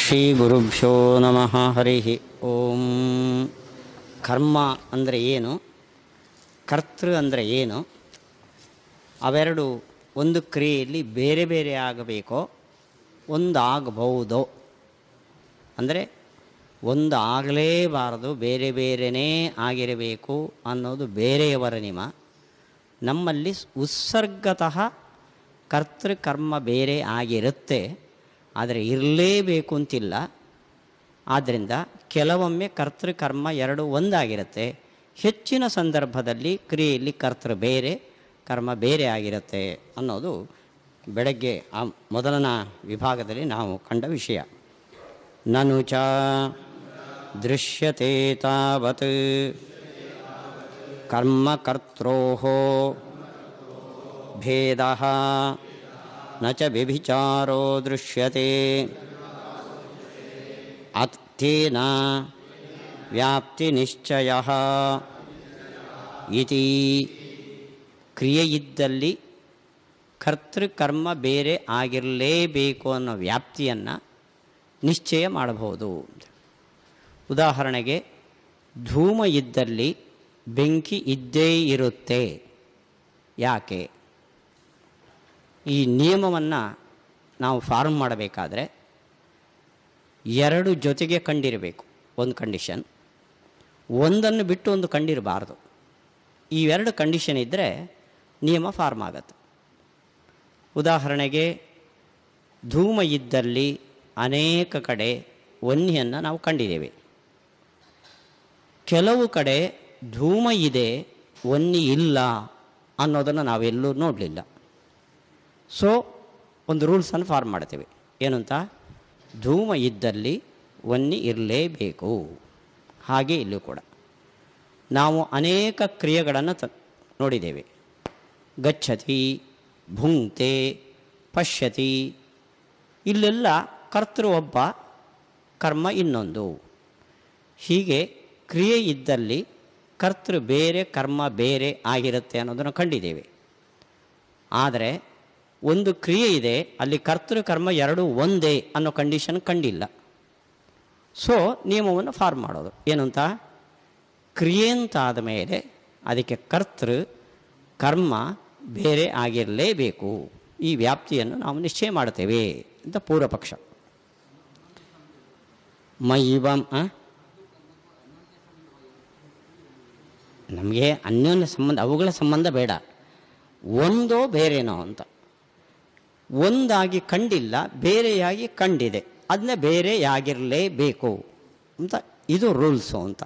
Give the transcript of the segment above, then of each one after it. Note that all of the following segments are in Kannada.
ಶ್ರೀ ಗುರುಭ್ಯೋ ನಮಃ ಹರಿ ಓಂ ಕರ್ಮ ಅಂದರೆ ಏನು ಕರ್ತೃ ಅಂದರೆ ಏನು ಅವೆರಡು ಒಂದು ಕ್ರಿಯೆಯಲ್ಲಿ ಬೇರೆ ಬೇರೆ ಆಗಬೇಕೋ ಒಂದು ಆಗಬಹುದೋ ಅಂದರೆ ಒಂದು ಆಗಲೇಬಾರದು ಬೇರೆ ಬೇರೆಯೇ ಆಗಿರಬೇಕು ಅನ್ನೋದು ಬೇರೆಯವರ ನಿಯಮ ನಮ್ಮಲ್ಲಿ ಉತ್ಸರ್ಗತಃ ಕರ್ತೃಕರ್ಮ ಬೇರೆ ಆಗಿರುತ್ತೆ ಆದರೆ ಇರಲೇಬೇಕು ಅಂತಿಲ್ಲ ಆದ್ದರಿಂದ ಕೆಲವೊಮ್ಮೆ ಕರ್ತೃಕರ್ಮ ಎರಡು ಒಂದಾಗಿರುತ್ತೆ ಹೆಚ್ಚಿನ ಸಂದರ್ಭದಲ್ಲಿ ಕ್ರಿಯೆಯಲ್ಲಿ ಕರ್ತೃ ಬೇರೆ ಕರ್ಮ ಬೇರೆ ಆಗಿರುತ್ತೆ ಅನ್ನೋದು ಬೆಳಗ್ಗೆ ಆ ಮೊದಲನ ವಿಭಾಗದಲ್ಲಿ ನಾವು ಕಂಡ ವಿಷಯ ನನು ಚ ದೃಶ್ಯತೆ ತಾವತ್ ಕರ್ಮಕರ್ತೋ ಭೇದ ನ ಚ ವ್ಯಭಿಚಾರೋ ದೃಶ್ಯತೆ ಅತ್ತೇನ ವ್ಯಾಪ್ತಿನಿಶ್ಚಯ ಇತಿ ಕ್ರಿಯೆ ಇದ್ದಲ್ಲಿ ಕರ್ತೃಕರ್ಮ ಬೇರೆ ಆಗಿರಲೇಬೇಕು ಅನ್ನೋ ವ್ಯಾಪ್ತಿಯನ್ನು ನಿಶ್ಚಯ ಮಾಡಬಹುದು ಉದಾಹರಣೆಗೆ ಧೂಮ ಇದ್ದಲ್ಲಿ ಬೆಂಕಿ ಇದ್ದೇ ಇರುತ್ತೆ ಯಾಕೆ ಈ ನಿಯಮವನ್ನು ನಾವು ಫಾರ್ಮ್ ಮಾಡಬೇಕಾದ್ರೆ ಎರಡು ಜೊತೆಗೆ ಕಂಡಿರಬೇಕು ಒಂದು ಕಂಡೀಷನ್ ಒಂದನ್ನು ಬಿಟ್ಟು ಒಂದು ಕಂಡಿರಬಾರ್ದು ಇವೆರಡು ಕಂಡೀಷನ್ ಇದ್ದರೆ ನಿಯಮ ಫಾರ್ಮ್ ಆಗುತ್ತೆ ಉದಾಹರಣೆಗೆ ಧೂಮ ಇದ್ದಲ್ಲಿ ಅನೇಕ ಕಡೆ ವನ್ನಿಯನ್ನು ನಾವು ಕಂಡಿದ್ದೇವೆ ಕೆಲವು ಕಡೆ ಧೂಮ ಇದೆ ವನ್ನಿ ಇಲ್ಲ ಅನ್ನೋದನ್ನು ನಾವೆಲ್ಲೂ ನೋಡಲಿಲ್ಲ ಸೊ ಒಂದು ರೂಲ್ಸನ್ನು ಫಾರ್ಮ್ ಮಾಡ್ತೇವೆ ಏನಂತ ಧೂಮ ಇದ್ದಲ್ಲಿ ವನ್ನಿ ಇರಲೇಬೇಕು ಹಾಗೆ ಇಲ್ಲೂ ಕೂಡ ನಾವು ಅನೇಕ ಕ್ರಿಯೆಗಳನ್ನು ತ ನೋಡಿದ್ದೇವೆ ಗಚ್ಚತಿ ಭುಂಕ್ತೆ ಪಶ್ಯತಿ ಇಲ್ಲೆಲ್ಲ ಕರ್ತೃ ಒಬ್ಬ ಕರ್ಮ ಇನ್ನೊಂದು ಹೀಗೆ ಕ್ರಿಯೆ ಇದ್ದಲ್ಲಿ ಕರ್ತೃ ಬೇರೆ ಕರ್ಮ ಬೇರೆ ಆಗಿರುತ್ತೆ ಅನ್ನೋದನ್ನು ಕಂಡಿದ್ದೇವೆ ಆದರೆ ಒಂದು ಕ್ರಿಯೆ ಇದೆ ಅಲ್ಲಿ ಕರ್ತೃ ಕರ್ಮ ಎರಡು ಒಂದೇ ಅನ್ನೋ ಕಂಡೀಷನ್ ಕಂಡಿಲ್ಲ ಸೊ ನಿಯಮವನ್ನು ಫಾರ್ಮ್ ಮಾಡೋದು ಏನು ಅಂತ ಕ್ರಿಯೆ ಅಂತಾದ ಮೇಲೆ ಅದಕ್ಕೆ ಕರ್ತೃ ಕರ್ಮ ಬೇರೆ ಆಗಿರಲೇಬೇಕು ಈ ವ್ಯಾಪ್ತಿಯನ್ನು ನಾವು ನಿಶ್ಚಯ ಮಾಡ್ತೇವೆ ಅಂತ ಪೂರ್ವಪಕ್ಷ ಮೈವಂ ನಮಗೆ ಅನ್ಯೋನ್ಯ ಸಂಬಂಧ ಅವುಗಳ ಸಂಬಂಧ ಬೇಡ ಒಂದೋ ಬೇರೆನೋ ಅಂತ ಒಂದಾಗಿ ಕಂಡಿಲ್ಲ ಬೇರೆಯಾಗಿ ಕಂಡಿದೆ ಅದನ್ನ ಬೇರೆಯಾಗಿರಲೇಬೇಕು ಅಂತ ಇದು ರೂಲ್ಸು ಅಂತ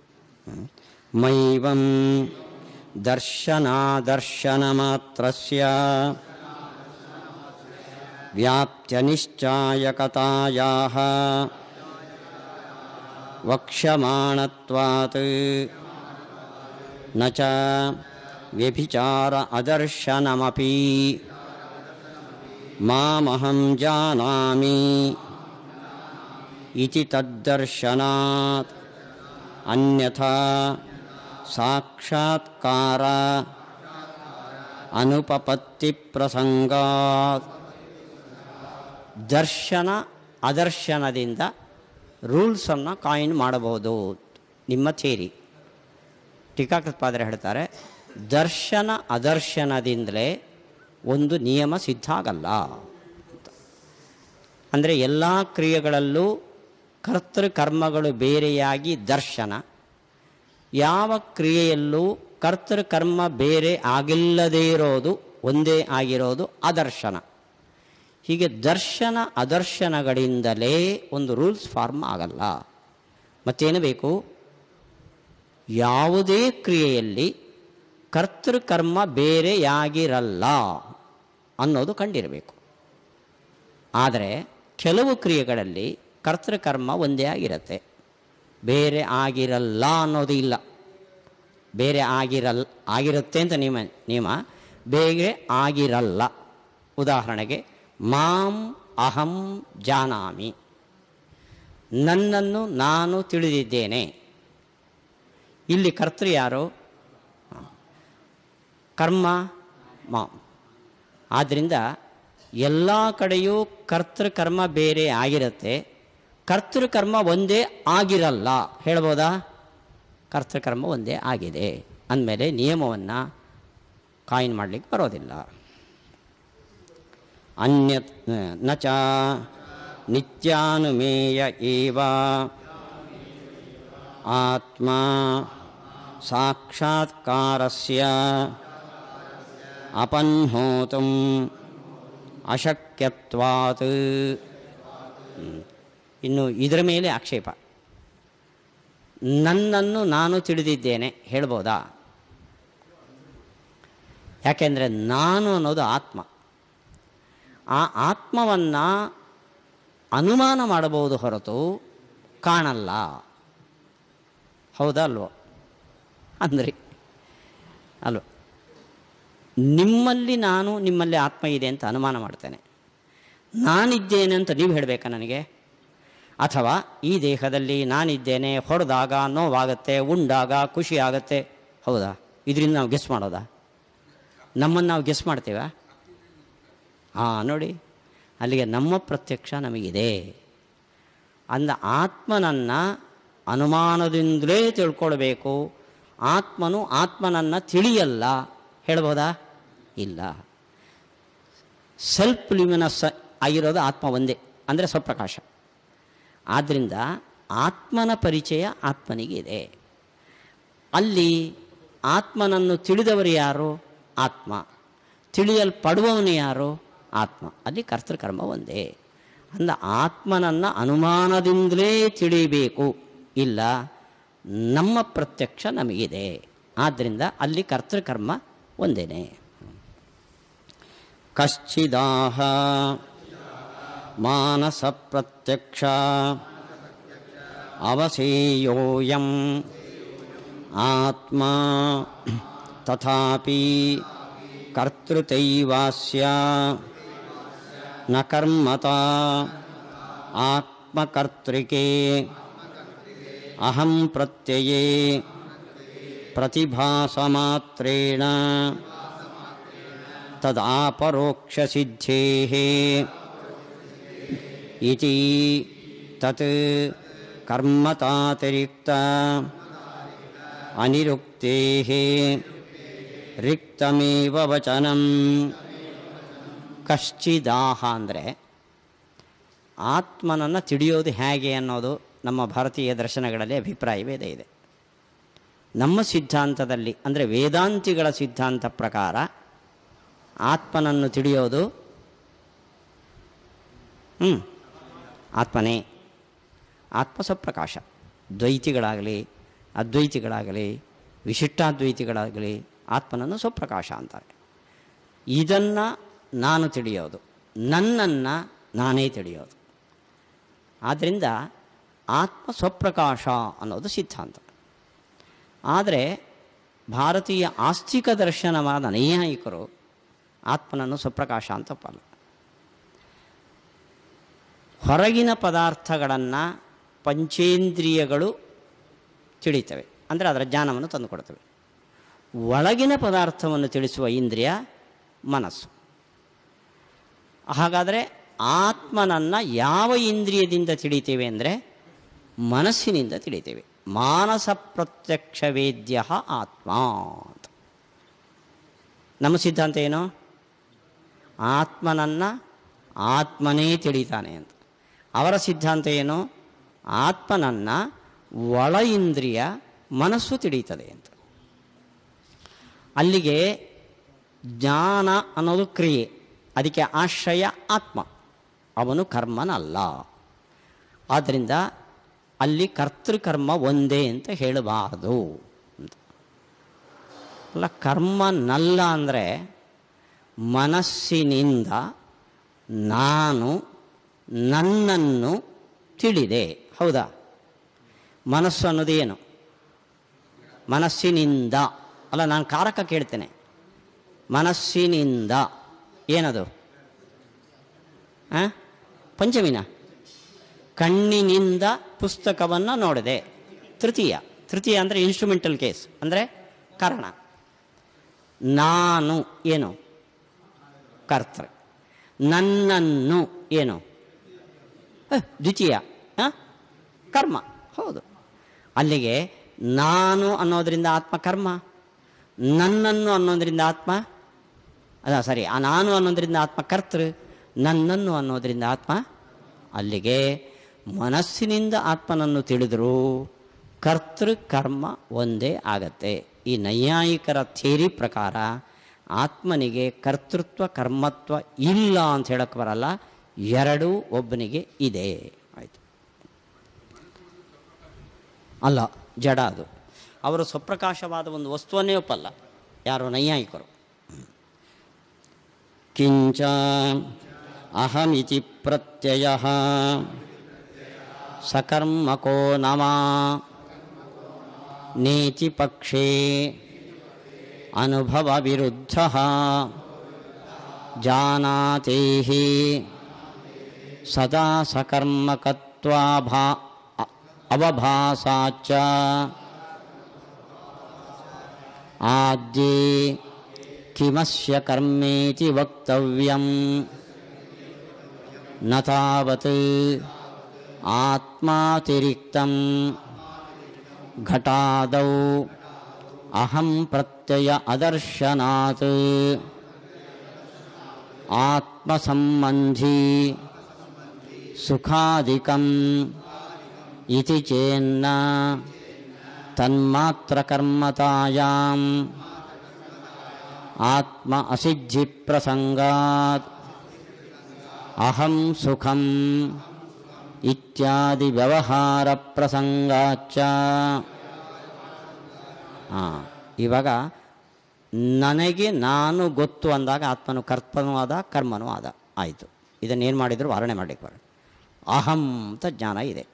ಮೈವಂ ದರ್ಶನಾದರ್ಶನ ಮಾತ್ರಸ್ಯ ವ್ಯಾಪ್ತ್ಯನಿಶ್ಚಾಯಕತಾಯಾ ವಕ್ಷ್ಯಮಾಣತ್ವಾತ್ ನ ಚ ವ್ಯಭಿಚಾರ ಅದರ್ಶನಮಪಿ ಮಾಮಹಂ ಜಾನಾಮಿ ಇತಿ ತದ್ದರ್ಶನಾತ್ ಅನ್ಯಥಾ ಸಾಕ್ಷಾತ್ಕಾರ ಅನುಪಪತ್ತಿ ಪ್ರಸಂಗಾತ್ ದರ್ಶನ ಅದರ್ಶನದಿಂದ ರೂಲ್ಸನ್ನು ಕಾಯಿನ್ ಮಾಡಬಹುದು ನಿಮ್ಮ ಥೇರಿ ಟೀಕಾಕೃತ್ಪಾದರೆ ಹೇಳ್ತಾರೆ ದರ್ಶನ ಅದರ್ಶನದಿಂದಲೇ ಒಂದು ನಿಯಮ ಸಿದ್ಧ ಆಗಲ್ಲ ಅಂದರೆ ಎಲ್ಲ ಕ್ರಿಯೆಗಳಲ್ಲೂ ಕರ್ತೃ ಕರ್ಮಗಳು ಬೇರೆಯಾಗಿ ದರ್ಶನ ಯಾವ ಕ್ರಿಯೆಯಲ್ಲೂ ಕರ್ತೃ ಕರ್ಮ ಬೇರೆ ಆಗಿಲ್ಲದೇ ಇರೋದು ಒಂದೇ ಆಗಿರೋದು ಅದರ್ಶನ ಹೀಗೆ ದರ್ಶನ ಅದರ್ಶನಗಳಿಂದಲೇ ಒಂದು ರೂಲ್ಸ್ ಫಾರ್ಮ್ ಆಗಲ್ಲ ಮತ್ತೇನು ಬೇಕು ಯಾವುದೇ ಕ್ರಿಯೆಯಲ್ಲಿ ಕರ್ತೃಕರ್ಮ ಬೇರೆಯಾಗಿರಲ್ಲ ಅನ್ನೋದು ಕಂಡಿರಬೇಕು ಆದರೆ ಕೆಲವು ಕ್ರಿಯೆಗಳಲ್ಲಿ ಕರ್ತೃಕರ್ಮ ಒಂದೇ ಆಗಿರುತ್ತೆ ಬೇರೆ ಆಗಿರಲ್ಲ ಅನ್ನೋದು ಇಲ್ಲ ಬೇರೆ ಆಗಿರಲ್ ಆಗಿರುತ್ತೆ ಅಂತ ನಿಯಮ ನಿಯಮ ಬೇರೆ ಆಗಿರಲ್ಲ ಉದಾಹರಣೆಗೆ ಮಾಂ ಅಹಂ ಜಾನಾಮಿ ನನ್ನನ್ನು ನಾನು ತಿಳಿದಿದ್ದೇನೆ ಇಲ್ಲಿ ಕರ್ತೃ ಯಾರು ಕರ್ಮ ಮಾ ಆದ್ದರಿಂದ ಎಲ್ಲ ಕಡೆಯೂ ಕರ್ತೃ ಕರ್ಮ ಬೇರೆ ಆಗಿರುತ್ತೆ ಕರ್ತೃಕರ್ಮ ಒಂದೇ ಆಗಿರಲ್ಲ ಹೇಳ್ಬೋದಾ ಕರ್ತೃಕರ್ಮ ಒಂದೇ ಆಗಿದೆ ಅಂದಮೇಲೆ ನಿಯಮವನ್ನು ಕಾಯಿನ್ ಮಾಡಲಿಕ್ಕೆ ಬರೋದಿಲ್ಲ ಅನ್ಯ ನ ಚ ನಿತ್ಯಾನುಮೇಯ ಏವ ಆತ್ಮ ಸಾಕ್ಷಾತ್ಕಾರಸ್ಯ ಅಪನ್ಹೋತು ಅಶಕ್ಯತ್ವಾತ್ ಹ್ಮ್. ಇನ್ನು ಇದರ ಮೇಲೆ ಆಕ್ಷೇಪ ನನ್ನನ್ನು ನಾನು ತಿಳಿದಿದ್ದೇನೆ ಹೇಳ್ಬೋದಾ ಯಾಕೆಂದರೆ ನಾನು ಅನ್ನೋದು ಆತ್ಮ ಆ ಆತ್ಮವನ್ನು ಅನುಮಾನ ಮಾಡಬಹುದು ಹೊರತು ಕಾಣಲ್ಲ ಹೌದಾ ಅಲ್ವೋ ಅಂದ್ರಿ ಅಲ್ವ ನಿಮ್ಮಲ್ಲಿ ನಾನು ನಿಮ್ಮಲ್ಲಿ ಆತ್ಮ ಇದೆ ಅಂತ ಅನುಮಾನ ಮಾಡ್ತೇನೆ ನಾನಿದ್ದೇನೆ ಅಂತ ನೀವು ಹೇಳಬೇಕಾ ನನಗೆ ಅಥವಾ ಈ ದೇಹದಲ್ಲಿ ನಾನಿದ್ದೇನೆ ಹೊಡೆದಾಗ ನೋವಾಗತ್ತೆ ಉಂಡಾಗ ಖುಷಿ ಆಗತ್ತೆ ಹೌದಾ ಇದರಿಂದ ನಾವು ಗೆಸ್ ಮಾಡೋದಾ ನಮ್ಮನ್ನು ನಾವು ಗೆಸ್ ಮಾಡ್ತೀವಾ ಹಾಂ ನೋಡಿ ಅಲ್ಲಿಗೆ ನಮ್ಮ ಪ್ರತ್ಯಕ್ಷ ನಮಗಿದೆ ಅಂದ ಆತ್ಮನನ್ನು ಅನುಮಾನದಿಂದಲೇ ತಿಳ್ಕೊಳ್ಬೇಕು ಆತ್ಮನು ಆತ್ಮನನ್ನು ತಿಳಿಯಲ್ಲ ಹೇಳ್ಬೋದಾ ಇಲ್ಲ ಸೆಲ್ಫ್ ಲ್ಯೂಮಿನಸ್ ಆಗಿರೋದು ಆತ್ಮ ಒಂದೇ ಅಂದರೆ ಸ್ವಪ್ರಕಾಶ ಆದ್ದರಿಂದ ಆತ್ಮನ ಪರಿಚಯ ಆತ್ಮನಿಗೆ ಇದೆ ಅಲ್ಲಿ ಆತ್ಮನನ್ನು ತಿಳಿದವರು ಯಾರು ಆತ್ಮ ತಿಳಿಯಲ್ಪಡುವವನು ಯಾರು ಆತ್ಮ ಅಲ್ಲಿ ಕರ್ತೃಕರ್ಮ ಒಂದೇ ಅಂದ ಆತ್ಮನನ್ನು ಅನುಮಾನದಿಂದಲೇ ತಿಳಿಬೇಕು ಇಲ್ಲ ನಮ್ಮ ಪ್ರತ್ಯಕ್ಷ ನಮಗಿದೆ ಆದ್ದರಿಂದ ಅಲ್ಲಿ ಕರ್ತೃಕರ್ಮ ಒಂದೇನೆ ಕಶ್ಚಿದಾಹ ಮಾನಸ ಪ್ರತ್ಯಕ್ಷ ಅವಸೇಯೋಯಂ ಆತ್ಮ ತಥಾಪಿ ಕರ್ತೃತೈವಾಸ್ಯ ನ ಕರ್ಮತ ಆತ್ಮಕರ್ತ್ರಿಕೆ ಅಹಂ ಪ್ರತ್ಯಯೇ ಪ್ರತಿಭಾಸಮಾತ್ರೇಣ ತದಾಪರೋಕ್ಷಸಿದ್ಧೇಃ ಇತಿ ತತ್ ಕರ್ಮತಾತಿರಿಕ್ತ ಅನಿರುಕ್ತೇಃ ರಿಕ್ತಮೇವ ವಚನಂ ಕಶ್ಚಿದಾಹ ಅಂದರೆ ಆತ್ಮನನ್ನು ತಿಳಿಯೋದು ಹೇಗೆ ಅನ್ನೋದು ನಮ್ಮ ಭಾರತೀಯ ದರ್ಶನಗಳಲ್ಲಿ ಅಭಿಪ್ರಾಯವೇದ ಇದೆ ನಮ್ಮ ಸಿದ್ಧಾಂತದಲ್ಲಿ ಅಂದರೆ ವೇದಾಂತಿಗಳ ಸಿದ್ಧಾಂತ ಪ್ರಕಾರ ಆತ್ಮನನ್ನು ತಿಳಿಯೋದು ಹ್ಞೂ ಆತ್ಮನೇ ಆತ್ಮ ಸ್ವಪ್ರಕಾಶ ದ್ವೈತಿಗಳಾಗಲಿ ಅದ್ವೈತಿಗಳಾಗಲಿ ವಿಶಿಷ್ಟಾದ್ವೈತಿಗಳಾಗಲಿ ಆತ್ಮನನ್ನು ಸ್ವಪ್ರಕಾಶ ಅಂತಾರೆ ಇದನ್ನು ನಾನು ತಿಳಿಯೋದು ನನ್ನನ್ನು ನಾನೇ ತಿಳಿಯೋದು ಆದ್ದರಿಂದ ಆತ್ಮ ಸ್ವಪ್ರಕಾಶ ಅನ್ನೋದು ಸಿದ್ಧಾಂತ ಆದರೆ ಭಾರತೀಯ ಆಸ್ತಿಕ ದರ್ಶನವಾದ ನೈಯಾಯಿಕರು ಆತ್ಮನನ್ನು ಸ್ವಪ್ರಕಾಶ ಅಂತ ಒಪ್ಪಲ್ಲ ಹೊರಗಿನ ಪದಾರ್ಥಗಳನ್ನು ಪಂಚೇಂದ್ರಿಯಗಳು ತಿಳಿತವೆ ಅಂದರೆ ಅದರ ಜ್ಞಾನವನ್ನು ತಂದುಕೊಡ್ತವೆ ಒಳಗಿನ ಪದಾರ್ಥವನ್ನು ತಿಳಿಸುವ ಇಂದ್ರಿಯ ಮನಸ್ಸು ಹಾಗಾದರೆ ಆತ್ಮನನ್ನು ಯಾವ ಇಂದ್ರಿಯದಿಂದ ತಿಳಿತೇವೆ ಅಂದರೆ ಮನಸ್ಸಿನಿಂದ ತಿಳಿತೇವೆ ಮಾನಸ ಪ್ರತ್ಯಕ್ಷ ವೇದ್ಯ ಆತ್ಮ ಅಂತ ನಮ್ಮ ಸಿದ್ಧಾಂತ ಏನು ಆತ್ಮನನ್ನು ಆತ್ಮನೇ ತಿಳಿತಾನೆ ಅಂತ ಅವರ ಸಿದ್ಧಾಂತ ಏನು ಆತ್ಮನನ್ನು ಒಳ ಇಂದ್ರಿಯ ಮನಸ್ಸು ತಿಳಿಯುತ್ತದೆ ಅಂತ ಅಲ್ಲಿಗೆ ಜ್ಞಾನ ಅನ್ನೋದು ಕ್ರಿಯೆ ಅದಕ್ಕೆ ಆಶ್ರಯ ಆತ್ಮ ಅವನು ಕರ್ಮನಲ್ಲ ಆದ್ದರಿಂದ ಅಲ್ಲಿ ಕರ್ತೃಕರ್ಮ ಒಂದೇ ಅಂತ ಹೇಳಬಾರದು ಅಂತ ಅಲ್ಲ ಕರ್ಮ ನಲ್ಲ ಅಂದರೆ ಮನಸ್ಸಿನಿಂದ ನಾನು ನನ್ನನ್ನು ತಿಳಿದೆ ಹೌದಾ ಮನಸ್ಸು ಅನ್ನೋದು ಏನು ಮನಸ್ಸಿನಿಂದ ಅಲ್ಲ ನಾನು ಕಾರಕ ಕೇಳ್ತೇನೆ ಮನಸ್ಸಿನಿಂದ ಏನದು ಆ? ಪಂಚಮಿನ ಕಣ್ಣಿನಿಂದ ಪುಸ್ತಕವನ್ನು ನೋಡಿದೆ ತೃತೀಯ ತೃತೀಯ ಅಂದರೆ ಇನ್ಸ್ಟ್ರೂಮೆಂಟಲ್ ಕೇಸ್ ಅಂದರೆ ಕಾರಣ ನಾನು ಏನು ಕರ್ತೃ ನನ್ನನ್ನು ಏನು ಹ, ದ್ವಿತೀಯ ಆ? ಕರ್ಮ ಹೌದು ಅಲ್ಲಿಗೆ ನಾನು ಅನ್ನೋದರಿಂದ ಆತ್ಮ ಕರ್ಮ ನನ್ನನ್ನು ಅನ್ನೋದರಿಂದ ಆತ್ಮ ಅದ ಸರಿ ಆ ನಾನು ಅನ್ನೋದರಿಂದ ಆತ್ಮ ಕರ್ತೃ ನನ್ನನ್ನು ಅನ್ನೋದರಿಂದ ಆತ್ಮ ಅಲ್ಲಿಗೆ ಮನಸ್ಸಿನಿಂದ ಆತ್ಮನನ್ನು ತಿಳಿದರೂ ಕರ್ತೃ ಕರ್ಮ ಒಂದೇ ಆಗತ್ತೆ ಈ ನೈಯಾಯಿಕರ ಥೇರಿ ಪ್ರಕಾರ ಆತ್ಮನಿಗೆ ಕರ್ತೃತ್ವ ಕರ್ಮತ್ವ ಇಲ್ಲ ಅಂತ ಹೇಳಕ್ಕೆ ಬರಲ್ಲ ಎರಡೂ ಒಬ್ಬನಿಗೆ ಇದೆ ಆಯಿತು ಅಲ್ಲ ಜಡ ಅದು ಅವರು ಸ್ವಪ್ರಕಾಶವಾದ ಒಂದು ವಸ್ತುವನ್ನೇ ಒಪ್ಪಲ್ಲ ಯಾರು ನೈಯಾಯಿಕರು ಕಿಂಚ ಅಹಮಿತಿ ಪ್ರತ್ಯಯ ಸಕರ್ಮಕೋ ನಮ ನೇತಿ ಪಕ್ಷೇ ಅನುಭವ ವಿರುದ್ಧ ಜಾನಾತೆ ಸದಾ ಸಕರ್ಮಕತ್ವಾಭಾ ಅವಭಾಸಾಚ ಆದ್ಯೇ ಕಿಮಸ್ಯ ಕರ್ಮೇತಿ ವಕ್ತವ್ಯಂ ನ ತಾವತ್ ಆತ್ಮಾತಿರಿಕ್ತಂ ಘಟಾದೌ ಅಹಂ ಪ್ರತ್ಯಯ ಅದರ್ಶನಾತ್ ಆತ್ಮಸಂಬಂಧಿ ಸುಖಾದಿಕಂ ಇತಿ ಚೇನ್ನ ತನ್ಮಾತ್ರಕರ್ಮತಾಯಾಂ ಆತ್ಮ ಅಸಿದ್ಧಿ ಪ್ರಸಂಗಾತ್ ಅಹಂ ಸುಖಂ ಇತ್ಯಾದಿ ವ್ಯವಹಾರ ಪ್ರಸಂಗಾಚ ಹಾಂ ಇವಾಗ ನನಗೆ ನಾನು ಗೊತ್ತು ಅಂದಾಗ ಆತ್ಮನು ಕರ್ತನೂ ಆದ ಕರ್ಮನೂ ಆದ ಆಯಿತು ಇದನ್ನೇನು ಮಾಡಿದ್ರು ವಾರಣೆ ಮಾಡಲಿಕ್ಕೆ ಬರ ಅಹಂ ಅಂತ ಜ್ಞಾನ ಇದೆ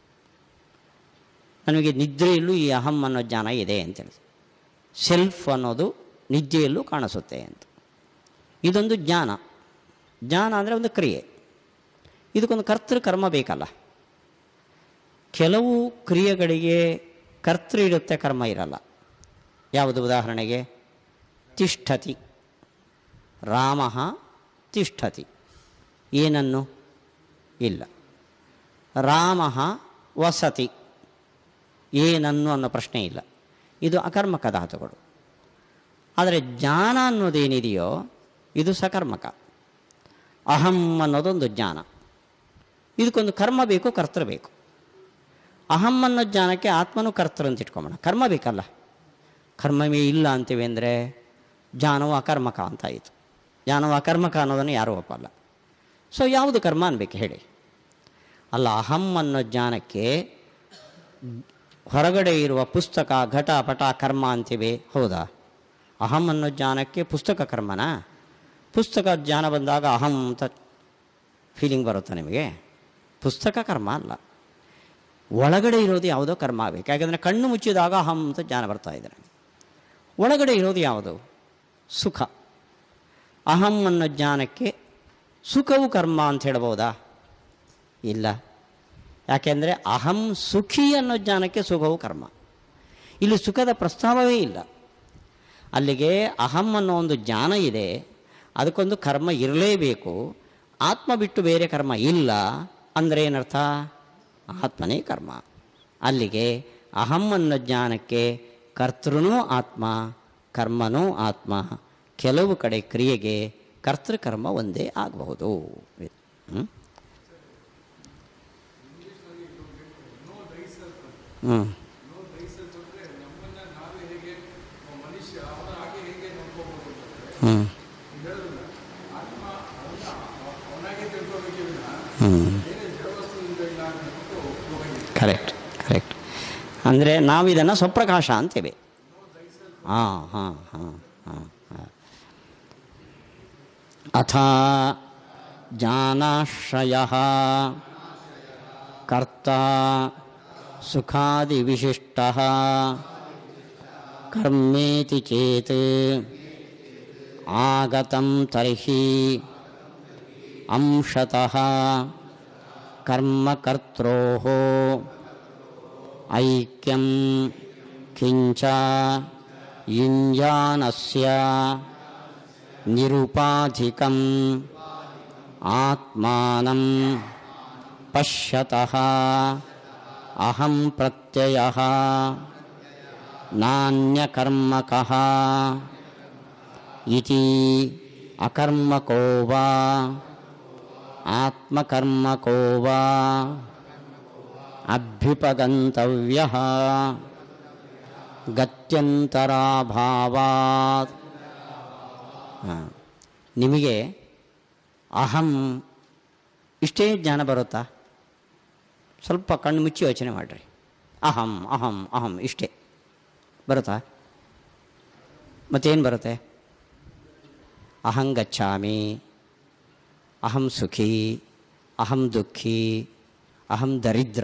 ನನಗೆ ನಿದ್ರೆಯಲ್ಲೂ ಈ ಅಹಂ ಅನ್ನೋ ಜ್ಞಾನ ಇದೆ ಅಂತೇಳಿ ಸೆಲ್ಫ್ ಅನ್ನೋದು ನಿದ್ದೆಯಲ್ಲೂ ಕಾಣಿಸುತ್ತೆ ಅಂತ ಇದೊಂದು ಜ್ಞಾನ ಜ್ಞಾನ ಅಂದರೆ ಒಂದು ಕ್ರಿಯೆ ಇದಕ್ಕೊಂದು ಕರ್ತೃ ಕರ್ಮ ಬೇಕಲ್ಲ ಕೆಲವು ಕ್ರಿಯೆಗಳಿಗೆ ಕರ್ತೃ ಇರುತ್ತೆ ಕರ್ಮ ಇರಲ್ಲ ಯಾವುದು ಉದಾಹರಣೆಗೆ ತಿಷ್ಠತಿ ರಾಮ ತಿಷ್ಠತಿ ಏನನ್ನು ಇಲ್ಲ ರಾಮ ವಸತಿ ಏನನ್ನು ಅನ್ನೋ ಪ್ರಶ್ನೆ ಇಲ್ಲ ಇದು ಅಕರ್ಮಕ ಧಾತುಗಳು ಆದರೆ ಜ್ಞಾನ ಅನ್ನೋದೇನಿದೆಯೋ ಇದು ಸಕರ್ಮಕ ಅಹಂ ಅನ್ನೋದೊಂದು ಜ್ಞಾನ ಇದಕ್ಕೊಂದು ಕರ್ಮ ಬೇಕು ಕರ್ತೃ ಬೇಕು ಅಹಂ ಅನ್ನೋ ಜ್ಞಾನಕ್ಕೆ ಆತ್ಮನು ಕರ್ತೃ ಅಂತ ಇಟ್ಕೊಂಬೋಣ ಕರ್ಮ ಬೇಕಲ್ಲ ಕರ್ಮವೇ ಇಲ್ಲ ಅಂತೀವಿ ಅಂದರೆ ಜ್ಞಾನವು ಅಕರ್ಮಕ ಅಂತ ಆಯಿತು ಜ್ಞಾನವು ಅಕರ್ಮಕ ಅನ್ನೋದನ್ನು ಯಾರೂ ಒಪ್ಪಲ್ಲ ಸೊ ಯಾವುದು ಕರ್ಮ ಅನ್ಬೇಕು ಹೇಳಿ ಅಲ್ಲ ಅಹಂ ಅನ್ನೋ ಜ್ಞಾನಕ್ಕೆ ಹೊರಗಡೆ ಇರುವ ಪುಸ್ತಕ ಘಟ ಪಟ ಕರ್ಮ ಅಂತೀವಿ ಹೌದಾ ಅಹಂ ಅನ್ನೋ ಜ್ಞಾನಕ್ಕೆ ಪುಸ್ತಕ ಕರ್ಮನಾ ಪುಸ್ತಕ ಜ್ಞಾನ ಬಂದಾಗ ಅಹಂ ಅಂತ ಫೀಲಿಂಗ್ ಬರುತ್ತಾ ನಿಮಗೆ ಪುಸ್ತಕ ಕರ್ಮ ಅಲ್ಲ ಒಳಗಡೆ ಇರೋದು ಯಾವುದೋ ಕರ್ಮ ಆಗಬೇಕು ಯಾಕೆಂದರೆ ಕಣ್ಣು ಮುಚ್ಚಿದಾಗ ಅಹಂ ಅಂತ ಜ್ಞಾನ ಬರ್ತಾ ಇದೆ ಒಳಗಡೆ ಇರೋದು ಯಾವುದು ಸುಖ ಅಹಂ ಅನ್ನೋ ಜ್ಞಾನಕ್ಕೆ ಸುಖವು ಕರ್ಮ ಅಂತ ಹೇಳ್ಬೋದಾ ಇಲ್ಲ ಯಾಕೆಂದರೆ ಅಹಂ ಸುಖಿ ಅನ್ನೋ ಜ್ಞಾನಕ್ಕೆ ಸುಖವು ಕರ್ಮ ಇಲ್ಲಿ ಸುಖದ ಪ್ರಸ್ತಾವವೇ ಇಲ್ಲ ಅಲ್ಲಿಗೆ ಅಹಂ ಅನ್ನೋ ಒಂದು ಜ್ಞಾನ ಇದೆ ಅದಕ್ಕೊಂದು ಕರ್ಮ ಇರಲೇಬೇಕು ಆತ್ಮ ಬಿಟ್ಟು ಬೇರೆ ಕರ್ಮ ಇಲ್ಲ ಅಂದರೆ ಏನರ್ಥ ಆತ್ಮನೇ ಕರ್ಮ ಅಲ್ಲಿಗೆ ಅಹಂ ಅನ್ನೋ ಜ್ಞಾನಕ್ಕೆ ಕರ್ತೃನೂ ಆತ್ಮ ಕರ್ಮನೂ ಆತ್ಮ ಕೆಲವು ಕಡೆ ಕ್ರಿಯೆಗೆ ಕರ್ತೃಕರ್ಮ ಒಂದೇ ಆಗಬಹುದು ಹ್ಞೂ ಹ್ಞೂ ಹ್ಞೂ ಹ್ಞೂ ಕರೆಕ್ಟ್ ಕರೆಕ್ಟ್ ಅಂದರೆ ನಾವು ಇದನ್ನು ಸ್ವಪ್ರಕಾಶ ಅಂತೀವಿ ಹಾಂ ಹಾಂ ಹಾಂ ಹಾಂ ಹಾಂ ಅಥ ಜ್ಞಾನಾಶ್ರಯ ಕರ್ತ ಸುಖಾದಿವಿಶಿಷ್ಟ ಕರ್ಮೇತಿ ಚೇತ್ ಆಗತಂ ತರ್ಹಿ ಅಂಶತಃ ಕರ್ಮಕರ್ತೋ ಐಕ್ಯಂ ಕಿಂಚ ಯುಂಜಾನಸ್ಯ ನಿರುಪಾಧಿಕಂ ಆತ್ಮಾನಂ ಪಶ್ಯತಃ ಅಹಂ ಪ್ರತ್ಯಯ ನಾಣ್ಯಕರ್ಮಕಃ ಇತಿ ಅಕರ್ಮಕೋ ವಾ ಆತ್ಮಕರ್ಮಕೋ ವಾ ಅಭ್ಯುಪಗಂತವ್ಯ ಗತ್ಯಂತರಾಭಾವಾತ್ ಹಾಂ. ನಿಮಗೆ ಅಹಂ ಇಷ್ಟೇ ಜ್ಞಾನ ಬರುತ್ತಾ ಸ್ವಲ್ಪ ಕಣ್ಣು ಮುಚ್ಚಿ ಯೋಚನೆ ಮಾಡಿರಿ ಅಹಂ ಅಹಂ ಅಹಂ ಇಷ್ಟೇ ಬರುತ್ತಾ ಮತ್ತೇನು ಬರುತ್ತೆ ಅಹಂ ಗಚ್ಚಾಮಿ ಅಹಂ ಸುಖಿ ಅಹಂ ದುಃಖಿ ಅಹಂ ದರಿದ್ರ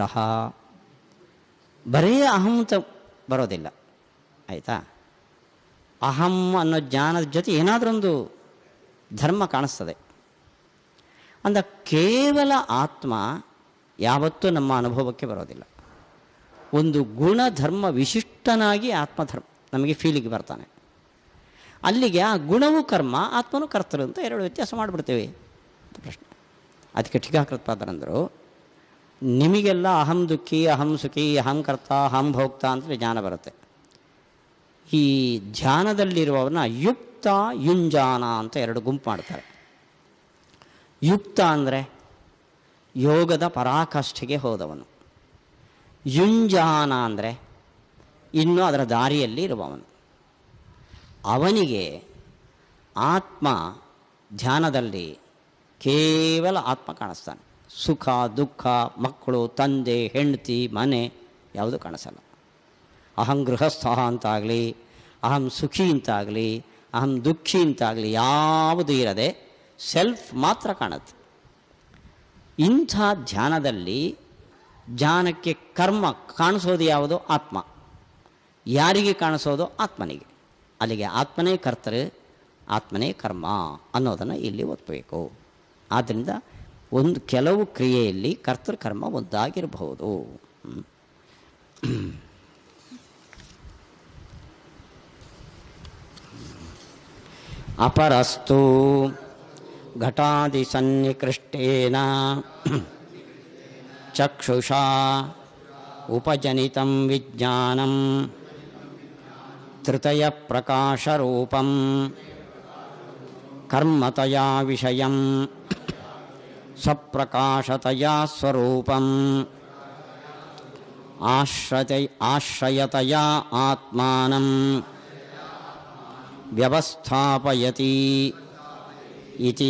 ಬರೀ ಅಹಂ ಅಂತ ಬರೋದಿಲ್ಲ ಆಯಿತಾ ಅಹಂ ಅನ್ನೋ ಜ್ಞಾನದ ಜೊತೆ ಏನಾದರೊಂದು ಧರ್ಮ ಕಾಣಿಸ್ತದೆ ಅಂದ ಕೇವಲ ಆತ್ಮ ಯಾವತ್ತೂ ನಮ್ಮ ಅನುಭವಕ್ಕೆ ಬರೋದಿಲ್ಲ ಒಂದು ಗುಣಧರ್ಮ ವಿಶಿಷ್ಟನಾಗಿ ಆತ್ಮಧರ್ಮ ನಮಗೆ ಫೀಲಿಗೆ ಬರ್ತಾನೆ ಅಲ್ಲಿಗೆ ಆ ಗುಣವು ಕರ್ಮ ಆತ್ಮನು ಕರ್ತರು ಅಂತ ಎರಡು ವ್ಯತ್ಯಾಸ ಮಾಡಿಬಿಡ್ತೇವೆ ಅಂತ ಪ್ರಶ್ನೆ ಅದಕ್ಕೆ ಟೀಕಾಕೃತ್ಪಾದರಂದರು ನಿಮಗೆಲ್ಲ ಅಹಂ ದುಃಖಿ ಅಹಂ ಸುಖಿ ಅಹಂ ಕರ್ತ ಅಹಂ ಭೋಕ್ತ ಅಂತಲೇ ಜ್ಞಾನ ಬರುತ್ತೆ ಈ ಧ್ಯಾನದಲ್ಲಿರುವವನ್ನ ಯುಕ್ತ ಯುಂಜಾನ ಅಂತ ಎರಡು ಗುಂಪು ಮಾಡ್ತಾರೆ ಯುಕ್ತ ಅಂದರೆ ಯೋಗದ ಪರಾಕಾಷ್ಠೆಗೆ ಹೋದವನು ಯುಂಜಾನ ಅಂದರೆ ಇನ್ನೂ ಅದರ ದಾರಿಯಲ್ಲಿ ಇರುವವನು ಅವನಿಗೆ ಆತ್ಮ ಧ್ಯಾನದಲ್ಲಿ ಕೇವಲ ಆತ್ಮ ಕಾಣಿಸ್ತಾನೆ ಸುಖ ದುಃಖ ಮಕ್ಕಳು ತಂದೆ ಹೆಂಡತಿ ಮನೆ ಯಾವುದು ಕಾಣಿಸಲ್ಲ ಅಹಂ ಗೃಹಸ್ಥ ಅಂತಾಗಲಿ ಅಹಂ ಸುಖಿ ಅಂತಾಗಲಿ ಅಹಂ ದುಃಖಿ ಅಂತಾಗಲಿ ಯಾವುದು ಇರದೆ ಸೆಲ್ಫ್ ಮಾತ್ರ ಕಾಣುತ್ತೆ ಇಂಥ ಧ್ಯಾನದಲ್ಲಿ ಜ್ಞಾನಕ್ಕೆ ಕರ್ಮ ಕಾಣಿಸೋದು ಯಾವುದು ಆತ್ಮ ಯಾರಿಗೆ ಕಾಣಿಸೋದು ಆತ್ಮನಿಗೆ ಅಲ್ಲಿಗೆ ಆತ್ಮನೇ ಕರ್ತರು ಆತ್ಮನೇ ಕರ್ಮ ಅನ್ನೋದನ್ನು ಇಲ್ಲಿ ಒತ್ತಬೇಕು ಆದ್ದರಿಂದ ಒಂದು ಕೆಲವು ಕ್ರಿಯೆಯಲ್ಲಿ ಕರ್ತೃ ಕರ್ಮ ಒಂದಾಗಿರಬಹುದು ಹ್ಮ್. ಅಪರಸ್ತು ಘಟಾದಿಸನ್ನಿಕೃಷ್ಟೇನ ಚಕ್ಷುಷಾ ಉಪಜನಿತಂ ವಿಜ್ಞಾನಂ ತೃತಯ ಪ್ರಕಾಶರೂಪಂ ಕರ್ಮತಯಾ ವಿಷಯಂ ಸಪ್ರಕಾಶತಯಾ ಸ್ವರೂಪಂ ಆಶ್ರಯ ಆಶ್ರಯತಯಾ ಆತ್ಮಾನಂ ವ್ಯವಸ್ಥಾಪಯತಿ ಇತಿ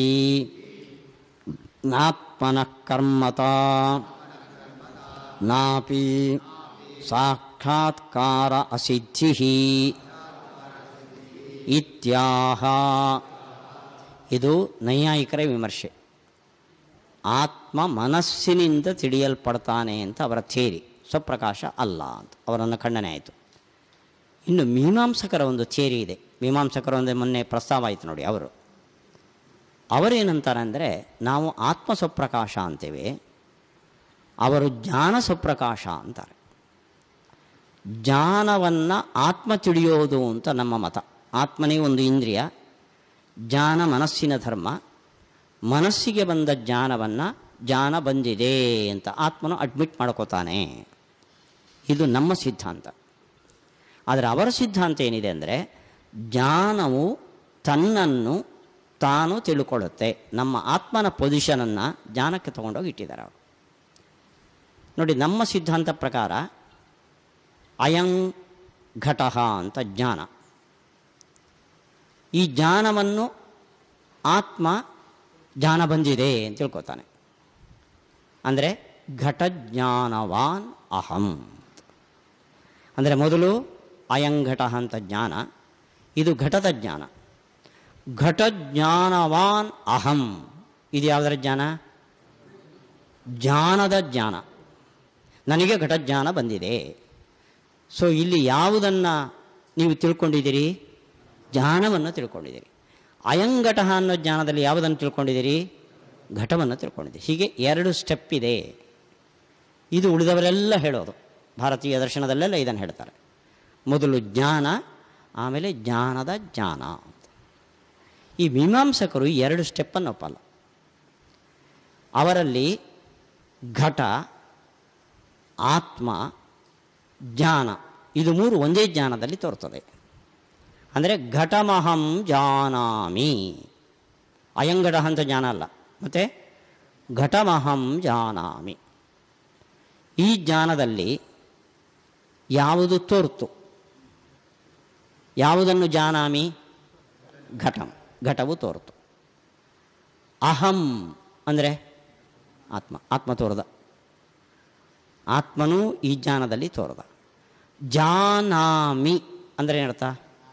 ನಾತ್ಮನಃ ಕರ್ಮತಾ ನಾಪಿ ಸಾಕ್ಷಾತ್ಕಾರ ಅಸಿದ್ಧಿ ಇತ್ಯಾಹ ಇದು ನೈಯಾಯಿಕರ ವಿಮರ್ಶೆ ಆತ್ಮ ಮನಸ್ಸಿನಿಂದ ತಿಳಿಯಲ್ಪಡ್ತಾನೆ ಅಂತ ಅವರ ಥೇರಿ ಸ್ವಪ್ರಕಾಶ ಅಲ್ಲ ಅಂತ ಅವರನ್ನು ಖಂಡನೆ ಆಯಿತು ಇನ್ನು ಮೀಮಾಂಸಕರ ಒಂದು ಥೇರಿ ಇದೆ ಮೀಮಾಂಸಕರ ಒಂದು ಮೊನ್ನೆ ಪ್ರಸ್ತಾವ ಆಯಿತು ನೋಡಿ ಅವರು ಅವರೇನಂತಾರೆ ಅಂದರೆ ನಾವು ಆತ್ಮ ಸ್ವಪ್ರಕಾಶ ಅಂತೇವೆ ಅವರು ಜ್ಞಾನ ಸ್ವಪ್ರಕಾಶ ಅಂತಾರೆ ಜ್ಞಾನವನ್ನು ಆತ್ಮ ತಿಳಿಯೋದು ಅಂತ ನಮ್ಮ ಮತ ಆತ್ಮನೇ ಒಂದು ಇಂದ್ರಿಯ ಜ್ಞಾನ ಮನಸ್ಸಿನ ಧರ್ಮ ಮನಸ್ಸಿಗೆ ಬಂದ ಜ್ಞಾನವನ್ನು ಜ್ಞಾನ ಬಂದಿದೆ ಅಂತ ಆತ್ಮನು ಅಡ್ಮಿಟ್ ಮಾಡ್ಕೋತಾನೆ ಇದು ನಮ್ಮ ಸಿದ್ಧಾಂತ ಆದರೆ ಅವರ ಸಿದ್ಧಾಂತ ಏನಿದೆ ಅಂದರೆ ಜ್ಞಾನವು ತನ್ನನ್ನು ತಾನು ತಿಳ್ಕೊಳ್ಳುತ್ತೆ ನಮ್ಮ ಆತ್ಮನ ಪೊಸಿಷನನ್ನು ಜ್ಞಾನಕ್ಕೆ ತಗೊಂಡೋಗಿ ಇಟ್ಟಿದ್ದಾರೆ ಅವರು ನೋಡಿ ನಮ್ಮ ಸಿದ್ಧಾಂತ ಪ್ರಕಾರ ಅಯಂ ಘಟಃ ಅಂತ ಜ್ಞಾನ ಈ ಜ್ಞಾನವನ್ನು ಆತ್ಮ ಜ್ಞಾನ ಬಂದಿದೆ ಅಂತ ತಿಳ್ಕೊತಾನೆ ಅಂದರೆ ಘಟಜ್ಞಾನವಾನ್ ಅಹಂ ಅಂದರೆ ಮೊದಲು ಅಯಂಘಟ ಅಂತ ಜ್ಞಾನ ಇದು ಘಟದ ಜ್ಞಾನ ಘಟಜ್ಞಾನವಾನ್ ಅಹಂ ಇದು ಯಾವುದರ ಜ್ಞಾನ ಜ್ಞಾನದ ಜ್ಞಾನ ನನಗೆ ಘಟಜ್ಞಾನ ಬಂದಿದೆ ಸೊ ಇಲ್ಲಿ ಯಾವುದನ್ನು ನೀವು ತಿಳ್ಕೊಂಡಿದ್ದೀರಿ ಜ್ಞಾನವನ್ನು ತಿಳ್ಕೊಂಡಿದ್ದೀರಿ ಅಯಂಘಟ ಅನ್ನೋ ಜ್ಞಾನದಲ್ಲಿ ಯಾವುದನ್ನು ತಿಳ್ಕೊಂಡಿದ್ದೀರಿ ಘಟವನ್ನು ತಿಳ್ಕೊಂಡಿದ್ದೀರಿ ಹೀಗೆ ಎರಡು ಸ್ಟೆಪ್ ಇದೆ ಇದು ಉಳಿದವರೆಲ್ಲ ಹೇಳೋದು ಭಾರತೀಯ ದರ್ಶನದಲ್ಲೆಲ್ಲ ಇದನ್ನು ಹೇಳ್ತಾರೆ ಮೊದಲು ಜ್ಞಾನ ಆಮೇಲೆ ಜ್ಞಾನದ ಜ್ಞಾನ ಅಂತ ಈ ಮೀಮಾಂಸಕರು ಈ ಎರಡು ಸ್ಟೆಪ್ಪನ್ನು ಒಪ್ಪಲ್ಲ ಅವರಲ್ಲಿ ಘಟ ಆತ್ಮ ಜ್ಞಾನ ಇದು ಮೂರು ಒಂದೇ ಜ್ಞಾನದಲ್ಲಿ ತೋರ್ತದೆ ಅಂದರೆ ಘಟಮಹಂ ಜಾನಾಮಿ ಅಯಂಗಡ ಅಂತ ಜ್ಞಾನ ಅಲ್ಲ ಮತ್ತು ಘಟಮಹಂ ಜಾನಾಮಿ ಈ ಜ್ಞಾನದಲ್ಲಿ ಯಾವುದು ತೋರ್ತು ಯಾವುದನ್ನು ಜಾನಾಮಿ ಘಟಂ ಘಟವು ತೋರ್ತು ಅಹಂ ಅಂದರೆ ಆತ್ಮ ಆತ್ಮ ತೋರದ ಆತ್ಮನೂ ಈ ಜ್ಞಾನದಲ್ಲಿ ತೋರದ ಜಾನಾಮಿ ಅಂದರೆ ಏನರ್ಥ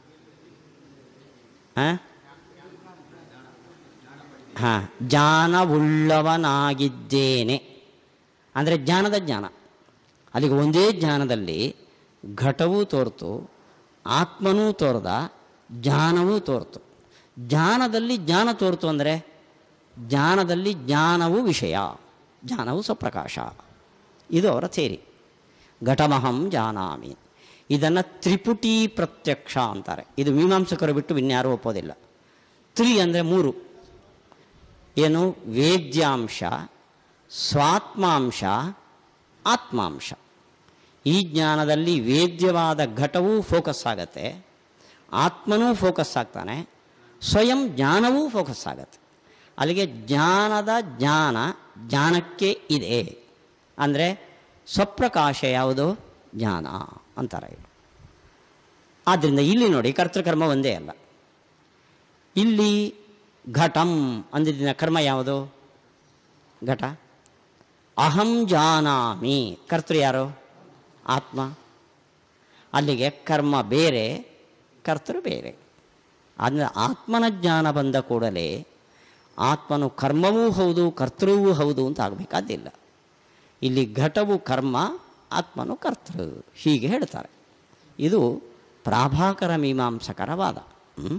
ಹಾಂ ಜ್ಞಾನವುಳ್ಳವನಾಗಿದ್ದೇನೆ ಅಂದರೆ ಜ್ಞಾನದ ಜ್ಞಾನ ಅಲ್ಲಿಗೆ ಒಂದೇ ಜ್ಞಾನದಲ್ಲಿ ಘಟವೂ ತೋರ್ತು ಆತ್ಮನೂ ತೋರ್ದ ಜ್ಞಾನವೂ ತೋರ್ತು ಜ್ಞಾನದಲ್ಲಿ ಜ್ಞಾನ ತೋರ್ತು ಅಂದರೆ ಜ್ಞಾನದಲ್ಲಿ ಜ್ಞಾನವು ವಿಷಯ ಜ್ಞಾನವು ಸ್ವಪ್ರಕಾಶ ಇದು ಅವರ ಥೇರಿ ಘಟಮಹಂ ಜಾನಾಮಿ ಇದನ್ನು ತ್ರಿಪುಟಿ ಪ್ರತ್ಯಕ್ಷ ಅಂತಾರೆ ಇದು ಮೀಮಾಂಸಕರು ಬಿಟ್ಟು ಇನ್ಯಾರೂ ಒಪ್ಪೋದಿಲ್ಲ ತ್ರಿ ಅಂದರೆ ಮೂರು ಏನು ವೇದ್ಯಾಂಶ ಸ್ವಾತ್ಮಾಂಶ ಆತ್ಮಾಂಶ ಈ ಜ್ಞಾನದಲ್ಲಿ ವೇದ್ಯವಾದ ಘಟವೂ ಫೋಕಸ್ ಆಗತ್ತೆ ಆತ್ಮನೂ ಫೋಕಸ್ ಆಗ್ತಾನೆ ಸ್ವಯಂ ಜ್ಞಾನವೂ ಫೋಕಸ್ ಆಗತ್ತೆ ಅಲ್ಲಿಗೆ ಜ್ಞಾನದ ಜ್ಞಾನ ಜ್ಞಾನಕ್ಕೆ ಇದೆ ಅಂದರೆ ಸ್ವಪ್ರಕಾಶ ಯಾವುದು ಜ್ಞಾನ ಅಂತಾರೆ ಇವರು ಆದ್ದರಿಂದ ಇಲ್ಲಿ ನೋಡಿ ಕರ್ತೃಕರ್ಮ ಒಂದೇ ಅಲ್ಲ ಇಲ್ಲಿ ಘಟಂ ಅಂದಿದ್ದಿನ ಕರ್ಮ ಯಾವುದು ಘಟ ಅಹಂ ಜಾನಾಮಿ ಕರ್ತೃ ಯಾರು ಆತ್ಮ ಅಲ್ಲಿಗೆ ಕರ್ಮ ಬೇರೆ ಕರ್ತೃ ಬೇರೆ ಅಂದರೆ ಆತ್ಮನ ಜ್ಞಾನ ಬಂದ ಕೂಡಲೇ ಆತ್ಮನು ಕರ್ಮವೂ ಹೌದು ಕರ್ತೃವೂ ಹೌದು ಅಂತ ಆಗಬೇಕಾದಿಲ್ಲ ಇಲ್ಲಿ ಘಟವು ಕರ್ಮ ಆತ್ಮನು ಕರ್ತೃ ಹೀಗೆ ಹೇಳ್ತಾರೆ ಇದು ಪ್ರಾಭಾಕರ ಮೀಮಾಂಸಕರ ವಾದ ಹ್ಮ್?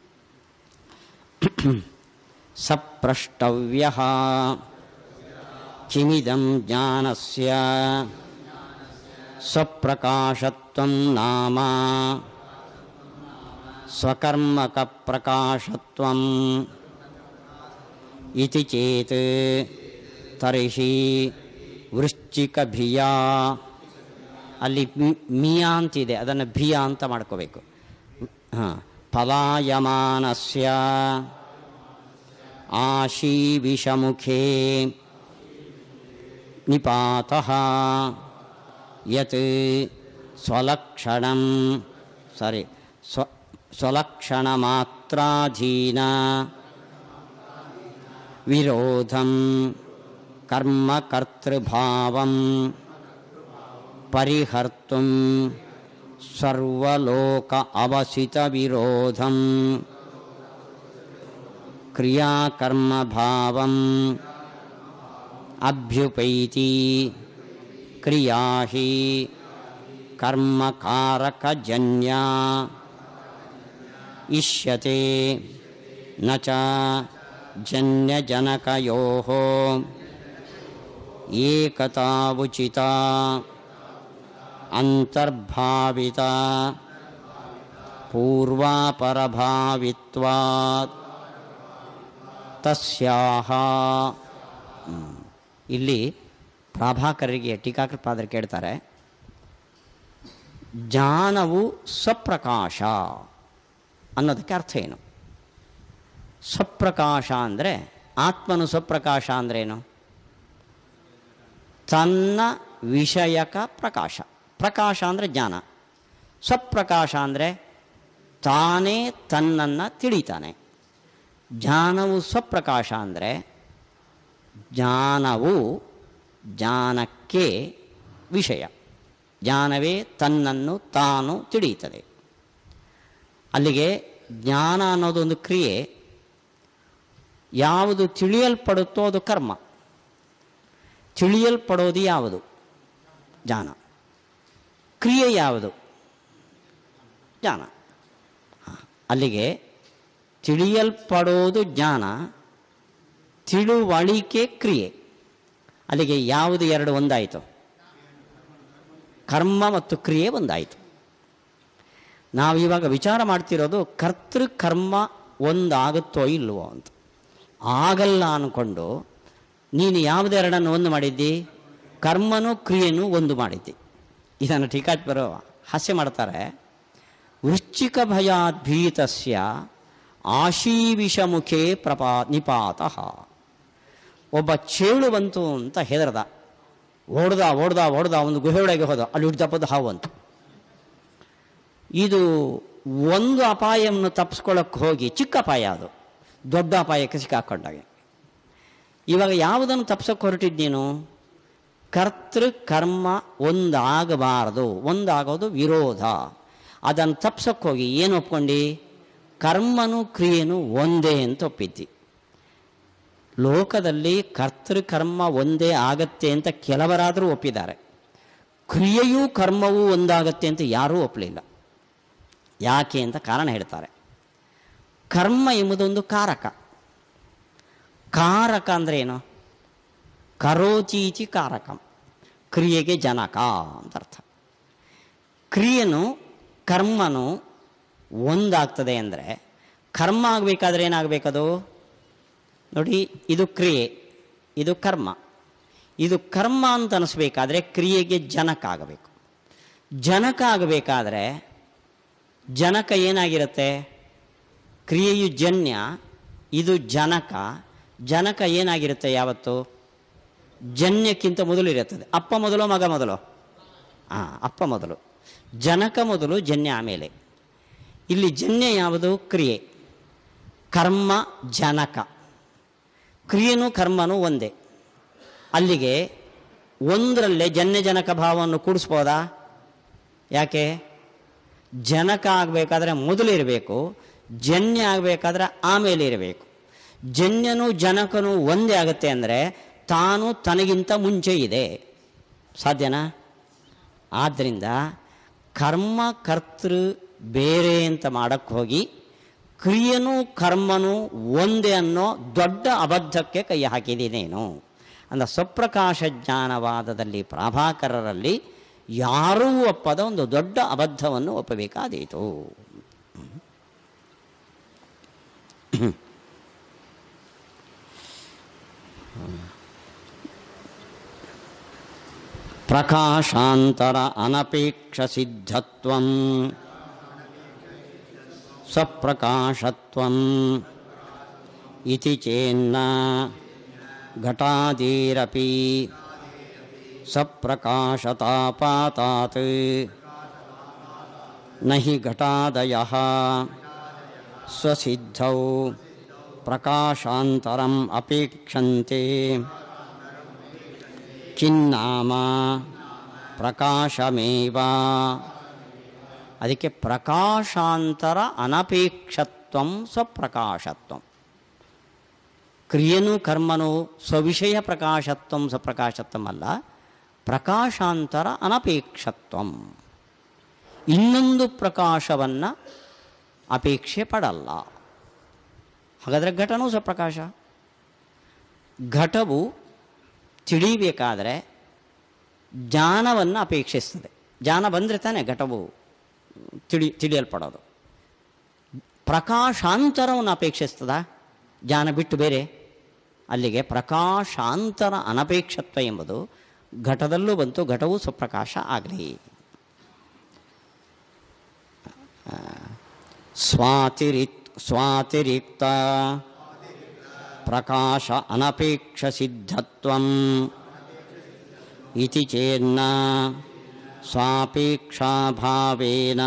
ಸಪ್ರಷ್ಟವ್ಯ ಕಿಮಿದಂ ಜ್ಞಾನಸ್ಯ ಸ್ವಪ್ರಕಾಶತ್ವಂ ನಾಮ ಸ್ವಕರ್ಮಕ ಪ್ರಕಾಶತ್ವಂ ಇತಿ ಚೇತ್ ತರ್ಹಿ ವೃಶ್ಚಿಕಭಿಯ ಅಲ್ಲಿ ಮಿ- ಮಿಯ ಅಂತಿದೆ ಅದನ್ನು ಭಿಯ ಅಂತ ಮಾಡ್ಕೋಬೇಕು ಹಾಂ ಪಲಾಯಮಾನಸ್ಯ ಆಶೀವಿಷಮುಖೇ ನಿಪಾತಃ ಯತ್ ಸ್ವಲಕ್ಷಣಂ ಸಾರಿ ಸ್ವ ಸ್ವಲಕ್ಷಣಮಾತ್ರಾಧೀನ ವಿರೋಧಂ ಕರ್ಮಕರ್ತೃಭಾವಂ ಪರಿಹರ್ತುಂ ಸರ್ವಲೋಕ ಅವಸಿತ ವಿರೋಧಂ ಕ್ರಿಯಾಕರ್ಮಭಾವಂ ಅಭ್ಯುಪೈತಿ ಕ್ರಿಯಾ ಹಿ ಕರ್ಮಕಾರಕಜನ್ಯ ಇಷ್ಯತೆ ನ ಚ ಜನ್ಯಜನಕಯೋಃ ಏಕತಾವುಚಿತ ಅಂತರ್ಭಾವಿತ ಪೂರ್ವಾಪರಭಾವಿತ್ವಾತ್ ತಸ್ಯಾಹ ಹ್ಮ್. ಇಲ್ಲಿ ಪ್ರಾಭಾಕರರಿಗೆ ಟೀಕಾಕೃಪಾದರು ಕೇಳ್ತಾರೆ ಜ್ಞಾನವು ಸ್ವಪ್ರಕಾಶ ಅನ್ನೋದಕ್ಕೆ ಅರ್ಥ ಏನು ಸ್ವಪ್ರಕಾಶ ಅಂದರೆ ಆತ್ಮನು ಸ್ವಪ್ರಕಾಶ ಅಂದ್ರೇನು ತನ್ನ ವಿಷಯಕ ಪ್ರಕಾಶ ಪ್ರಕಾಶ ಅಂದರೆ ಜ್ಞಾನ ಸ್ವಪ್ರಕಾಶ ಅಂದರೆ ತಾನೇ ತನ್ನನ್ನು ತಿಳಿತಾನೆ ಜ್ಞಾನವು ಸ್ವಪ್ರಕಾಶ ಅಂದರೆ ಜ್ಞಾನವು ಜ್ಞಾನಕ್ಕೆ ವಿಷಯ ಜ್ಞಾನವೇ ತನ್ನನ್ನು ತಾನು ತಿಳಿಯುತ್ತದೆ ಅಲ್ಲಿಗೆ ಜ್ಞಾನ ಅನ್ನೋದೊಂದು ಕ್ರಿಯೆ ಯಾವುದು ತಿಳಿಯಲ್ಪಡುತ್ತೋ ಅದು ಕರ್ಮ ತಿಳಿಯಲ್ಪಡೋದು ಯಾವುದು ಜ್ಞಾನ ಕ್ರಿಯೆ ಯಾವುದು ಜ್ಞಾನ ಹ. ಅಲ್ಲಿಗೆ ತಿಳಿಯಲ್ಪಡೋದು ಜ್ಞಾನ ತಿಳುವಳಿಕೆ ಕ್ರಿಯೆ ಅಲ್ಲಿಗೆ ಯಾವುದು ಎರಡು ಒಂದಾಯಿತು ಕರ್ಮ ಮತ್ತು ಕ್ರಿಯೆ ಒಂದಾಯಿತು ನಾವು ಇವಾಗ ವಿಚಾರ ಮಾಡ್ತಿರೋದು ಕರ್ತೃ ಕರ್ಮ ಒಂದಾಗುತ್ತೋ ಇಲ್ವೋ ಅಂತ ಆಗಲ್ಲ ಅಂದ್ಕೊಂಡು ನೀನು ಯಾವುದೆರಡನ್ನು ಒಂದು ಮಾಡಿದ್ದಿ ಕರ್ಮನು ಕ್ರಿಯೆನೂ ಒಂದು ಮಾಡಿದ್ದೆ ಇದನ್ನು ಟೀಕಾತ್ಮರು ಹಾಸ್ಯ ಮಾಡ್ತಾರೆ ವೃಶ್ಚಿಕ ಭಯಾದ್ಭೀತಸ್ಯ ಆಶೀವಿಷಮುಖೇ ಪ್ರಪಾ ನಿಪಾತಃ ಒಬ್ಬ ಚೇಳು ಬಂತು ಅಂತ ಹೆದರ್ದ ಓಡ್ದ ಓಡ್ದ ಓಡ್ದ ಒಂದು ಗುಹೆ ಒಳಗೆ ಹೋದ ಅಲ್ಲಿ ಹುಡ್ದಪ್ಪದ ಹಾವು ಅಂತ ಇದು ಒಂದು ಅಪಾಯವನ್ನು ತಪ್ಪಿಸ್ಕೊಳ್ಳೋಕೆ ಹೋಗಿ ಚಿಕ್ಕ ಅಪಾಯ ಅದು ದೊಡ್ಡ ಅಪಾಯಕ್ಕೆ ಸಿಕ್ಕಾಕೊಂಡಾಗೆ ಇವಾಗ ಯಾವುದನ್ನು ತಪ್ಸೋಕೆ ಹೊರಟಿದ್ ನೀನು ಕರ್ತೃ ಕರ್ಮ ಒಂದಾಗಬಾರದು ಒಂದಾಗೋದು ವಿರೋಧ ಅದನ್ನು ತಪ್ಸೋಕೆ ಹೋಗಿ ಏನು ಒಪ್ಕೊಂಡು ಕರ್ಮನು ಕ್ರಿಯೆನು ಒಂದೇ ಅಂತ ಒಪ್ಪಿದ್ದಿ ಲೋಕದಲ್ಲಿ ಕರ್ತೃ ಕರ್ಮ ಒಂದೇ ಆಗತ್ತೆ ಅಂತ ಕೆಲವರಾದರೂ ಒಪ್ಪಿದ್ದಾರೆ ಕ್ರಿಯೆಯೂ ಕರ್ಮವೂ ಒಂದಾಗತ್ತೆ ಅಂತ ಯಾರೂ ಒಪ್ಪಲಿಲ್ಲ ಯಾಕೆ ಅಂತ ಕಾರಣ ಹೇಳ್ತಾರೆ ಕರ್ಮ ಎಂಬುದೊಂದು ಕಾರಕ ಕಾರಕ ಅಂದರೆ ಏನು ಕರೋಚೀಚಿ ಕಾರಕಂ ಕ್ರಿಯೆಗೆ ಜನಕ ಅಂತ ಅರ್ಥ ಕ್ರಿಯೆನು ಕರ್ಮನು ಒಂದಾಗ್ತದೆ ಅಂದರೆ ಕರ್ಮ ಆಗಬೇಕಾದ್ರೆ ಏನಾಗಬೇಕದು ನೋಡಿ ಇದು ಕ್ರಿಯೆ ಇದು ಕರ್ಮ ಇದು ಕರ್ಮ ಅಂತ ಅನಿಸ್ಬೇಕಾದ್ರೆ ಕ್ರಿಯೆಗೆ ಜನಕ ಆಗಬೇಕು ಜನಕ ಆಗಬೇಕಾದ್ರೆ ಜನಕ ಏನಾಗಿರುತ್ತೆ ಕ್ರಿಯೆಯು ಜನ್ಯ ಇದು ಜನಕ ಜನಕ ಏನಾಗಿರುತ್ತೆ ಯಾವತ್ತು ಜನ್ಯಕ್ಕಿಂತ ಮೊದಲು ಇರುತ್ತದೆ ಅಪ್ಪ ಮೊದಲು ಮಗ ಮೊದಲು ಹಾಂ ಅಪ್ಪ ಮೊದಲು ಜನಕ ಮೊದಲು ಜನ್ಯ ಆಮೇಲೆ ಇಲ್ಲಿ ಜನ್ಯ ಯಾವುದು ಕ್ರಿಯೆ ಕರ್ಮ ಜನಕ ಕ್ರಿಯೆನೂ ಕರ್ಮನೂ ಒಂದೇ ಅಲ್ಲಿಗೆ ಒಂದರಲ್ಲೇ ಜನ್ಯ ಜನಕ ಭಾವವನ್ನು ಕೂಡಿಸ್ಬೋದಾ ಯಾಕೆ ಜನಕ ಆಗಬೇಕಾದ್ರೆ ಮೊದಲು ಇರಬೇಕು ಜನ್ಯ ಆಗಬೇಕಾದ್ರೆ ಆಮೇಲೆ ಇರಬೇಕು ಜನ್ಯನು ಜನಕನು ಒಂದೇ ಆಗುತ್ತೆ ಅಂದರೆ ತಾನು ತನಗಿಂತ ಮುಂಚೆ ಇದೆ ಸಾಧ್ಯನಾ ಆದ್ದರಿಂದ ಕರ್ಮ ಕರ್ತೃ ಬೇರೆ ಅಂತ ಮಾಡಕ್ಕೆ ಹೋಗಿ ಕ್ರಿಯೆನೂ ಕರ್ಮನೂ ಒಂದೇ ಅನ್ನೋ ದೊಡ್ಡ ಅಬದ್ಧಕ್ಕೆ ಕೈ ಹಾಕಿದ್ದೀನೇನು ಅಂದ ಸ್ವಪ್ರಕಾಶ ಜ್ಞಾನವಾದದಲ್ಲಿ ಪ್ರಾಭಾಕರರಲ್ಲಿ ಯಾರೂ ಒಪ್ಪದ ಒಂದು ದೊಡ್ಡ ಅಬದ್ಧವನ್ನು ಒಪ್ಪಬೇಕಾದೀತು ಪ್ರಕಾಶಾಂತರ ಅನಪೇಕ್ಷ ಸಿದ್ಧತ್ವಂ ಸ್ವಪ್ರಕಾಶತ್ವಂ ಇತಿ ಚೇನ್ನ ಘಟಾದೀರಪಿ ಸಪ್ರಕಾಶತಾಪಾತಾತ್ ನ ಹಿ ಘಟಾದಯಃ ಸ್ವಸಿದ್ಧೌ ಪ್ರಕಾಶಾಂತರಂ ಅಪೇಕ್ಷಂತೆ ಚಿನ್ನಾಮ ಪ್ರಕಾಶಮೇವ ಅದಕ್ಕೆ ಪ್ರಕಾಶಾಂತರ ಅನಪೇಕ್ಷತ್ವಂ ಸ್ವಪ್ರಕಾಶತ್ವಂ ಕ್ರಿಯೆನೂ ಕರ್ಮನೂ ಸ್ವವಿಷಯ ಪ್ರಕಾಶತ್ವಂ ಸ್ವಪ್ರಕಾಶತ್ವಂ ಅಲ್ಲ ಪ್ರಕಾಶಾಂತರ ಅನಪೇಕ್ಷತ್ವಂ ಇನ್ನೊಂದು ಪ್ರಕಾಶವನ್ನು ಅಪೇಕ್ಷೆ ಪಡಲ್ಲ ಹಾಗಾದರೆ ಘಟನೂ ಸ್ವಪ್ರಕಾಶ ಘಟವು ತಿಳಿಬೇಕಾದರೆ ಜ್ಞಾನವನ್ನು ಅಪೇಕ್ಷಿಸ್ತದೆ ಜ್ಞಾನ ಬಂದರೆ ತಾನೇ ಘಟವು ತಿಳಿ ತಿಳಿಯಲ್ಪಡೋದು ಪ್ರಕಾಶಾಂತರವನ್ನು ಅಪೇಕ್ಷಿಸ್ತದ ಜ್ಞಾನ ಬಿಟ್ಟು ಬೇರೆ ಅಲ್ಲಿಗೆ ಪ್ರಕಾಶಾಂತರ ಅನಪೇಕ್ಷತ್ವ ಎಂಬುದು ಘಟದಲ್ಲೂ ಬಂತು ಘಟವು ಸ್ವಪ್ರಕಾಶ ಆಗಲಿ ಸ್ವಾತಿರಿ ಸ್ವಾತಿರಿಕ್ತ ಪ್ರಕಾಶ ಅನಪೇಕ್ಷ ಸಿದ್ಧತ್ವಂ ಇತಿ ಚೇನ್ನ ಸ್ವಾಪೇಕ್ಷಾಭಾವೇನ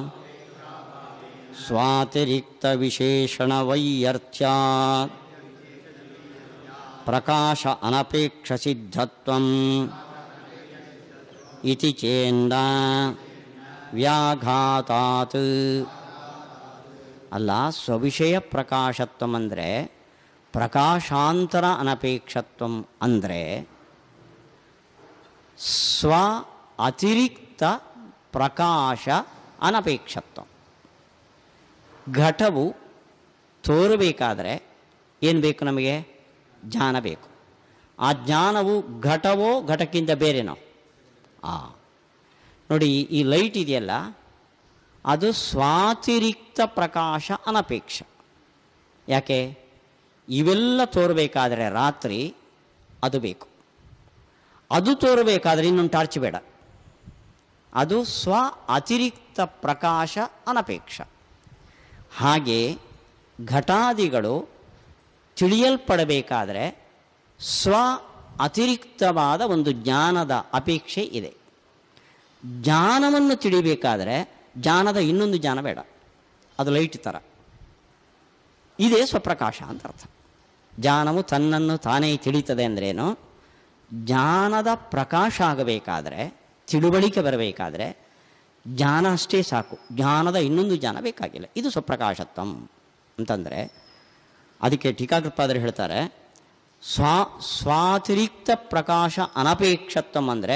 ಸ್ವಾತಿರಿಕ್ತ ವಿಶೇಷಣ ವೈಯರ್ಥ್ಯಾ ಪ್ರಕಾಶ ಅನಪೇಕ್ಷ ಸಿದ್ಧತ್ವಂ ಇತಿ ಚೇನ್ನ ವ್ಯಾಘಾತಾತ್ ಅಲ್ಲ ಸ್ವವಿಷಯ ಪ್ರಕಾಶತ್ವಂ ಅಂದರೆ ಪ್ರಕಾಶಾಂತರ ಅನಪೇಕ್ಷತ್ವಂ ಅಂದರೆ ಸ್ವ ಅತಿರಿಕ್ತ ಪ್ರಕಾಶ ಅನಪೇಕ್ಷತ್ವ ಘಟವು ತೋರಬೇಕಾದರೆ ಏನು ಬೇಕು ನಮಗೆ ಜ್ಞಾನ ಬೇಕು ಆ ಜ್ಞಾನವು ಘಟವೋ ಘಟಕ್ಕಿಂತ ಬೇರೆನೋ ಆ ನೋಡಿ ಈ ಲೈಟ್ ಇದೆಯಲ್ಲ ಅದು ಸ್ವಾತಿರಿಕ್ತ ಪ್ರಕಾಶ ಅನಪೇಕ್ಷ ಯಾಕೆ ಇವೆಲ್ಲ ತೋರಬೇಕಾದರೆ ರಾತ್ರಿ ಅದು ಬೇಕು ಅದು ತೋರಬೇಕಾದ್ರೆ ಇನ್ನೊಂದು ಟಾರ್ಚ್ ಬೇಡ ಅದು ಸ್ವ ಅತಿರಿಕ್ತ ಪ್ರಕಾಶ ಅನಪೇಕ್ಷ ಹಾಗೆ ಘಟಾದಿಗಳು ತಿಳಿಯಲ್ಪಡಬೇಕಾದರೆ ಸ್ವ ಅತಿರಿಕ್ತವಾದ ಒಂದು ಜ್ಞಾನದ ಅಪೇಕ್ಷೆ ಇದೆ ಜ್ಞಾನವನ್ನು ತಿಳಿಬೇಕಾದರೆ ಜ್ಞಾನದ ಇನ್ನೊಂದು ಜ್ಞಾನ ಬೇಡ ಅದು ಲೈಟ್ ಥರ ಇದೇ ಸ್ವಪ್ರಕಾಶ ಅಂತ ಅರ್ಥ ಜ್ಞಾನವು ತನ್ನನ್ನು ತಾನೇ ತಿಳಿತದೆ ಅಂದ್ರೇನು ಜ್ಞಾನದ ಪ್ರಕಾಶ ಆಗಬೇಕಾದ್ರೆ ತಿಳುವಳಿಕೆ ಬರಬೇಕಾದ್ರೆ ಜ್ಞಾನ ಅಷ್ಟೇ ಸಾಕು ಜ್ಞಾನದ ಇನ್ನೊಂದು ಜ್ಞಾನ ಬೇಕಾಗಿಲ್ಲ ಇದು ಸ್ವಪ್ರಕಾಶತ್ವಂ ಅಂತಂದರೆ ಅದಕ್ಕೆ ಟೀಕಾಕೃಪಾದರು ಹೇಳ್ತಾರೆ ಸ್ವಾ ಸ್ವಾತಿರಿಕ್ತ ಪ್ರಕಾಶ ಅನಪೇಕ್ಷತ್ವಂ ಅಂದರೆ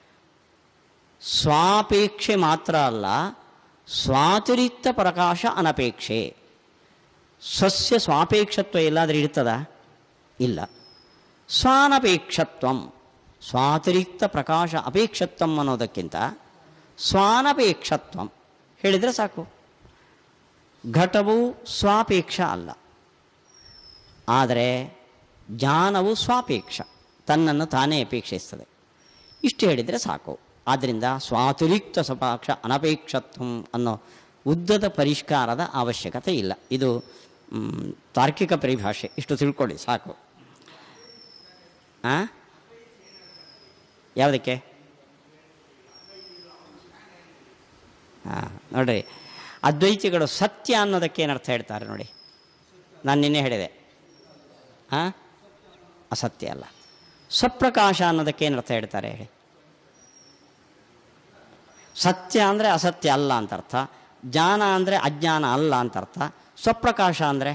ಸ್ವಾಪೇಕ್ಷೆ ಮಾತ್ರ ಅಲ್ಲ ಸ್ವಾತಿರಿಕ್ತ ಪ್ರಕಾಶ ಅನಪೇಕ್ಷೆ ಸ್ವಸ್ಯ ಸ್ವಾಪೇಕ್ಷತ್ವ ಎಲ್ಲಾದರೂ ಇರ್ತದ ಇಲ್ಲ ಸ್ವಾನಪೇಕ್ಷತ್ವಂ ಸ್ವಾತಿರಿಕ್ತ ಪ್ರಕಾಶ ಅಪೇಕ್ಷತ್ವಂ ಅನ್ನೋದಕ್ಕಿಂತ ಸ್ವಾನಪೇಕ್ಷತ್ವಂ ಹೇಳಿದರೆ ಸಾಕು ಘಟವು ಸ್ವಾಪೇಕ್ಷ ಅಲ್ಲ ಆದರೆ ಜ್ಞಾನವು ಸ್ವಾಪೇಕ್ಷ ತನ್ನನ್ನು ತಾನೇ ಅಪೇಕ್ಷಿಸ್ತದೆ ಇಷ್ಟು ಹೇಳಿದರೆ ಸಾಕು ಆದ್ದರಿಂದ ಸ್ವಾತಿರಿಕ್ತ ಸ್ವಪಾಕ್ಷ ಅನಪೇಕ್ಷತ್ವಂ ಅನ್ನೋ ಉದ್ದದ ಪರಿಷ್ಕಾರದ ಅವಶ್ಯಕತೆ ಇಲ್ಲ ಇದು ಮ್, ತಾರ್ಕಿಕ ಪರಿಭಾಷೆ ಇಷ್ಟು ತಿಳ್ಕೊಳ್ಳಿ ಸಾಕು ಆ ಯಾವುದಕ್ಕೆ ಹಾಂ ನೋಡ್ರಿ ಅದ್ವೈತಿಗಳು ಸತ್ಯ ಅನ್ನೋದಕ್ಕೆ ಏನರ್ಥ ಹೇಳ್ತಾರೆ ನೋಡಿ ನಾನು ನಿನ್ನೆ ಹೇಳಿದೆ ಹಾಂ ಅಸತ್ಯ ಅಲ್ಲ ಸ್ವಪ್ರಕಾಶ ಅನ್ನೋದಕ್ಕೆ ಏನರ್ಥ ಹೇಳ್ತಾರೆ ಹೇಳಿ ಸತ್ಯ ಅಂದರೆ ಅಸತ್ಯ ಅಲ್ಲ ಅಂತ ಅರ್ಥ ಜ್ಞಾನ ಅಂದರೆ ಅಜ್ಞಾನ ಅಲ್ಲ ಅಂತ ಅರ್ಥ ಸ್ವಪ್ರಕಾಶ ಅಂದರೆ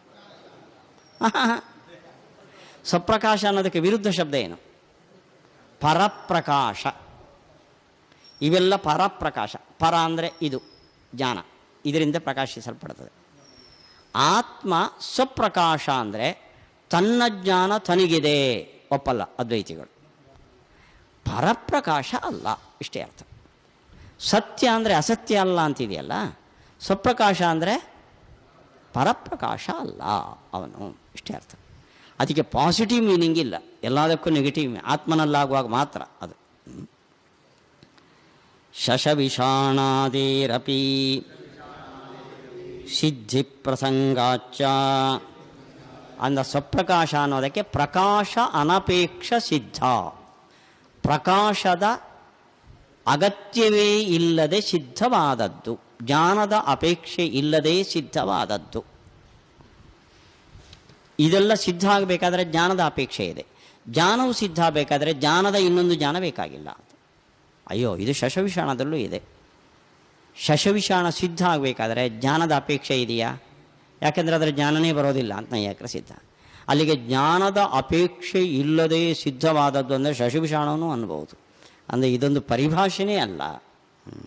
ಸ್ವಪ್ರಕಾಶ ಅನ್ನೋದಕ್ಕೆ ವಿರುದ್ಧ ಶಬ್ದ ಏನು ಪರಪ್ರಕಾಶ ಇವೆಲ್ಲ ಪರಪ್ರಕಾಶ ಪರ ಅಂದರೆ ಇದು ಜ್ಞಾನ ಇದರಿಂದ ಪ್ರಕಾಶಿಸಲ್ಪಡುತ್ತದೆ ಆತ್ಮ ಸ್ವಪ್ರಕಾಶ ಅಂದರೆ ತನ್ನ ಜ್ಞಾನ ತನಗಿದೆ ಒಪ್ಪಲ್ಲ ಅದ್ವೈತಿಗಳು ಪರಪ್ರಕಾಶ ಅಲ್ಲ ಇಷ್ಟೇ ಅರ್ಥ ಸತ್ಯ ಅಂದರೆ ಅಸತ್ಯ ಅಲ್ಲ ಅಂತಿದೆಯಲ್ಲ ಸ್ವಪ್ರಕಾಶ ಅಂದರೆ ಪರಪ್ರಕಾಶ ಅಲ್ಲ ಅವನು ಇಷ್ಟೇ ಅರ್ಥ ಅದಕ್ಕೆ ಪಾಸಿಟಿವ್ ಮೀನಿಂಗ್ ಇಲ್ಲ ಎಲ್ಲದಕ್ಕೂ ನೆಗೆಟಿವ್ ಆತ್ಮನಲ್ಲಾಗುವಾಗ ಮಾತ್ರ ಅದು ಹ್ಮ್. ಶಶವಿಷಾಣಾದೇರಪಿ ಸಿದ್ಧಿ ಪ್ರಸಂಗಾಚ ಅಂದ ಸ್ವಪ್ರಕಾಶ ಅನ್ನೋದಕ್ಕೆ ಪ್ರಕಾಶ ಅನಪೇಕ್ಷ ಸಿದ್ಧ ಪ್ರಕಾಶದ ಅಗತ್ಯವೇ ಇಲ್ಲದೆ ಸಿದ್ಧವಾದದ್ದು ಜ್ಞಾನದ ಅಪೇಕ್ಷೆ ಇಲ್ಲದೆ ಸಿದ್ಧವಾದದ್ದು ಇದೆಲ್ಲ ಸಿದ್ಧ ಆಗಬೇಕಾದ್ರೆ ಜ್ಞಾನದ ಅಪೇಕ್ಷೆ ಇದೆ ಜ್ಞಾನವು ಸಿದ್ಧ ಆಗಬೇಕಾದ್ರೆ ಜ್ಞಾನದ ಇನ್ನೊಂದು ಜ್ಞಾನ ಬೇಕಾಗಿಲ್ಲ ಅಂತ ಅಯ್ಯೋ ಇದು ಶಶವಿಷಾಣದಲ್ಲೂ ಇದೆ ಶಶವಿಷಾಣ ಸಿದ್ಧ ಆಗಬೇಕಾದ್ರೆ ಜ್ಞಾನದ ಅಪೇಕ್ಷೆ ಇದೆಯಾ ಯಾಕೆಂದರೆ ಅದರ ಜ್ಞಾನನೇ ಬರೋದಿಲ್ಲ ಅಂತ ನೈಯಾಕರ ಸಿದ್ಧ ಅಲ್ಲಿಗೆ ಜ್ಞಾನದ ಅಪೇಕ್ಷೆ ಇಲ್ಲದೆ ಸಿದ್ಧವಾದದ್ದು ಅಂದರೆ ಶಶವಿಷಾಣವೂ ಅನ್ಬೋದು ಅಂದರೆ ಇದೊಂದು ಪರಿಭಾಷೆನೇ ಅಲ್ಲ ಹ್ಮ್.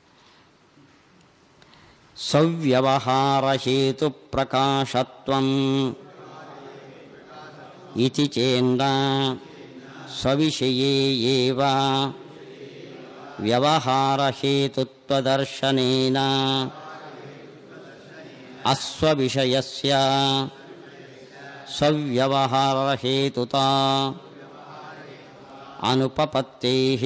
ಸವ್ಯವಹಾರ ಹೇತು ಪ್ರಕಾಶತ್ವಂ ಇತಿ ಚೇಂದ ಸ್ವವಿಷಯೇ ಏವ ವ್ಯವಹಾರ ಹೇತುತ್ವದರ್ಶನೇನ ಅಸ್ವವಿಷಯಸ್ಯ ಸ್ವವ್ಯವಹಾರ ಹೇತುತಾ ಅನುಪಪತ್ತೇಃ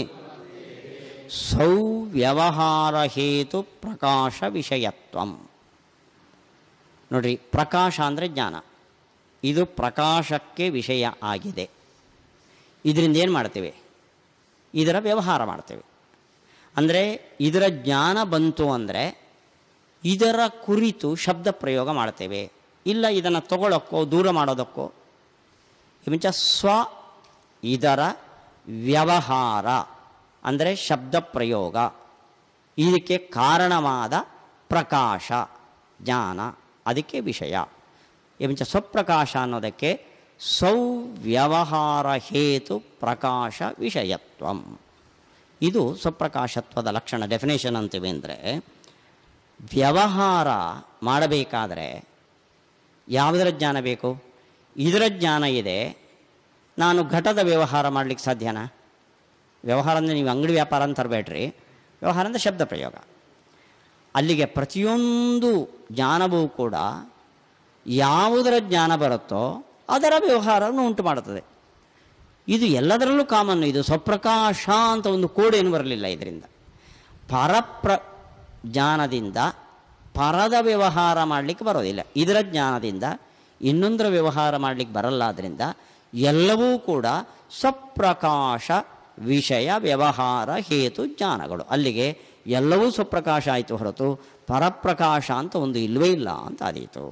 ಸೌವ್ಯವಹಾರ ಹೇತು ಪ್ರಕಾಶ ವಿಷಯತ್ವಂ ನೋಡ್ರಿ ಪ್ರಕಾಶ ಅಂದರೆ ಜ್ಞಾನ ಇದು ಪ್ರಕಾಶಕ್ಕೆ ವಿಷಯ ಆಗಿದೆ ಇದರಿಂದ ಏನು ಮಾಡ್ತೇವೆ ಇದರ ವ್ಯವಹಾರ ಮಾಡ್ತೇವೆ ಅಂದರೆ ಇದರ ಜ್ಞಾನ ಬಂತು ಅಂದರೆ ಇದರ ಕುರಿತು ಶಬ್ದ ಪ್ರಯೋಗ ಮಾಡ್ತೇವೆ ಇಲ್ಲ ಇದನ್ನು ತಗೊಳ್ಳೋಕ್ಕೋ ದೂರ ಮಾಡೋದಕ್ಕೋ ಮುಂಚ ಸ್ವ ಇದರ ವ್ಯವಹಾರ ಅಂದರೆ ಶಬ್ದ ಪ್ರಯೋಗ ಇದಕ್ಕೆ ಕಾರಣವಾದ ಪ್ರಕಾಶ ಜ್ಞಾನ ಅದಕ್ಕೆ ವಿಷಯ ಮುಂಚ ಸ್ವಪ್ರಕಾಶ ಅನ್ನೋದಕ್ಕೆ ಸೌವ್ಯವಹಾರ ಹೇತು ಪ್ರಕಾಶ ವಿಷಯತ್ವಂ ಇದು ಸ್ವಪ್ರಕಾಶತ್ವದ ಲಕ್ಷಣ ಡೆಫಿನೇಷನ್ ಅಂತೀವಿ ಅಂದರೆ ವ್ಯವಹಾರ ಮಾಡಬೇಕಾದರೆ ಯಾವುದರ ಜ್ಞಾನ ಬೇಕು ಇದರ ಜ್ಞಾನ ಇದೆ ನಾನು ಘಟದ ವ್ಯವಹಾರ ಮಾಡಲಿಕ್ಕೆ ಸಾಧ್ಯನಾ ವ್ಯವಹಾರ ಅಂದರೆ ನೀವು ಅಂಗಡಿ ವ್ಯಾಪಾರ ಅಂತ ತರಬೇಡ್ರಿ ವ್ಯವಹಾರ ಅಂದರೆ ಶಬ್ದ ಪ್ರಯೋಗ ಅಲ್ಲಿಗೆ ಪ್ರತಿಯೊಂದು ಜ್ಞಾನವೂ ಕೂಡ ಯಾವುದರ ಜ್ಞಾನ ಬರುತ್ತೋ ಅದರ ವ್ಯವಹಾರವನ್ನು ಉಂಟು ಮಾಡುತ್ತದೆ ಇದು ಎಲ್ಲದರಲ್ಲೂ ಕಾಮನ್ ಇದು ಸ್ವಪ್ರಕಾಶ ಅಂತ ಒಂದು ಕೋಡ್ ಏನು ಬರಲಿಲ್ಲ ಇದರಿಂದ ಪರಪ್ರ ಜ್ಞಾನದಿಂದ ಪರದ ವ್ಯವಹಾರ ಮಾಡಲಿಕ್ಕೆ ಬರೋದಿಲ್ಲ ಇದರ ಜ್ಞಾನದಿಂದ ಇನ್ನೊಂದರ ವ್ಯವಹಾರ ಮಾಡಲಿಕ್ಕೆ ಬರಲ್ಲ ಆದ್ದರಿಂದ ಎಲ್ಲವೂ ಕೂಡ ಸ್ವಪ್ರಕಾಶ ವಿಷಯ ವ್ಯವಹಾರ ಹೇತು ಜ್ಞಾನಗಳು ಅಲ್ಲಿಗೆ ಎಲ್ಲವೂ ಸ್ವಪ್ರಕಾಶ ಆಯಿತು ಹೊರತು ಪರಪ್ರಕಾಶ ಅಂತ ಒಂದು ಇಲ್ಲವೇ ಇಲ್ಲ ಅಂತ ಆದೀತು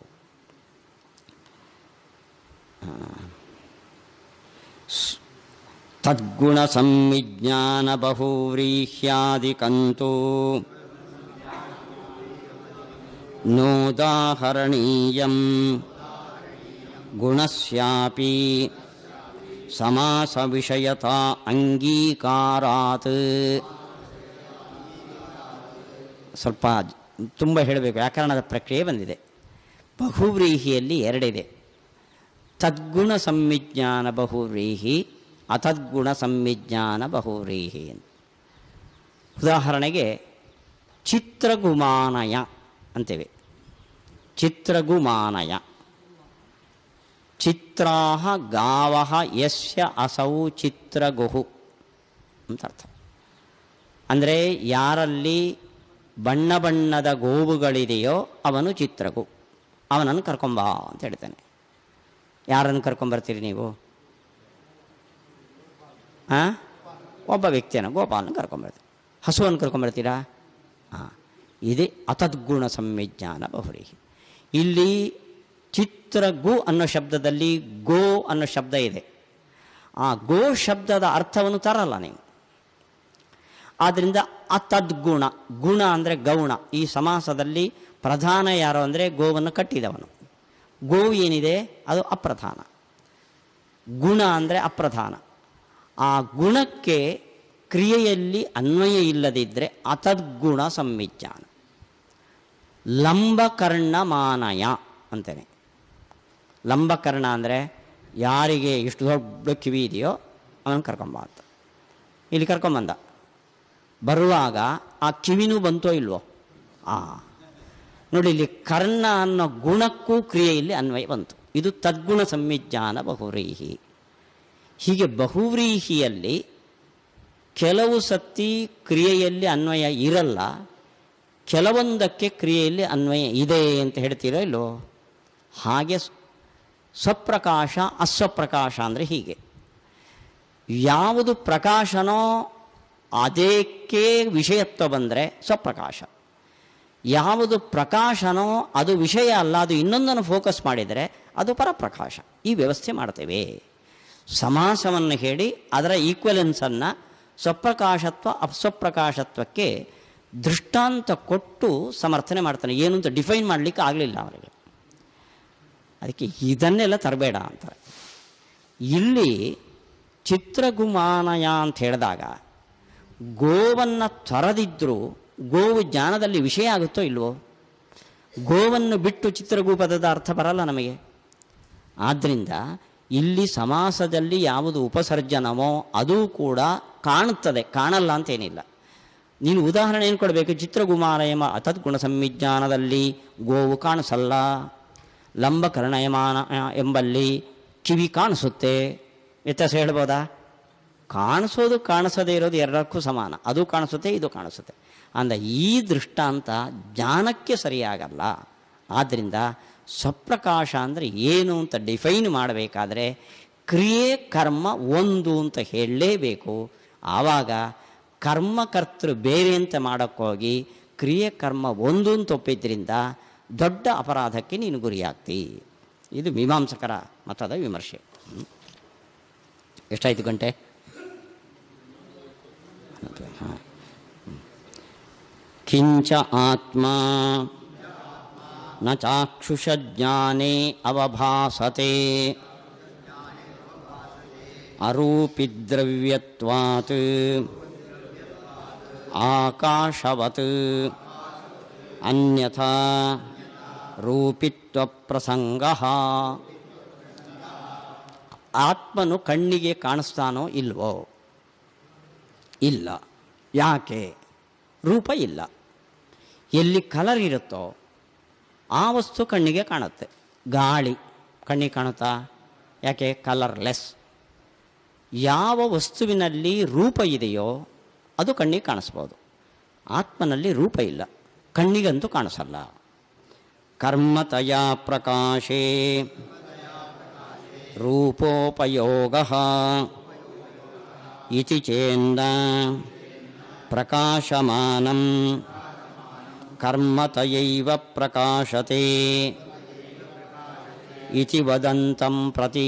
ತದ್ಗುಣ ಸಂವಿಜ್ಞಾನ ಬಹುವ್ರೀಹ್ಯಾದಿಕಂತೂ ನೋದಾಹರಣೀಯಂ ಗುಣಸ್ಯಾಪಿ ಸಮಾಸ ವಿಷಯತಾ ಅಂಗೀಕಾರಾತ್ ಸ್ವಲ್ಪ ತುಂಬ ಹೇಳಬೇಕು ವ್ಯಾಕರಣದ ಪ್ರಕ್ರಿಯೆ ಬಂದಿದೆ ಬಹುವ್ರೀಹಿಯಲ್ಲಿ ಎರಡಿದೆ ತದ್ಗುಣ ಸಂವಿಜ್ಞಾನ ಬಹುವ್ರೀಹಿ ಅತದ್ಗುಣ ಸಂವಿಜ್ಞಾನ ಬಹುವ್ರೀಹಿ ಉದಾಹರಣೆಗೆ ಚಿತ್ರಗುಮಾನಯ ಅಂತೇವೆ ಚಿತ್ರಗುಮಾನಯ ಚಿತ್ರಾಹ ಗಾವಹ ಯಸ್ಯ ಅಸೌ ಚಿತ್ರಗುಹು ಅಂತ ಅರ್ಥ ಅಂದರೆ ಯಾರಲ್ಲಿ ಬಣ್ಣ ಬಣ್ಣದ ಗೋವುಗಳಿದೆಯೋ ಅವನು ಚಿತ್ರಗು ಅವನನ್ನು ಕರ್ಕೊಂಬ ಅಂತ ಹೇಳ್ತಾನೆ ಯಾರನ್ನು ಕರ್ಕೊಂಬರ್ತೀರಿ ನೀವು ಹಾಂ ಒಬ್ಬ ವ್ಯಕ್ತಿಯನ್ನು ಗೋಪಾಲನ ಕರ್ಕೊಂಬರ್ತೀರಿ ಹಸುವನ್ನು ಕರ್ಕೊಂಬರ್ತೀರಾ ಹಾಂ ಇದೇ ಅತದ್ಗುಣ ಸಂವಿಜ್ಞಾನ ಬಹುರಿ ಇಲ್ಲಿ ಚಿತ್ರಗು ಅನ್ನೋ ಶಬ್ದದಲ್ಲಿ ಗೋ ಅನ್ನೋ ಶಬ್ದ ಇದೆ ಆ ಗೋ ಶಬ್ದದ ಅರ್ಥವನ್ನು ತರಲ್ಲ ನೀವು ಆದ್ದರಿಂದ ಅತದ್ಗುಣ ಗುಣ ಅಂದರೆ ಗೌಣ ಈ ಸಮಾಸದಲ್ಲಿ ಪ್ರಧಾನ ಯಾರು ಅಂದರೆ ಗೋವನ್ನು ಕಟ್ಟಿದವನು ಗೋವು ಏನಿದೆ ಅದು ಅಪ್ರಧಾನ ಗುಣ ಅಂದರೆ ಅಪ್ರಧಾನ ಆ ಗುಣಕ್ಕೆ ಕ್ರಿಯೆಯಲ್ಲಿ ಅನ್ವಯ ಇಲ್ಲದಿದ್ದರೆ ಅತದ್ಗುಣ ಸಂವಿಜ್ಞಾನ ಲಂಬಕರ್ಣಮಾನಯ ಅಂತೇನೆ ಲಂಬಕರ್ಣ ಅಂದರೆ ಯಾರಿಗೆ ಇಷ್ಟು ದೊಡ್ಡ ಕಿವಿ ಇದೆಯೋ ಅವನು ಕರ್ಕೊಂಬ ಅಂತ ಇಲ್ಲಿ ಕರ್ಕೊಂಬಂದ ಬರುವಾಗ ಆ ಕಿವಿನೂ ಬಂತೋ ಇಲ್ವೋ ಆ ನೋಡಿ ಇಲ್ಲಿ ಕರ್ಣ ಅನ್ನೋ ಗುಣಕ್ಕೂ ಕ್ರಿಯೆಯಲ್ಲಿ ಅನ್ವಯ ಬಂತು ಇದು ತದ್ಗುಣ ಸಂವಿಜ್ಞಾನ ಬಹುವ್ರೀಹಿ ಹೀಗೆ ಬಹುವ್ರೀಹಿಯಲ್ಲಿ ಕೆಲವು ಸತಿ ಕ್ರಿಯೆಯಲ್ಲಿ ಅನ್ವಯ ಇರಲ್ಲ ಕೆಲವೊಂದಕ್ಕೆ ಕ್ರಿಯೆಯಲ್ಲಿ ಅನ್ವಯ ಇದೆ ಅಂತ ಹೇಳ್ತೀರೋ ಇಲ್ಲೋ ಹಾಗೆ ಸ್ವಪ್ರಕಾಶ ಅಸ್ವಪ್ರಕಾಶ ಅಂದರೆ ಹೀಗೆ ಯಾವುದು ಪ್ರಕಾಶನೋ ಅದಕ್ಕೆ ವಿಷಯತ್ವ ಬಂದರೆ ಸ್ವಪ್ರಕಾಶ ಯಾವುದು ಪ್ರಕಾಶನೋ ಅದು ವಿಷಯ ಅಲ್ಲ ಅದು ಇನ್ನೊಂದನ್ನು ಫೋಕಸ್ ಮಾಡಿದರೆ ಅದು ಪರಪ್ರಕಾಶ ಈ ವ್ಯವಸ್ಥೆ ಮಾಡ್ತೇವೆ ಸಮಾಸವನ್ನು ಹೇಳಿ ಅದರ ಈಕ್ವಲೆನ್ಸನ್ನು ಸ್ವಪ್ರಕಾಶತ್ವ ಅಸ್ವಪ್ರಕಾಶತ್ವಕ್ಕೆ ದೃಷ್ಟಾಂತ ಕೊಟ್ಟು ಸಮರ್ಥನೆ ಮಾಡ್ತಾನೆ ಏನು ಅಂತ ಡಿಫೈನ್ ಮಾಡಲಿಕ್ಕೆ ಆಗಲಿಲ್ಲ ಅವರಿಗೆ ಅದಕ್ಕೆ ಇದನ್ನೆಲ್ಲ ತರಬೇಡ ಅಂತಾರೆ ಇಲ್ಲಿ ಚಿತ್ರಗುಮಾನಯ ಅಂತ ಹೇಳಿದಾಗ ಗೋವನ್ನು ತೊರೆದಿದ್ದರೂ ಗೋವು ಜ್ಞಾನದಲ್ಲಿ ವಿಷಯ ಆಗುತ್ತೋ ಇಲ್ವೋ ಗೋವನ್ನು ಬಿಟ್ಟು ಚಿತ್ರಗೂ ಪದದ ಅರ್ಥ ಬರಲ್ಲ ನಮಗೆ ಆದ್ದರಿಂದ ಇಲ್ಲಿ ಸಮಾಸದಲ್ಲಿ ಯಾವುದು ಉಪಸರ್ಜನವೋ ಅದು ಕೂಡ ಕಾಣುತ್ತದೆ ಕಾಣಲ್ಲ ಅಂತೇನಿಲ್ಲ ನೀನು ಉದಾಹರಣೆ ಏನು ಕೊಡಬೇಕು ಚಿತ್ರಗುಮಾರಯಮ ಅತದ್ಗುಣ ಸಂವಿಜ್ಞಾನದಲ್ಲಿ ಗೋವು ಕಾಣಿಸಲ್ಲ ಲಂಬಕರ್ಣಯಮಾನ ಎಂಬಲ್ಲಿ ಕಿವಿ ಕಾಣಿಸುತ್ತೆ ವ್ಯತ್ಯಾಸ ಹೇಳ್ಬೋದಾ ಕಾಣಿಸೋದು ಕಾಣಿಸದೇ ಇರೋದು ಎರಡಕ್ಕೂ ಸಮಾನ ಅದು ಕಾಣಿಸುತ್ತೆ ಇದು ಕಾಣಿಸುತ್ತೆ ಅಂದ ಈ ದೃಷ್ಟಾಂತ ಜ್ಞಾನಕ್ಕೆ ಸರಿಯಾಗಲ್ಲ ಆದ್ದರಿಂದ ಸ್ವಪ್ರಕಾಶ ಅಂದರೆ ಏನು ಅಂತ ಡಿಫೈನ್ ಮಾಡಬೇಕಾದ್ರೆ ಕ್ರಿಯೆ ಕರ್ಮ ಒಂದು ಅಂತ ಹೇಳಲೇಬೇಕು ಆವಾಗ ಕರ್ಮಕರ್ತೃ ಬೇರೆ ಅಂತ ಮಾಡೋಕ್ಕೋಗಿ ಕ್ರಿಯೆ ಕರ್ಮ ಒಂದು ಅಂತ ಒಪ್ಪಿದ್ರಿಂದ ದೊಡ್ಡ ಅಪರಾಧಕ್ಕೆ ನೀನು ಗುರಿಯಾಗ್ತಿ ಇದು ಮೀಮಾಂಸಕರ ಮತದ ವಿಮರ್ಶೆ ಹ್ಮ್. ಎಷ್ಟಾಯ್ತು ಗಂಟೆ ಹಾಂ ಕಿಂಚ ಆತ್ಮ ನ ಚಾಕ್ಷುಷಜ್ಞಾನೇ ಅವಭಾಸತೆ ಅರೂಪಿದ್ರವ್ಯತ್ವಾತ್ ಆಕಾಶವತ್ ಅನ್ಯಥಾ ರೂಪಿತ್ವಪ್ರಸಂಗ ಆತ್ಮನು ಕಣ್ಣಿಗೆ ಕಾಣಿಸ್ತಾನೋ ಇಲ್ವೋ ಇಲ್ಲ ಯಾಕೆ ರೂಪ ಇಲ್ಲ ಎಲ್ಲಿ ಕಲರ್ ಇರುತ್ತೋ ಆ ವಸ್ತು ಕಣ್ಣಿಗೆ ಕಾಣುತ್ತೆ ಗಾಳಿ ಕಣ್ಣಿಗೆ ಕಾಣುತ್ತಾ ಯಾಕೆ ಕಲರ್ಲೆಸ್ ಯಾವ ವಸ್ತುವಿನಲ್ಲಿ ರೂಪ ಇದೆಯೋ ಅದು ಕಣ್ಣಿಗೆ ಕಾಣಿಸ್ಬೋದು ಆತ್ಮನಲ್ಲಿ ರೂಪ ಇಲ್ಲ ಕಣ್ಣಿಗಂತೂ ಕಾಣಿಸಲ್ಲ ಕರ್ಮತಯ ಪ್ರಕಾಶೇ ರೂಪೋಪಯೋಗ ಇತಿ ಚೇಂದ ಪ್ರಕಾಶಮಾನಂ ಕರ್ಮತಯೈವ ಪ್ರಕಾಶತೆ ಇತಿ ವದಂತಂ ಪ್ರತಿ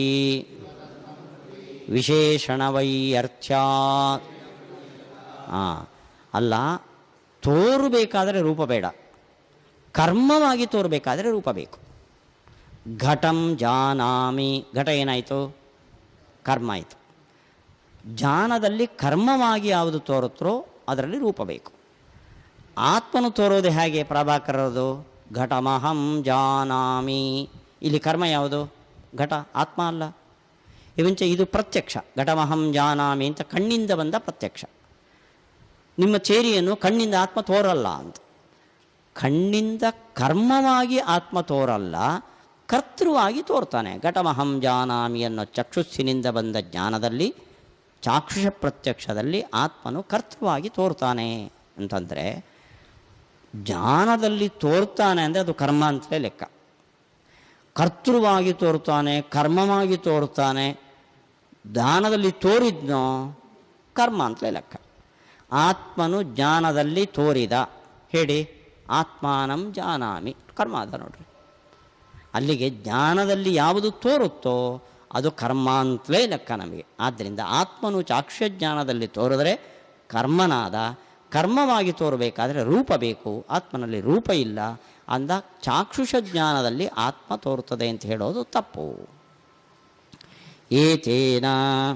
ವಿಶೇಷಣವೈಯರ್ಥ್ಯಾತ್ ಹಾಂ ಅಲ್ಲ ತೋರಬೇಕಾದರೆ ರೂಪ ಬೇಡ ಕರ್ಮವಾಗಿ ತೋರಬೇಕಾದರೆ ರೂಪ ಬೇಕು ಘಟಂ ಜಾನಾಮಿ ಘಟ ಏನಾಯಿತು ಕರ್ಮ ಆಯಿತು ಜಾನದಲ್ಲಿ ಕರ್ಮವಾಗಿ ಯಾವುದು ತೋರುತ್ತೋ ಅದರಲ್ಲಿ ರೂಪ ಬೇಕು ಆತ್ಮನು ತೋರೋದು ಹೇಗೆ ಪ್ರಭಾಕರದು ಘಟಮಹಂ ಜಾನಾಮಿ ಇಲ್ಲಿ ಕರ್ಮ ಯಾವುದು ಘಟ ಆತ್ಮ ಅಲ್ಲ ಇವಂಚ ಇದು ಪ್ರತ್ಯಕ್ಷ ಘಟಮಹಂ ಜಾನಾಮಿ ಅಂತ ಕಣ್ಣಿಂದ ಬಂದ ಪ್ರತ್ಯಕ್ಷ ನಿಮ್ಮ ಚೇರಿಯನ್ನು ಕಣ್ಣಿಂದ ಆತ್ಮ ತೋರಲ್ಲ ಅಂತ ಕಣ್ಣಿಂದ ಕರ್ಮವಾಗಿ ಆತ್ಮ ತೋರಲ್ಲ ಕರ್ತೃವಾಗಿ ತೋರ್ತಾನೆ ಘಟಮಹಂ ಜಾನಾಮಿ ಅನ್ನೋ ಚಕ್ಷುಸ್ಸಿನಿಂದ ಬಂದ ಜ್ಞಾನದಲ್ಲಿ ಚಾಕ್ಷುಷ ಪ್ರತ್ಯಕ್ಷದಲ್ಲಿ ಆತ್ಮನು ಕರ್ತೃವಾಗಿ ತೋರ್ತಾನೆ ಅಂತಂದರೆ ಜ್ಞಾನದಲ್ಲಿ ತೋರ್ತಾನೆ ಅಂದರೆ ಅದು ಕರ್ಮ ಅಂತಲೇ ಲೆಕ್ಕ ಕರ್ತೃವಾಗಿ ತೋರ್ತಾನೆ ಕರ್ಮವಾಗಿ ತೋರ್ತಾನೆ ದಾನದಲ್ಲಿ ತೋರಿದ್ನೋ ಕರ್ಮ ಅಂತಲೇ ಲೆಕ್ಕ ಆತ್ಮನು ಜ್ಞಾನದಲ್ಲಿ ತೋರಿದ ಹೇಳಿ ಆತ್ಮಾನಂ ಜಾನಾಮಿ ಕರ್ಮ ಅದ ನೋಡ್ರಿ ಅಲ್ಲಿಗೆ ಜ್ಞಾನದಲ್ಲಿ ಯಾವುದು ತೋರುತ್ತೋ ಅದು ಕರ್ಮ ಅಂತಲೇ ಲೆಕ್ಕ ನಮಗೆ ಆದ್ದರಿಂದ ಆತ್ಮನು ಚಾಕ್ಷ್ಯ ಜ್ಞಾನದಲ್ಲಿ ತೋರಿದ್ರೆ ಕರ್ಮನಾದ ಕರ್ಮವಾಗಿ ತೋರಬೇಕಾದರೆ ರೂಪ ಬೇಕು ಆತ್ಮನಲ್ಲಿ ರೂಪ ಇಲ್ಲ ಅಂದ ಚಾಕ್ಷುಷ ಜ್ಞಾನದಲ್ಲಿ ಆತ್ಮ ತೋರುತ್ತದೆ ಅಂತ ಹೇಳೋದು ತಪ್ಪು ಏತೇನ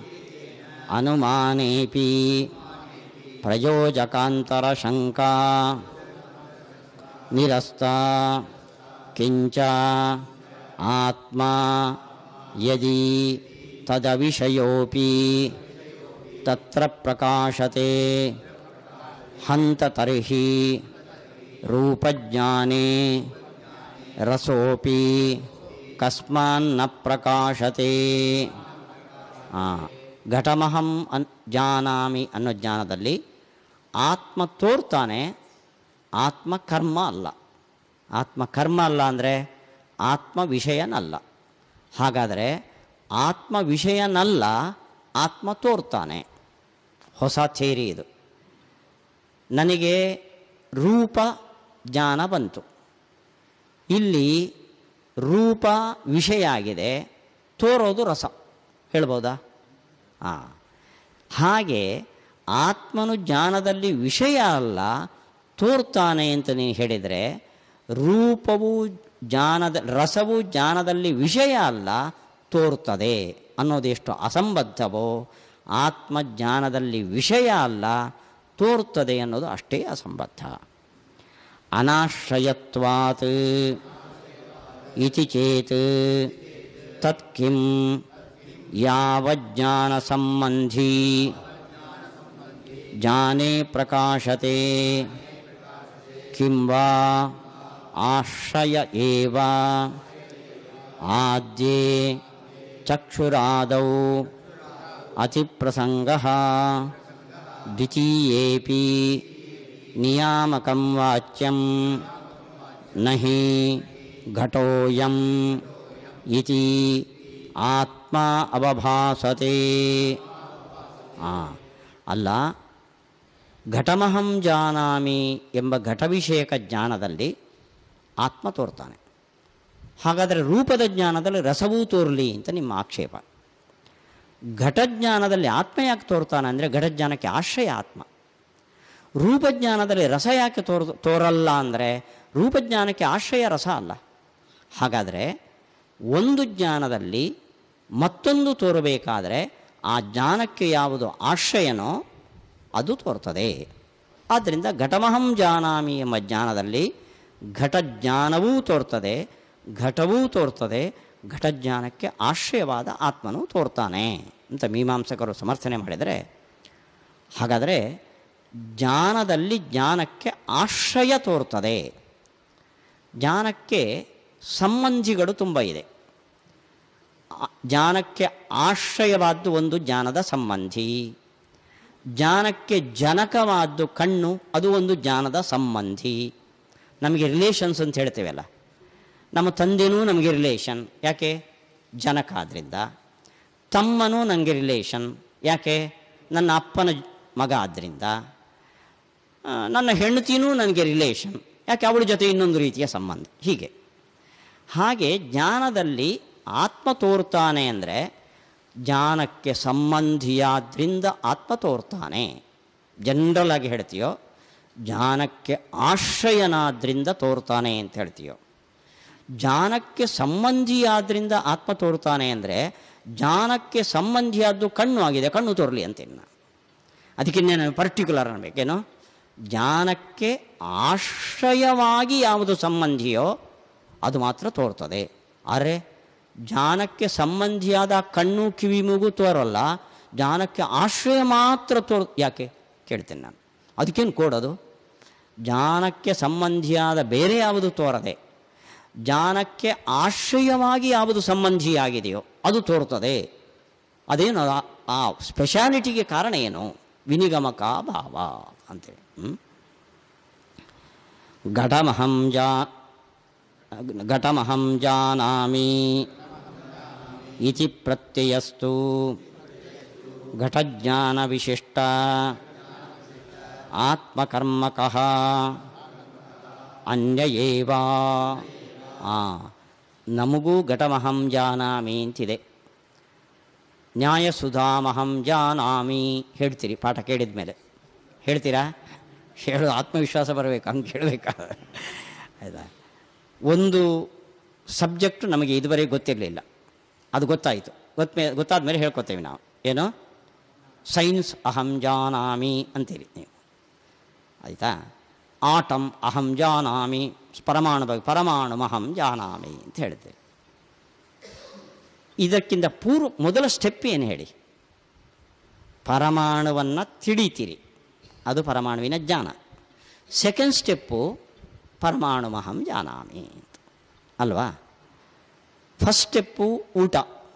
ಅನುಮಾನೇಪಿ ಪ್ರಯೋಜಕಾಂತರ ಶಂಕಾ ನಿರಸ್ತ ಕಿಂಚ ಆತ್ಮ ಯದಿ ತದವಿಷಯೋಪಿ ತತ್ರ ಪ್ರಕಾಶತೆ ಹಂತ ತರ್ಹಿ ರೂಪಜ್ಞಾನೇ ರಸೋಪಿ ಕಸ್ಮಾನ್ನ ಪ್ರಕಾಶತೆ ಆ, ಘಟಮಹಂ ಅನ್ ಜಾನಾಮಿ ಅನ್ನೋ ಜ್ಞಾನದಲ್ಲಿ ಆತ್ಮ ತೋರ್ತಾನೆ ಆತ್ಮ ಕರ್ಮ ಅಲ್ಲ ಆತ್ಮ ಕರ್ಮ ಅಲ್ಲ ಅಂದರೆ ಆತ್ಮ ವಿಷಯನಲ್ಲ ಹಾಗಾದರೆ ಆತ್ಮ ವಿಷಯನಲ್ಲ ಆತ್ಮ ತೋರ್ತಾನೆ ಹೊಸ ಥೇರಿ ಇದು ನನಗೆ ರೂಪ ಜ್ಞಾನ ಬಂತು ಇಲ್ಲಿ ರೂಪ ವಿಷಯ ಆಗಿದೆ ತೋರೋದು ರಸ ಹೇಳ್ಬೋದಾ ಹಾಂ ಹಾಗೆ ಆತ್ಮನು ಜ್ಞಾನದಲ್ಲಿ ವಿಷಯ ಅಲ್ಲ ತೋರ್ತಾನೆ ಅಂತ ನೀವು ಹೇಳಿದರೆ ರೂಪವು ಜ್ಞಾನದ ರಸವು ಜ್ಞಾನದಲ್ಲಿ ವಿಷಯ ಅಲ್ಲ ತೋರ್ತದೆ ಅನ್ನೋದೆಷ್ಟು ಅಸಂಬದ್ಧವೋ ಆತ್ಮ ಜ್ಞಾನದಲ್ಲಿ ವಿಷಯ ಅಲ್ಲ ತೋರ್ತದೆ ಅನ್ನೋದು ಅಷ್ಟೇ ಅಸಂಬದ್ಧ ಅನಾಶ್ರಯತ್ವಾತ್ ಇತಿ ಚೇತ್ ತತ್ಕಿಂ ಯಾವಜ್ಞಾನ ಸಂಬಂಧಿ ಜ್ಞಾನೇ ಪ್ರಕಾಶತೆ ಕಿಂ ವಾ ಆಶ್ರಯ ಏವ ಆದ್ಯೆ ಚಕ್ಷುರಾದೌ ಅತಿಪ್ರಸಂಗ ದ್ವಿತೀಯೇಪಿ ನಿಯಾಮಕಂ ವಾಚ್ಯಂ ನಹಿ ಘಟೋಯಂ ಇತಿ ಆತ್ಮ ಅವಭಾಸತೆ ಆ, ಅಲ್ಲ ಘಟಮಹಂ ಜಾನಾಮಿ ಎಂಬ ಘಟವಿಷಯಕ ಜ್ಞಾನದಲ್ಲಿ ಆತ್ಮ ತೋರ್ತಾನೆ ಹಾಗಾದರೆ ರೂಪದ ಜ್ಞಾನದಲ್ಲಿ ರಸವೂ ತೋರಲಿ ಅಂತ ನಿಮ್ಮ ಆಕ್ಷೇಪ ಘಟಜ್ಞಾನದಲ್ಲಿ ಆತ್ಮ ಯಾಕೆ ತೋರ್ತಾನೆ ಅಂದರೆ ಘಟಜ್ಞಾನಕ್ಕೆ ಆಶ್ರಯ ಆತ್ಮ ರೂಪಜ್ಞಾನದಲ್ಲಿ ರಸ ಯಾಕೆ ತೋರ್ ತೋರಲ್ಲ ಅಂದರೆ ರೂಪಜ್ಞಾನಕ್ಕೆ ಆಶ್ರಯ ರಸ ಅಲ್ಲ ಹಾಗಾದರೆ ಒಂದು ಜ್ಞಾನದಲ್ಲಿ ಮತ್ತೊಂದು ತೋರಬೇಕಾದರೆ ಆ ಜ್ಞಾನಕ್ಕೆ ಯಾವುದು ಆಶ್ರಯನೋ ಅದು ತೋರ್ತದೆ ಆದ್ದರಿಂದ ಘಟಮಹಂ ಜಾನಾಮಿ ಎಂಬ ಜ್ಞಾನದಲ್ಲಿ ಘಟಜ್ಞಾನವೂ ತೋರ್ತದೆ ಘಟವೂ ತೋರ್ತದೆ ಘಟಜ್ಞಾನಕ್ಕೆ ಆಶ್ರಯವಾದ ಆತ್ಮನು ತೋರ್ತಾನೆ ಅಂತ ಮೀಮಾಂಸಕರು ಸಮರ್ಥನೆ ಮಾಡಿದರೆ ಹಾಗಾದರೆ ಜ್ಞಾನದಲ್ಲಿ ಜ್ಞಾನಕ್ಕೆ ಆಶ್ರಯ ತೋರ್ತದೆ ಜ್ಞಾನಕ್ಕೆ ಸಂಬಂಧಿಗಳು ತುಂಬ ಇದೆ ಆ- ಜ್ಞಾನಕ್ಕೆ ಆಶ್ರಯವಾದ್ದು ಒಂದು ಜ್ಞಾನದ ಸಂಬಂಧಿ ಜ್ಞಾನಕ್ಕೆ ಜನಕವಾದ್ದು ಕಣ್ಣು ಅದು ಒಂದು ಜ್ಞಾನದ ಸಂಬಂಧಿ ನಮಗೆ ರಿಲೇಷನ್ಸ್ ಅಂತ ಹೇಳ್ತೇವಲ್ಲ ನಮ್ಮ ತಂದೆನೂ ನಮಗೆ ರಿಲೇಷನ್ ಯಾಕೆ ಜನಕ ಆದ್ದರಿಂದ ತಮ್ಮನೂ ನನಗೆ ರಿಲೇಷನ್ ಯಾಕೆ ನನ್ನ ಅಪ್ಪನ ಮಗ ಆದ್ದರಿಂದ ಆ, ನನ್ನ ಹೆಂಡತಿನೂ ನನಗೆ ರಿಲೇಷನ್ ಯಾಕೆ ಅವಳ ಜೊತೆ ಇನ್ನೊಂದು ರೀತಿಯ ಸಂಬಂಧ ಹೀಗೆ ಹಾಗೆ ಜ್ಞಾನದಲ್ಲಿ ಆತ್ಮ ತೋರ್ತಾನೆ ಅಂದರೆ ಜ್ಞಾನಕ್ಕೆ ಸಂಬಂಧಿಯಾದ್ರಿಂದ ಆತ್ಮ ತೋರ್ತಾನೆ ಜನರಲ್ ಆಗಿ ಹೇಳ್ತೀಯೋ ಜ್ಞಾನಕ್ಕೆ ಆಶ್ರಯನಾದ್ರಿಂದ ತೋರ್ತಾನೆ ಅಂತ ಹೇಳ್ತೀಯೋ ಜ್ಞಾನಕ್ಕೆ ಸಂಬಂಧಿಯಾದ್ರಿಂದ ಆತ್ಮ ತೋರ್ತಾನೆ ಅಂದರೆ ಜ್ಞಾನಕ್ಕೆ ಸಂಬಂಧಿಯಾದ್ದು ಕಣ್ಣು ಆಗಿದೆ ಕಣ್ಣು ತೋರಲಿ ಅಂತೇನು ನಾನು ಅದಕ್ಕೆ ಇನ್ನೇನು ಪರ್ಟಿಕ್ಯುಲರ್ ಅನ್ನಬೇಕೇನು ಜ್ಞಾನಕ್ಕೆ ಆಶ್ರಯವಾಗಿ ಯಾವುದು ಸಂಬಂಧಿಯೋ ಅದು ಮಾತ್ರ ತೋರ್ತದೆ ಆದರೆ ಜ್ಞಾನಕ್ಕೆ ಸಂಬಂಧಿಯಾದ ಕಣ್ಣು ಕಿವಿ ಮೂಗು ತೋರಲ್ಲ ಜ್ಞಾನಕ್ಕೆ ಆಶ್ರಯ ಮಾತ್ರ ತೋರ್ ಯಾಕೆ ಕೇಳ್ತೇನೆ ನಾನು ಅದಕ್ಕೇನು ಕೊಡೋದು ಜ್ಞಾನಕ್ಕೆ ಸಂಬಂಧಿಯಾದ ಬೇರೆ ಯಾವುದು ತೋರದೆ ಜ್ಞಾನಕ್ಕೆ ಆಶ್ರಯವಾಗಿ ಯಾವುದು ಸಂಬಂಧಿಯಾಗಿದೆಯೋ ಅದು ತೋರ್ತದೆ ಅದೇನು ಆ- ಆ ಸ್ಪೆಷಾಲಿಟಿಗೆ ಕಾರಣ ಏನು ವಿನಿಗಮಕ ಭಾವ ಅಂತೇಳಿ ಹ್ಮ್? ಘಟಮಹಂ ಜಾ ಘಟಮಹಂ ಜಾನಾಮಿ ಇತಿ ಪ್ರತ್ಯಯಸ್ತು ಘಟಜ್ಞಾನ ವಿಶಿಷ್ಟ ಆತ್ಮಕರ್ಮಕಃ ಅನ್ಯ ಏವ ಆ ನಮಗೂ ಘಟಮಹಂ ಜಾನಾಮಿ ಅಂತಿದೆ ನ್ಯಾಯಸುಧಾಮಹಂ ಜಾನಾಮಿ ಹೇಳ್ತೀರಿ ಪಾಠ ಕೇಳಿದ ಮೇಲೆ ಹೇಳ್ತೀರಾ ಹೇಳು ಆತ್ಮವಿಶ್ವಾಸ ಬರಬೇಕು ಹಂಗೆ ಹೇಳಬೇಕಾ ಆಯ್ತಾ ಒಂದು ಸಬ್ಜೆಕ್ಟ್ ನಮಗೆ ಇದುವರೆಗೆ ಗೊತ್ತಿರಲಿಲ್ಲ ಅದು ಗೊತ್ತಾಯಿತು ಗೊತ್ತಮೇ ಗೊತ್ತಾದ ಮೇಲೆ ಹೇಳ್ಕೊತೇವೆ ನಾವು ಏನು ಸೈನ್ಸ್ ಅಹಂ ಜಾನಾಮಿ ಅಂತೀರಿ ನೀವು ಆಯಿತಾ ಆಟಂ ಅಹಂ ಜಾನಾಮಿ ಪರಮಾಣು ಬಗ್ಗೆ ಪರಮಾಣು ಅಹಂ ಜಾನಾಮಿ ಅಂತ ಹೇಳ್ತೀರಿ ಇದಕ್ಕಿಂತ ಪೂರ್ವ ಮೊದಲ ಸ್ಟೆಪ್ ಏನು ಹೇಳಿ ಪರಮಾಣುವನ್ನು ತಿಳಿತೀರಿ ಅದು ಪರಮಾಣುವಿನ ಜ್ಞಾನ ಸೆಕೆಂಡ್ ಸ್ಟೆಪ್ಪು ಪರಮಾಣು ಅಹಂ ಜಾನಾಮಿ ಅಂತ ಅಲ್ವಾ ಫಸ್ಟ್ ಸ್ಟೆಪ್ಪು ಊಟ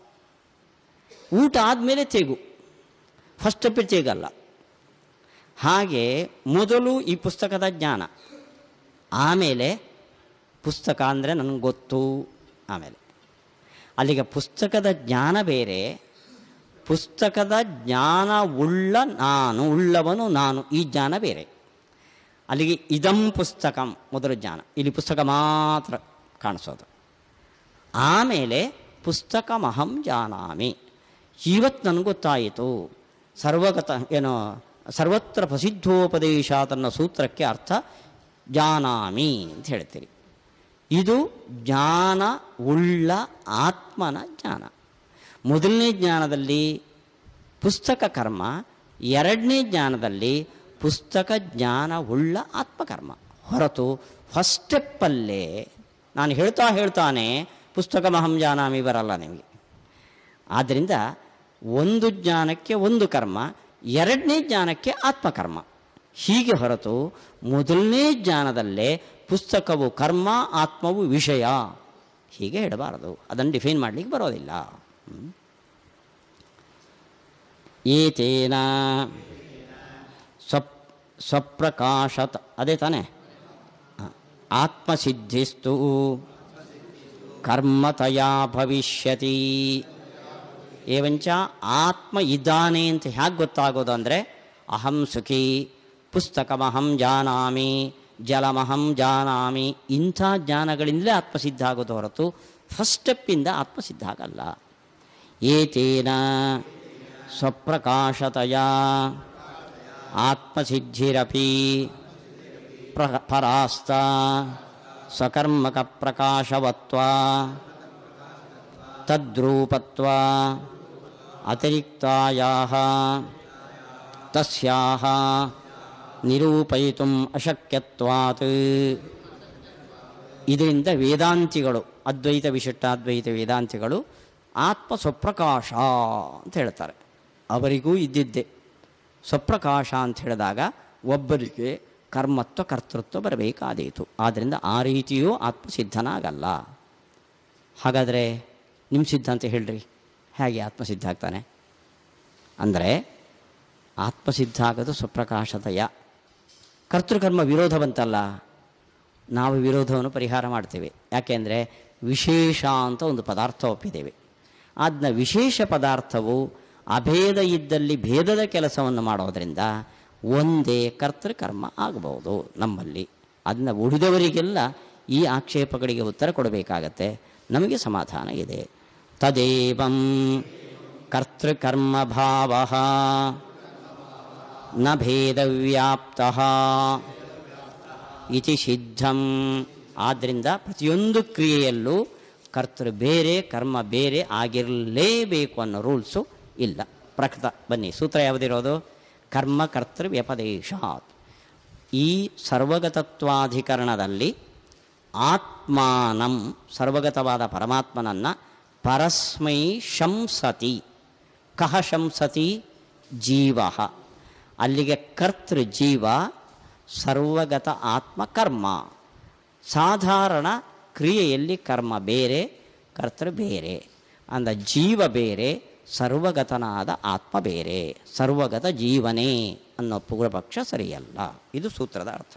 ಊಟ ಆದಮೇಲೆ ತೆಗು ಫಸ್ಟ್ ಸ್ಟೆಪ್ ತೆಗಲ್ಲ ಹಾಗೆ ಮೊದಲು ಈ ಪುಸ್ತಕದ ಜ್ಞಾನ ಆಮೇಲೆ ಪುಸ್ತಕ ಅಂದರೆ ನನಗೆ ಗೊತ್ತು ಆಮೇಲೆ ಅಲ್ಲಿಗೆ ಪುಸ್ತಕದ ಜ್ಞಾನ ಬೇರೆ ಪುಸ್ತಕದ ಜ್ಞಾನ ಉಳ್ಳ ನಾನು ಉಳ್ಳವನು ನಾನು ಈ ಜ್ಞಾನ ಬೇರೆ ಅಲ್ಲಿಗೆ ಇದಂ ಪುಸ್ತಕಂ ಮೊದಲು ಜ್ಞಾನ ಇಲ್ಲಿ ಪುಸ್ತಕ ಮಾತ್ರ ಕಾಣಿಸೋದು ಆಮೇಲೆ ಪುಸ್ತಕಮಹಂ ಜಾನಾಮಿ ಇವತ್ತು ನನಗೆ ಗೊತ್ತಾಯಿತು ಸರ್ವಗತ ಏನೋ ಸರ್ವತ್ರ ಪ್ರಸಿದ್ಧೋಪದೇಶ ತನ್ನ ಸೂತ್ರಕ್ಕೆ ಅರ್ಥ ಜಾನಾಮಿ ಅಂತ ಹೇಳ್ತೀರಿ ಇದು ಜ್ಞಾನ ಉಳ್ಳ ಆತ್ಮನ ಜ್ಞಾನ ಮೊದಲನೇ ಜ್ಞಾನದಲ್ಲಿ ಪುಸ್ತಕ ಕರ್ಮ ಎರಡನೇ ಜ್ಞಾನದಲ್ಲಿ ಪುಸ್ತಕ ಜ್ಞಾನ ಉಳ್ಳ ಆತ್ಮಕರ್ಮ ಹೊರತು ಫಸ್ಟ್ ಸ್ಟೆಪ್ಪಲ್ಲೇ ನಾನು ಹೇಳ್ತಾ ಹೇಳ್ತಾನೆ ಪುಸ್ತಕ ಮಹಂ ಜಾನಾಮಿ ಬರಲ್ಲ ನಿಮಗೆ ಆದ್ದರಿಂದ ಒಂದು ಜ್ಞಾನಕ್ಕೆ ಒಂದು ಕರ್ಮ ಎರಡನೇ ಜ್ಞಾನಕ್ಕೆ ಆತ್ಮಕರ್ಮ ಹೀಗೆ ಹೊರತು ಮೊದಲನೇ ಜ್ಞಾನದಲ್ಲೇ ಪುಸ್ತಕವು ಕರ್ಮ ಆತ್ಮವು ವಿಷಯ ಹೀಗೆ ಹೇಳಬಾರದು ಅದನ್ನು ಡಿಫೈನ್ ಮಾಡಲಿಕ್ಕೆ ಬರೋದಿಲ್ಲ ಹ್ಮ್. ಏತೇನ ಸ್ವಪ್ ಸ್ವಪ್ರಕಾಶತ್ ಅದೇ ತಾನೇ ಹ. ಆತ್ಮಸಿದ್ಧಿಸ್ತು ಕರ್ಮತಯಾ ಭವಿಷ್ಯತಿ ಏವಂಚ ಆತ್ಮ ಇದ್ದಾನೆ ಅಂತ ಹೇಗೆ ಗೊತ್ತಾಗೋದು ಅಂದರೆ ಅಹಂ ಸುಖಿ ಪುಸ್ತಕಮಹಂ ಜಾನಾಮಿ ಜಲಮಹಂ ಜಾನಾಮಿ ಇಂಥ ಜ್ಞಾನಗಳಿಂದಲೇ ಆತ್ಮಸಿದ್ಧ ಆಗೋದು ಹೊರತು ಫಸ್ಟ್ ಸ್ಟೆಪ್ಪಿಂದ ಆತ್ಮಸಿದ್ಧ ಆಗಲ್ಲ ಏತೇನ ಸ್ವಪ್ರಕಾಶತಯ ಆತ್ಮಸಿದ್ಧಿರಪಿ ಪ್ರ ಪರಾಸ್ತ ಸ್ವಕರ್ಮಕ ಪ್ರಕಾಶವತ್ವ ತದ್ರೂಪತ್ವ ಅತಿರಿಕ್ತಾಯಾಹ ತಸ್ಯಾಹ ನಿರೂಪಯಿತುಂ ಅಶಕ್ಯತ್ವಾತ್ ಇದರಿಂದ ವೇದಾಂತಿಗಳು ಅದ್ವೈತ ವಿಶಿಷ್ಟಾದ್ವೈತ ವೇದಾಂತಿಗಳು ಆತ್ಮ ಸ್ವಪ್ರಕಾಶ ಅಂತ ಹೇಳ್ತಾರೆ ಅವರಿಗೂ ಇದ್ದಿದ್ದೆ ಸ್ವಪ್ರಕಾಶ ಅಂತ ಹೇಳಿದಾಗ ಒಬ್ಬರಿಗೆ ಕರ್ಮತ್ವ ಕರ್ತೃತ್ವ ಬರಬೇಕಾದೀತು ಆದ್ದರಿಂದ ಆ ರೀತಿಯೂ ಆತ್ಮಸಿದ್ಧನಾಗಲ್ಲ ಹಾಗಾದರೆ ನಿಮ್ಮ ಸಿದ್ಧಾಂತ ಹೇಳ್ರಿ ಹೇಗೆ ಆತ್ಮಸಿದ್ಧ ಆಗ್ತಾನೆ ಅಂದರೆ ಆತ್ಮಸಿದ್ಧ ಆಗೋದು ಸ್ವಪ್ರಕಾಶದಯ ಕರ್ತೃಕರ್ಮ ವಿರೋಧ ಬಂತಲ್ಲ ನಾವು ವಿರೋಧವನ್ನು ಪರಿಹಾರ ಮಾಡ್ತೇವೆ ಯಾಕೆಂದರೆ ವಿಶೇಷ ಅಂತ ಒಂದು ಪದಾರ್ಥ ಒಪ್ಪಿದ್ದೇವೆ ಅದನ್ನ ವಿಶೇಷ ಪದಾರ್ಥವು ಅಭೇದ ಇದ್ದಲ್ಲಿ ಭೇದದ ಕೆಲಸವನ್ನು ಮಾಡೋದರಿಂದ ಒಂದೇ ಕರ್ತೃಕರ್ಮ ಆಗಬಹುದು ನಮ್ಮಲ್ಲಿ ಅದನ್ನ ಉಳಿದವರಿಗೆಲ್ಲ ಈ ಆಕ್ಷೇಪಗಳಿಗೆ ಉತ್ತರ ಕೊಡಬೇಕಾಗತ್ತೆ ನಮಗೆ ಸಮಾಧಾನ ಇದೆ ತದೇವಂ ಕರ್ತೃಕರ್ಮ ಭಾವ ನ ಭೇದವ್ಯಾಪ್ತ ಇತಿ ಸಿದ್ಧಂ ಆದ್ದರಿಂದ ಪ್ರತಿಯೊಂದು ಕ್ರಿಯೆಯಲ್ಲೂ ಕರ್ತೃ ಬೇರೆ ಕರ್ಮ ಬೇರೆ ಆಗಿರಲೇಬೇಕು ಅನ್ನೋ ರೂಲ್ಸು ಇಲ್ಲ ಪ್ರಕೃತ ಬನ್ನಿ ಸೂತ್ರ ಯಾವುದಿರೋದು ಕರ್ಮ ಕರ್ತೃ ವ್ಯಪದೇಶಾತ್ ಈ ಸರ್ವಗತತ್ವಾಧಿಕರಣದಲ್ಲಿ ಆತ್ಮಾನಂ ಸರ್ವಗತವಾದ ಪರಮಾತ್ಮನನ್ನು ಪರಸ್ಮೈ ಶಂಸತಿ ಕಹ ಶಂಸತಿ ಜೀವ ಅಲ್ಲಿಗೆ ಕರ್ತೃ ಜೀವ ಸರ್ವಗತ ಆತ್ಮ ಕರ್ಮ ಸಾಧಾರಣ ಕ್ರಿಯೆಯಲ್ಲಿ ಕರ್ಮ ಬೇರೆ ಕರ್ತೃ ಬೇರೆ ಅಂದ ಜೀವ ಬೇರೆ ಸರ್ವಗತನಾದ ಆತ್ಮ ಬೇರೆ ಸರ್ವಗತ ಜೀವನೇ ಅನ್ನೋ ಪೂರ್ವಪಕ್ಷ ಸರಿಯಲ್ಲ ಇದು ಸೂತ್ರದ ಅರ್ಥ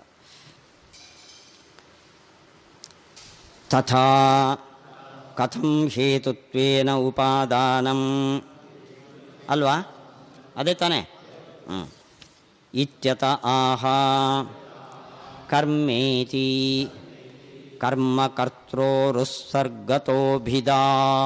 ತಥಾ ಕಥಂ ಹೇತುತ್ವೇನ ಉಪಾದಾನಂ ಅಲ್ವಾ ಅದೇ ತಾನೇ ಹ್ಞೂ ಇತ್ಯತ ಆಹ ಕರ್ಮೇತಿ ಕರ್ಮಕರ್ತೃರುತ್ಸರ್ಗತೋಭಿದಾ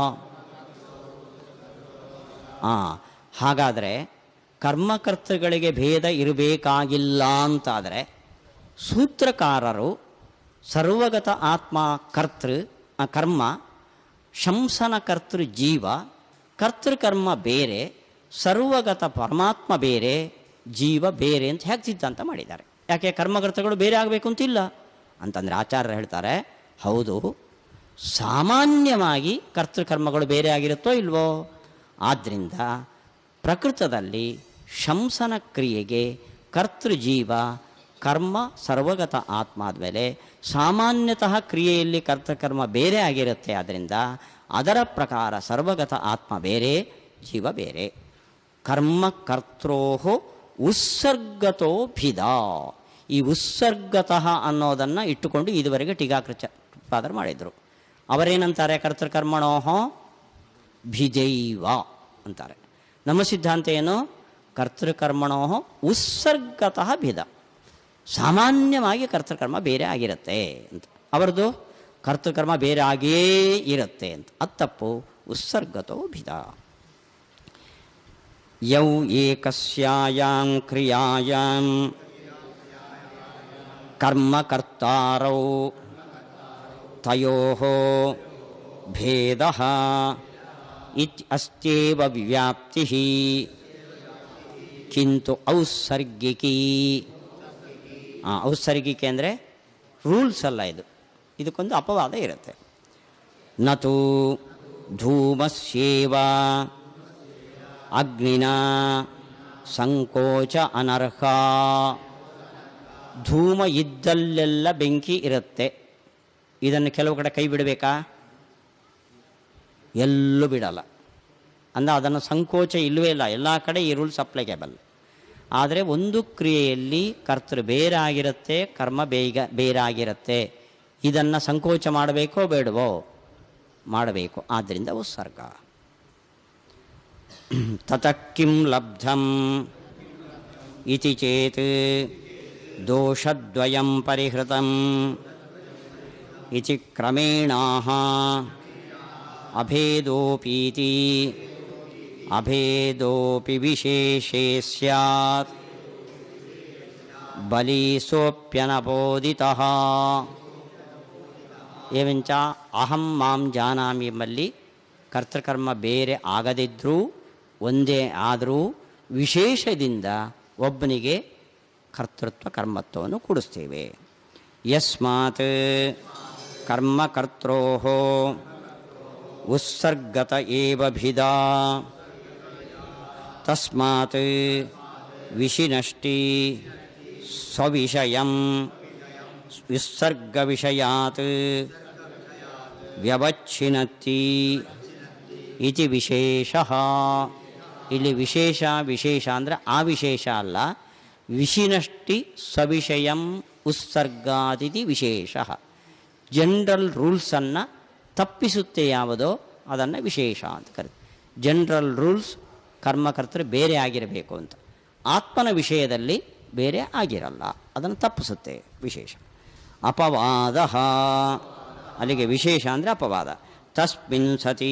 ಹಾಂ ಹಾಗಾದರೆ ಕರ್ಮಕರ್ತೃಗಳಿಗೆ ಭೇದ ಇರಬೇಕಾಗಿಲ್ಲ ಅಂತಾದರೆ ಸೂತ್ರಕಾರರು ಸರ್ವಗತ ಆತ್ಮ ಕರ್ತೃ ಆ ಕರ್ಮ ಶಂಸನ ಕರ್ತೃ ಜೀವ ಕರ್ತೃಕರ್ಮ ಬೇರೆ ಸರ್ವಗತ ಪರಮಾತ್ಮ ಬೇರೆ ಜೀವ ಬೇರೆ ಅಂತ ಹೇಗೆ ಸಿದ್ಧಾಂತ ಮಾಡಿದ್ದಾರೆ ಯಾಕೆ ಕರ್ಮಕರ್ತಗಳು ಬೇರೆ ಆಗಬೇಕು ಅಂತಿಲ್ಲ ಅಂತಂದರೆ ಆಚಾರ್ಯರು ಹೇಳ್ತಾರೆ ಹೌದು ಸಾಮಾನ್ಯವಾಗಿ ಕರ್ತೃಕರ್ಮಗಳು ಬೇರೆ ಆಗಿರುತ್ತೋ ಇಲ್ವೋ ಆದ್ದರಿಂದ ಪ್ರಕೃತದಲ್ಲಿ ಶಂಸನ ಕ್ರಿಯೆಗೆ ಕರ್ತೃಜೀವ ಕರ್ಮ ಸರ್ವಗತ ಆತ್ಮ ಆದಮೇಲೆ ಸಾಮಾನ್ಯತಃ ಕ್ರಿಯೆಯಲ್ಲಿ ಕರ್ತಕರ್ಮ ಬೇರೆ ಆಗಿರುತ್ತೆ ಆದ್ದರಿಂದ ಅದರ ಪ್ರಕಾರ ಸರ್ವಗತ ಆತ್ಮ ಬೇರೆ ಜೀವ ಬೇರೆ ಕರ್ಮ ಕರ್ತೃ ಉತ್ಸರ್ಗತೋ ಭಿದ ಈ ಉತ್ಸರ್ಗತಃ ಅನ್ನೋದನ್ನು ಇಟ್ಟುಕೊಂಡು ಇದುವರೆಗೆ ಟೀಕಾಕೃಚ ಪಾದರ್ ಮಾಡಿದರು ಅವರೇನಂತಾರೆ ಕರ್ತೃಕರ್ಮಣೋಹೋ ಭಿಜೈವ ಅಂತಾರೆ ನಮ್ಮ ಸಿದ್ಧಾಂತ ಏನು ಕರ್ತೃಕರ್ಮಣೋ ಉತ್ಸರ್ಗತಃ ಭಿದ ಸಾಮಾನ್ಯವಾಗಿ ಕರ್ತೃಕರ್ಮ ಬೇರೆ ಆಗಿರುತ್ತೆ ಅಂತ ಅವರದು ಕರ್ತೃಕರ್ಮ ಬೇರೆ ಆಗೇ ಇರುತ್ತೆ ಅಂತ ಅದು ತಪ್ಪು ಉತ್ಸರ್ಗತೋ ಭಿದ ಯೌ ಏಕಸ್ಯಾಂ ಕ್ರಿಯಾಯಾಂ ಕರ್ಮಕರ್ತಾರೌ ತಯೋ ಭೇದ ಇತ್ ಅಸ್ತ್ಯೇವ ವ್ಯಾಪ್ತಿ ಕಿಂತು ಔತ್ಸರ್ಗಿಕಿ ಹಾಂ ಔತ್ಸರ್ಗಿಕೆ ಅಂದರೆ ರೂಲ್ಸ್ ಅಲ್ಲ ಇದು ಇದಕ್ಕೊಂದು ಅಪವಾದ ಇರುತ್ತೆ ನತು ಧೂಮಸ್ಯೇವ ಅಗ್ನಿನ ಸಂಕೋಚ ಅನರ್ಹ ಧೂಮ ಇದ್ದಲ್ಲೆಲ್ಲ ಬೆಂಕಿ ಇರುತ್ತೆ ಇದನ್ನು ಕೆಲವು ಕಡೆ ಕೈ ಬಿಡಬೇಕಾ ಎಲ್ಲೂ ಬಿಡಲ್ಲ ಅಂದರೆ ಅದನ್ನು ಸಂಕೋಚ ಇಲ್ಲವೇ ಇಲ್ಲ ಎಲ್ಲ ಕಡೆ ಈ ರೂಲ್ಸ್ ಅಪ್ಲೈಕೇಬಲ್ ಆದರೆ ಒಂದು ಕ್ರಿಯೆಯಲ್ಲಿ ಕರ್ತೃ ಬೇರೆ ಆಗಿರುತ್ತೆ ಕರ್ಮ ಬೇಗ ಬೇರೆ ಆಗಿರುತ್ತೆ ಇದನ್ನು ಸಂಕೋಚ ಮಾಡಬೇಕೋ ಬೇಡವೋ ಮಾಡಬೇಕು ಆದ್ದರಿಂದ ಉತ್ಸರ್ಗ ತತಃ ಕಿಂ ಲಬ್ಧಂ ಇತಿ ಚೇತ್ ದೋಷದ್ವಯಂ ಪರಿಹೃತಂ ಇತಿ ಕ್ರಮೇಣಾಹ ಅಭೇದೋಪೀತಿ ಅಭೇದೋಪಿ ವಿಶೇಷೇ ಸ್ಯಾತ್ ಬಲೀಸೋಪ್ಯನಬೋದಿತಃ ಏವಂಚ ಅಹಂ ಮಾಂ ಜಾನಾಮಿ ಎಂಬಲ್ಲಿ ಕರ್ತೃಕರ್ಮ ಬೇರೆ ಆಗದಿದ್ದರೂ ಒಂದೇ ಆದರೂ ವಿಶೇಷದಿಂದ ಒಬ್ಬನಿಗೆ ಕರ್ತೃತ್ವ ಕರ್ಮತ್ವವನ್ನು ಕೊಡಿಸ್ತೇವೆ ಯಸ್ಮಾತ್ ಕರ್ಮಕರ್ತೋ ಉತ್ಸರ್ಗತ ಏವ ಭಿದಾ ತಸ್ಮಾತ್ ವಿಷಿನಷ್ಟಿ ಸ್ವವಿಷಯಂ ವಿಸರ್ಗವಿಷಯಾತ್ ವ್ಯವಚ್ಛಿನತಿ ಇತಿ ವಿಶೇಷ ಇಲ್ಲಿ ವಿಶೇಷ ವಿಶೇಷ ಅಂದರೆ ಆ ವಿಶೇಷ ಅಲ್ಲ ವಿಶಿನಷ್ಟಿ ಸವಿಷಯಂ ಉತ್ಸರ್ಗಾದಿತಿ ವಿಶೇಷ ಜನರಲ್ ರೂಲ್ಸನ್ನು ತಪ್ಪಿಸುತ್ತೆ ಯಾವುದೋ ಅದನ್ನು ವಿಶೇಷ ಅಂತ ಕರೀತಾರೆ ಜನರಲ್ ರೂಲ್ಸ್ ಕರ್ಮಕರ್ತರು ಬೇರೆ ಆಗಿರಬೇಕು ಅಂತ ಆತ್ಮನ ವಿಷಯದಲ್ಲಿ ಬೇರೆ ಆಗಿರಲ್ಲ ಅದನ್ನು ತಪ್ಪಿಸುತ್ತೆ ವಿಶೇಷ ಅಪವಾದ ಅಲ್ಲಿಗೆ ವಿಶೇಷ ಅಂದರೆ ಅಪವಾದ ತಸ್ಮಿನ್ ಸತಿ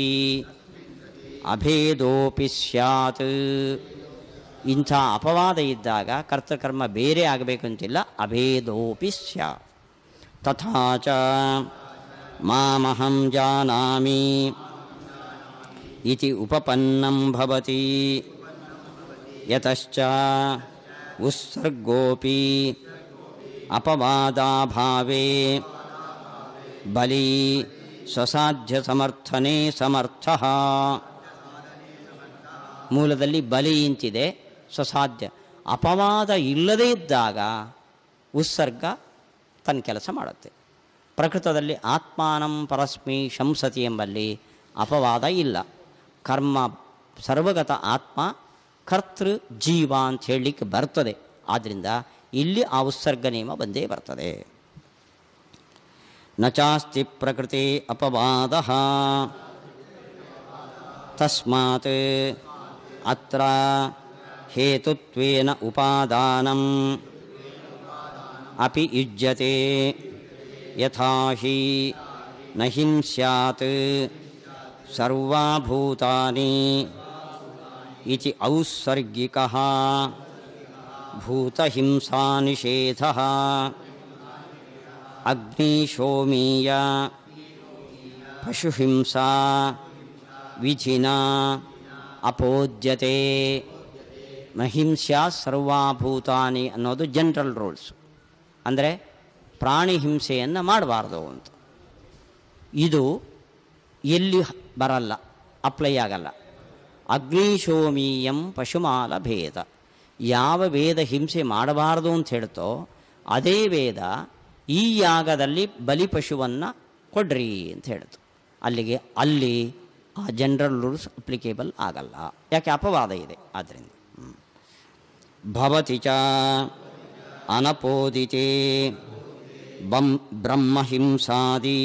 ಅಭೇದೋಪಿ ಸ್ಯಾತ್ ಇಂಥ ಅಪವಾದ ಇದ್ದಾಗ ಕರ್ತಕರ್ಮ ಬೇರೆ ಆಗಬೇಕು ಅಂತಿಲ್ಲ ಅಭೇದೋಪಿ ಸ್ಯಾತ್ ತಥಾ ಚ ಮಾಮಹಂ ಜಾನಾಮಿ ಇತಿ ಉಪಪನ್ನಂ ಭವತಿ ಯತಶ್ಚ ಉತ್ಸರ್ಗೋಪಿ ಅಪವಾದಾಭಾವೇ ಬಲಿ ಸ್ವಸಾಧ್ಯ ಸಮರ್ಥನೆ ಸಮರ್ಥ ಮೂಲದಲ್ಲಿ ಬಲಿ ಇಂತಿದೆ ಸ್ವಸಾಧ್ಯ ಅಪವಾದ ಇಲ್ಲದೇ ಇದ್ದಾಗ ಉತ್ಸರ್ಗ ತನ್ನ ಕೆಲಸ ಮಾಡುತ್ತೆ ಪ್ರಕೃತದಲ್ಲಿ ಆತ್ಮಾನಂ ಪರಸ್ಮಿ ಶಂಸತಿ ಎಂಬಲ್ಲಿ ಅಪವಾದ ಇಲ್ಲ ಕರ್ಮ ಸರ್ವಗತ ಆತ್ಮ ಕರ್ತೃ ಜೀವ ಅಂತ ಹೇಳಲಿಕ್ಕೆ ಬರ್ತದೆ ಆದ್ದರಿಂದ ಇಲ್ಲಿ ಆ ಉತ್ಸರ್ಗ ನಿಯಮ ಬಂದೇ ಬರ್ತದೆ ನ ಚಾಸ್ತಿ ಪ್ರಕೃತಿ ಅಪವಾದ ತಸ್ಮಾತ್ ಅತ್ರ ಹೇತುತ್ವೇನ ಉಪಾದಾನಂ ಅಪಿ ಯುಜ್ಯತೆ ಯಥಾ ಹಿ ನ ಹಿಂ ಸ್ಯಾತ್ ಸರ್ವಾಭೂತಾನಿ ಇತಿ ಔತ್ಸರ್ಗಿಕಃ ಭೂತಹಿಂಸಾನಿಷೇಧಃ ಅಗ್ನಿಶೋಮೀಯ ಪಶುಹಿಂಸಾ ವಿಧಿನಾ ಅಪೋದ್ಯತೆ ನಹಿಂಸ್ಯಾ ಸರ್ವಾಭೂತಾನಿ ಅನ್ನೋದು ಜನರಲ್ ರೂಲ್ಸ್ ಅಂದರೆ ಪ್ರಾಣಿ ಹಿಂಸೆಯನ್ನು ಮಾಡಬಾರ್ದು ಅಂತ ಇದು ಎಲ್ಲಿ ಬರಲ್ಲ ಅಪ್ಲೈ ಆಗಲ್ಲ ಅಗ್ನಿಶೋಮೀಯಂ ಪಶುಮಾಲ ಭೇದ ಯಾವ ವೇದ ಹಿಂಸೆ ಮಾಡಬಾರದು ಅಂತ ಹೇಳ್ತೋ ಅದೇ ವೇದ ಈ ಯಾಗದಲ್ಲಿ ಬಲಿಪಶುವನ್ನು ಕೊಡ್ರಿ ಅಂತ ಹೇಳ್ತು ಅಲ್ಲಿಗೆ ಅಲ್ಲಿ ಆ ಜನರಲ್ ರೂಲ್ಸ್ ಅಪ್ಲಿಕೇಬಲ್ ಆಗಲ್ಲ ಯಾಕೆ ಅಪವಾದ ಇದೆ ಆದ್ದರಿಂದ ಹ್ಮ್. ಭವತಿ ಚ ಅನಪೋದಿತೆ ಬಂ ಬ್ರಹ್ಮಹಿಂಸಾದಿ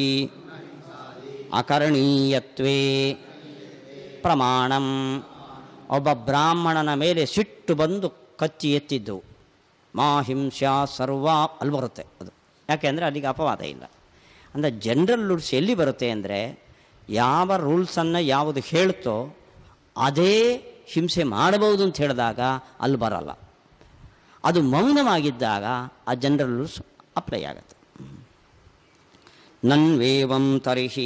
ಅಕರಣೀಯತ್ವೇ ಪ್ರಮಾಣಂ ಒಬ್ಬ ಬ್ರಾಹ್ಮಣನ ಮೇಲೆ ಸಿಟ್ಟು ಬಂದು ಕತ್ತಿ ಎತ್ತಿದ್ದು ಮಾ ಹಿಂಸ್ಯಾ ಸರ್ವ ಅಲ್ಲಿ ಬರುತ್ತೆ ಅದು ಯಾಕೆಂದರೆ ಅಲ್ಲಿಗೆ ಅಪವಾದ ಇಲ್ಲ ಅಂದರೆ ಜನರಲ್ ರೂಲ್ಸ್ ಎಲ್ಲಿ ಬರುತ್ತೆ ಅಂದರೆ ಯಾವ ರೂಲ್ಸನ್ನು ಯಾವುದು ಹೇಳ್ತೋ ಅದೇ ಹಿಂಸೆ ಮಾಡಬಹುದು ಅಂತ ಹೇಳಿದಾಗ ಅಲ್ಲಿ ಬರಲ್ಲ ಅದು ಮೌನವಾಗಿದ್ದಾಗ ಆ ಜನರಲ್ ರೂಲ್ಸ್ ಅಪ್ಲೈ ಆಗುತ್ತೆ ನನ್ವೇವಂ ತರ್ಹಿ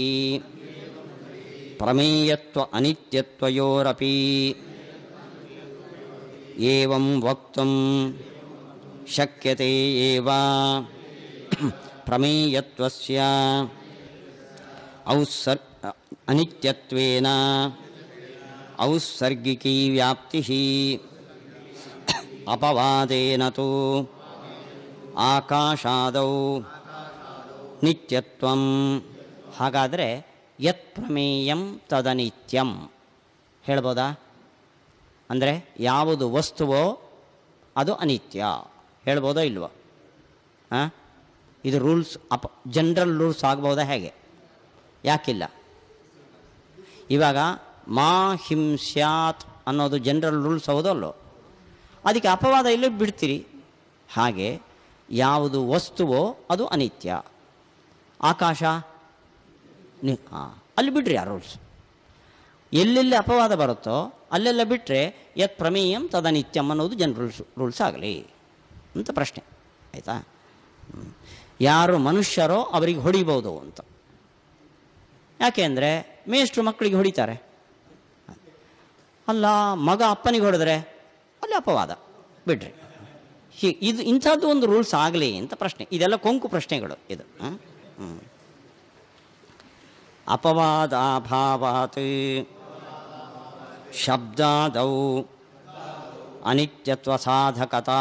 ಪ್ರಮೇಯತ್ವ ಅನಿತ್ಯತ್ವಯೋರಪಿ ಏವಂ ವಕ್ತುಂ ಶಕ್ಯತೆ ಏವ ಪ್ರಮೇಯತ್ವಸ್ಯ ಔತ್ಸರ್ ಅನಿತ್ಯತ್ವೇನ ಔತ್ಸರ್ಗಿಕೀ ವ್ಯಾಪ್ತಿ ಅಪವಾದೇನ ತು ಆಕಾಶಾದೌ ನಿತ್ಯತ್ವಂ ಹಾಗಾದರೆ ಯತ್ ಪ್ರಮೇಯಂ ತದನಿತ್ಯಂ ಹೇಳ್ಬೋದಾ ಅಂದರೆ ಯಾವುದು ವಸ್ತುವೋ ಅದು ಅನಿತ್ಯ ಹೇಳ್ಬೋದೋ ಇಲ್ವೋ ಹಾಂ ಇದು ರೂಲ್ಸ್ ಅಪ ಜನರಲ್ ರೂಲ್ಸ್ ಆಗ್ಬೋದಾ ಹೇಗೆ ಯಾಕಿಲ್ಲ ಇವಾಗ ಮಾ ಹಿಂಸ್ಯಾತ್ ಅನ್ನೋದು ಜನರಲ್ ರೂಲ್ಸ್ ಹೌದಲ್ಲೋ ಅದಕ್ಕೆ ಅಪವಾದ ಇಲ್ಲೇ ಬಿಡ್ತೀರಿ ಹಾಗೆ ಯಾವುದು ವಸ್ತುವೋ ಅದು ಅನಿತ್ಯ ಆಕಾಶ ನಿ ಹಾಂ ಅಲ್ಲಿ ಬಿಡ್ರಿ ಆ ರೂಲ್ಸ್ ಎಲ್ಲೆಲ್ಲಿ ಅಪವಾದ ಬರುತ್ತೋ ಅಲ್ಲೆಲ್ಲ ಬಿಟ್ಟರೆ ಯತ್ ಪ್ರಮೇಯಂ ತದನಿತ್ಯಂ ಅನ್ನೋದು ಜನ ರೂಲ್ಸ್ ರೂಲ್ಸ್ ಆಗಲಿ ಅಂತ ಪ್ರಶ್ನೆ ಆಯಿತಾ ಹ್ಮ್. ಯಾರು ಮನುಷ್ಯರೋ ಅವರಿಗೆ ಹೊಡಿಬೋದು ಅಂತ ಯಾಕೆ ಅಂದರೆ ಮೇಷ್ಟ್ರು ಮಕ್ಕಳಿಗೆ ಹೊಡಿತಾರೆ ಅಲ್ಲ ಮಗ ಅಪ್ಪನಿಗೆ ಹೊಡೆದ್ರೆ ಅಲ್ಲಿ ಅಪವಾದ ಬಿಡ್ರಿ ಹೀ ಇದು ಇಂಥದ್ದು ಒಂದು ರೂಲ್ಸ್ ಆಗಲಿ ಅಂತ ಪ್ರಶ್ನೆ ಇದೆಲ್ಲ ಕೊಂಕು ಪ್ರಶ್ನೆಗಳು ಇದು ಹ್ಮ್? ಹ್ಮ್. ಅಪವಾದಾಭಾವಾತ್ ಶಬ್ದಾದೌ ಅನಿತ್ಯತ್ವ ಸಾಧಕತಾ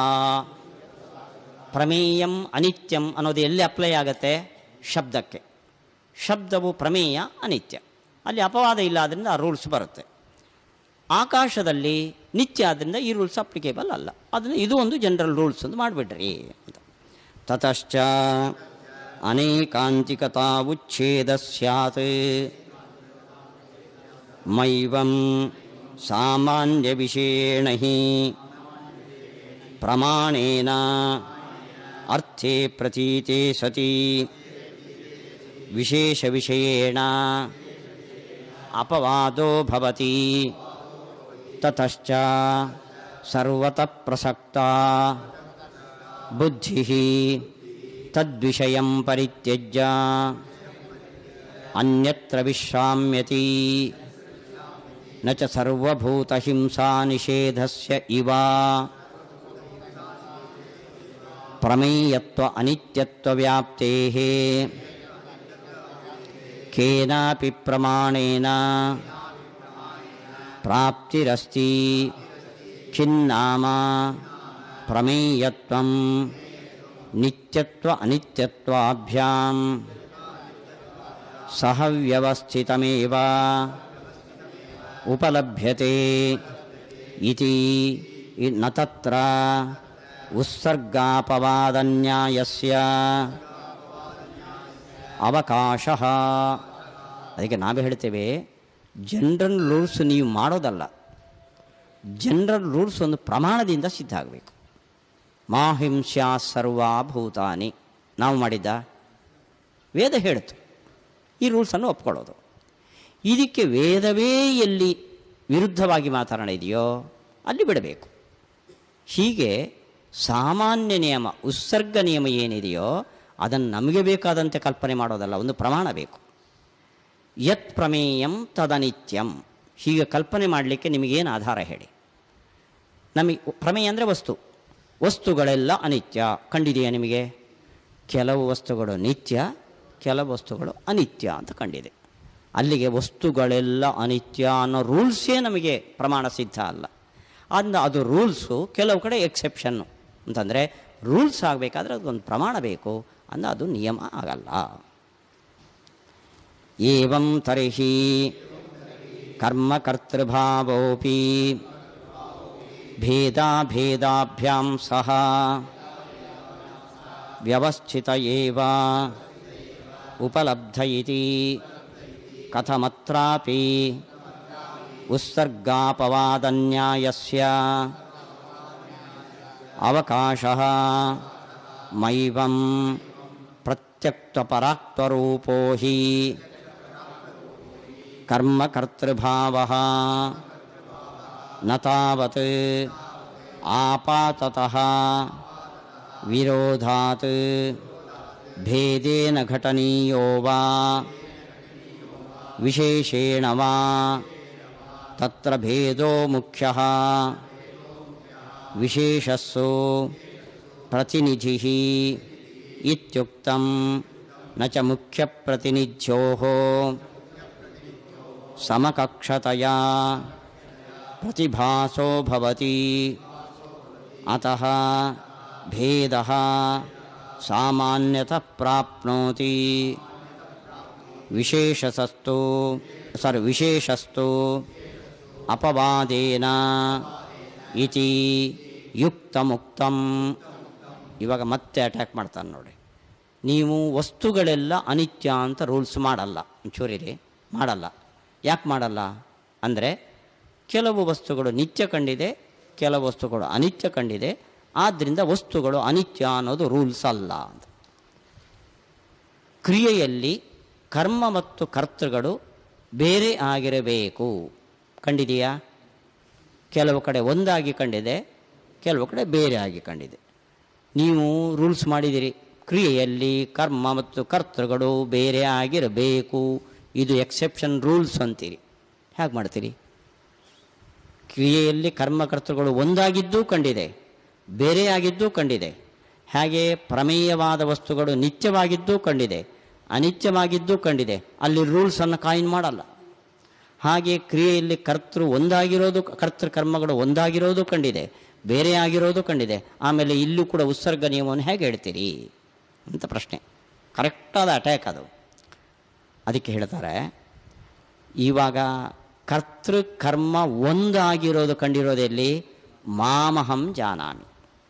ಪ್ರಮೇಯಂ ಅನಿತ್ಯಂ ಅನ್ನೋದು ಎಲ್ಲಿ ಅಪ್ಲೈ ಆಗುತ್ತೆ ಶಬ್ದಕ್ಕೆ ಶಬ್ದವು ಪ್ರಮೇಯ ಅನಿತ್ಯ ಅಲ್ಲಿ ಅಪವಾದ ಇಲ್ಲ ಆದ್ದರಿಂದ ಆ ರೂಲ್ಸ್ ಬರುತ್ತೆ ಆಕಾಶದಲ್ಲಿ ನಿತ್ಯ ಆದ್ದರಿಂದ ಈ ರೂಲ್ಸ್ ಅಪ್ಲಿಕೇಬಲ್ ಅಲ್ಲ ಅದನ್ನು ಇದು ಒಂದು ಜನರಲ್ ರೂಲ್ಸ್ ಅಂತ ಮಾಡಿಬಿಡ್ರಿ ಅಂತ ತತಶ್ಚ ಅನೇಕಾಂತಿಕತಾ ಉಚ್ಛೇದ ಸ್ಯಾತ್ ಮೈವಂ ಸಾಮಾನ್ಯ ವಿಷೇಣ ಹಿ ಪ್ರಮಾಣೇನ ಅರ್ಥೇ ಪ್ರತೀತೆ ಸತಿ ವಿಶೇಷ ವಿಷಯೇಣ ಅಪವಾದೋ ಭವತಿ ತತಶ್ಚ ಸರ್ವತಃ ಪ್ರಸಕ್ತ ಬುದ್ಧಿ ತದ್ವಿಷಯಂ ಪರಿತ್ಯಜ್ಯ ಅನ್ಯತ್ರ ವಿಶ್ರಾಮ್ಯತಿ ನ ಚ ಸರ್ವಭೂತಹಿಂಸಾ ನಿಷೇಧಸ್ಯ ಇವ ಪ್ರಮೇಯತ್ವ ಅನಿತ್ಯತ್ವ ವ್ಯಾಪ್ತೇಃ ಕೇನಾಪಿ ಪ್ರಮಾಣೇನ ಪ್ರಾಪ್ತಿರಸ್ತಿ ಖಿನ್ನಾಮ ಪ್ರಮೇಯತ್ವಂ ನಿತ್ಯತ್ವ ಅನಿತ್ಯತ್ವಾಭ್ಯಾಂ ಸಹ ವ್ಯವಸ್ಥಿತಮೇವ ಉಪಲಭ್ಯತೆ ಇತಿ ಇ- ನ ತತ್ರ ಉತ್ಸರ್ಗಾಪವಾದನ್ಯಾಯಸ್ಯ ಅವಕಾಶ ಅದಕ್ಕೆ ನಾವೇ ಹೇಳ್ತೇವೆ ಜನರಲ್ ರೂಲ್ಸ್ ನೀವು ಮಾಡೋದಲ್ಲ ಜನರಲ್ ರೂಲ್ಸ್ ಒಂದು ಪ್ರಮಾಣದಿಂದ ಸಿದ್ಧ ಆಗಬೇಕು ಮಾಹಿಂಸ್ಯಾ ಸರ್ವಾಭೂತಾನಿ ನಾವು ಮಾಡಿದ್ದ ವೇದ ಹೇಳಿತು ಈ ರೂಲ್ಸನ್ನು ಒಪ್ಕೊಳ್ಳೋದು ಇದಕ್ಕೆ ವೇದವೇ ಎಲ್ಲಿ ವಿರುದ್ಧವಾಗಿ ಮಾತನಾಡ ಇದೆಯೋ ಅಲ್ಲಿ ಬಿಡಬೇಕು ಹೀಗೆ ಸಾಮಾನ್ಯ ನಿಯಮ ಉತ್ಸರ್ಗ ನಿಯಮ ಏನಿದೆಯೋ ಅದನ್ನು ನಮಗೆ ಬೇಕಾದಂತೆ ಕಲ್ಪನೆ ಮಾಡೋದಲ್ಲ ಒಂದು ಪ್ರಮಾಣ ಬೇಕು ಯತ್ ಪ್ರಮೇಯಂ ತದನಿತ್ಯಂ ಹೀಗೆ ಕಲ್ಪನೆ ಮಾಡಲಿಕ್ಕೆ ನಿಮಗೇನು ಆಧಾರ ಹೇಳಿ ನಮಗೆ ಪ್ರಮೇಯ ಅಂದರೆ ವಸ್ತು ವಸ್ತುಗಳೆಲ್ಲ ಅನಿತ್ಯ ಕಂಡಿದೆಯಾ ನಿಮಗೆ ಕೆಲವು ವಸ್ತುಗಳು ನಿತ್ಯ ಕೆಲವು ವಸ್ತುಗಳು ಅನಿತ್ಯ ಅಂತ ಕಂಡಿದೆ ಅಲ್ಲಿಗೆ ವಸ್ತುಗಳೆಲ್ಲ ಅನಿತ್ಯ ಅನ್ನೋ ರೂಲ್ಸೇ ನಮಗೆ ಪ್ರಮಾಣ ಸಿದ್ಧ ಅಲ್ಲ ಅಂದ ಅದು ರೂಲ್ಸು ಕೆಲವು ಕಡೆ ಎಕ್ಸೆಪ್ಷನ್ನು ಅಂತಂದರೆ ರೂಲ್ಸ್ ಆಗಬೇಕಾದ್ರೆ ಅದೊಂದು ಪ್ರಮಾಣ ಬೇಕು ಅಂದ ಅದು ನಿಯಮ ಆಗಲ್ಲ ಏವಂ ತರ್ಹಿ ಕರ್ಮಕರ್ತೃಭಾವೋಪಿ ಭೇದಾಭೇದಾಭ್ಯಾಂ ಸಹ ವ್ಯವಸ್ಥಿತ ಏವ ಉಪಲಬ್ಧ ಇತಿ ಕಥಮತ್ರಾಪಿ ಉತ್ಸರ್ಗಾಪವಾದನ್ಯಾಯಸ್ಯ ಅವಕಾಶಃ ಮೈವಂ ಪ್ರತ್ಯಕ್ತಪರಾಕ್ತರೂಪೋ ಹಿ ಕರ್ಮಕರ್ತೃಭಾವः ನ ತಾವತ್ ಆಪಾತತಃ ವಿರೋಧಾತ್ ಭೇದೇನ ಘಟನೀಯೋ ವಾ ವಿಶೇಷೇಣ ವಾ ತತ್ರ ಭೇದೋ ಮುಖ್ಯಃ ವಿಶೇಷಸ್ಸು ಪ್ರತಿನಿಧಿ ಇತ್ಯುಕ್ತಂ ನ ಚ ಮುಖ್ಯಪ್ರತಿನಿಧ್ಯೋः ಸಮಕಕ್ಷತಯಾ प्रतिभासो भवति अतः भेदः सामान्यतः प्राप्नोति विशेषसस्तु सर् विशेषस्तु ಅಪವಾದೇನ ಇತಿ ಯುಕ್ತಮುಕ್ತಂ ಇವಾಗ ಮತ್ತೆ ಅಟ್ಯಾಕ್ ಮಾಡ್ತಾನೆ ನೋಡಿ ನೀವು ವಸ್ತುಗಳೆಲ್ಲ ಅನಿತ್ಯ ಅಂತ ರೂಲ್ಸ್ ಮಾಡಲ್ಲ ಒಂಚೂರಿರಿ ಮಾಡಲ್ಲ ಯಾಕೆ ಮಾಡಲ್ಲ ಅಂದರೆ ಕೆಲವು ವಸ್ತುಗಳು ನಿತ್ಯ ಕಂಡಿದೆ ಕೆಲವು ವಸ್ತುಗಳು ಅನಿತ್ಯ ಕಂಡಿದೆ ಆದ್ದರಿಂದ ವಸ್ತುಗಳು ಅನಿತ್ಯ ಅನ್ನೋದು ರೂಲ್ಸ್ ಅಲ್ಲ ಅಂತ ಕ್ರಿಯೆಯಲ್ಲಿ ಕರ್ಮ ಮತ್ತು ಕರ್ತೃಗಳು ಬೇರೆ ಆಗಿರಬೇಕು ಕಂಡಿದೆಯಾ ಕೆಲವು ಕಡೆ ಒಂದಾಗಿ ಕಂಡಿದೆ ಕೆಲವು ಕಡೆ ಬೇರೆ ಆಗಿ ಕಂಡಿದೆ ನೀವು ರೂಲ್ಸ್ ಮಾಡಿದಿರಿ ಕ್ರಿಯೆಯಲ್ಲಿ ಕರ್ಮ ಮತ್ತು ಕರ್ತೃಗಳು ಬೇರೆ ಆಗಿರಬೇಕು ಇದು ಎಕ್ಸೆಪ್ಷನ್ ರೂಲ್ಸ್ ಅಂತೀರಿ ಹೇಗೆ ಮಾಡ್ತೀರಿ ಕ್ರಿಯೆಯಲ್ಲಿ ಕರ್ಮಕರ್ತೃಗಳು ಒಂದಾಗಿದ್ದೂ ಕಂಡಿದೆ ಬೇರೆಯಾಗಿದ್ದೂ ಕಂಡಿದೆ ಹಾಗೆ ಪ್ರಮೇಯವಾದ ವಸ್ತುಗಳು ನಿತ್ಯವಾಗಿದ್ದೂ ಕಂಡಿದೆ ಅನಿತ್ಯವಾಗಿದ್ದೂ ಕಂಡಿದೆ ಅಲ್ಲಿ ರೂಲ್ಸನ್ನು ಕಾಯಿನ್ ಮಾಡಲ್ಲ ಹಾಗೆ ಕ್ರಿಯೆಯಲ್ಲಿ ಕರ್ತೃ ಒಂದಾಗಿರೋದು ಕರ್ತೃ ಕರ್ಮಗಳು ಒಂದಾಗಿರೋದು ಕಂಡಿದೆ ಬೇರೆ ಆಗಿರೋದು ಕಂಡಿದೆ ಆಮೇಲೆ ಇಲ್ಲೂ ಕೂಡ ಉತ್ಸರ್ಗ ನಿಯಮವನ್ನು ಹೇಗೆ ಹೇಳ್ತೀರಿ ಅಂತ ಪ್ರಶ್ನೆ ಕರೆಕ್ಟಾದ ಅಟ್ಯಾಕ್ ಅದು ಅದಕ್ಕೆ ಹೇಳ್ತಾರೆ ಇವಾಗ ಕರ್ತೃ ಕರ್ಮ ಒಂದಾಗಿರೋದು ಕಂಡಿರೋದೆಲ್ಲಿ ಮಾಮಹಂ ಜಾನಾಮಿ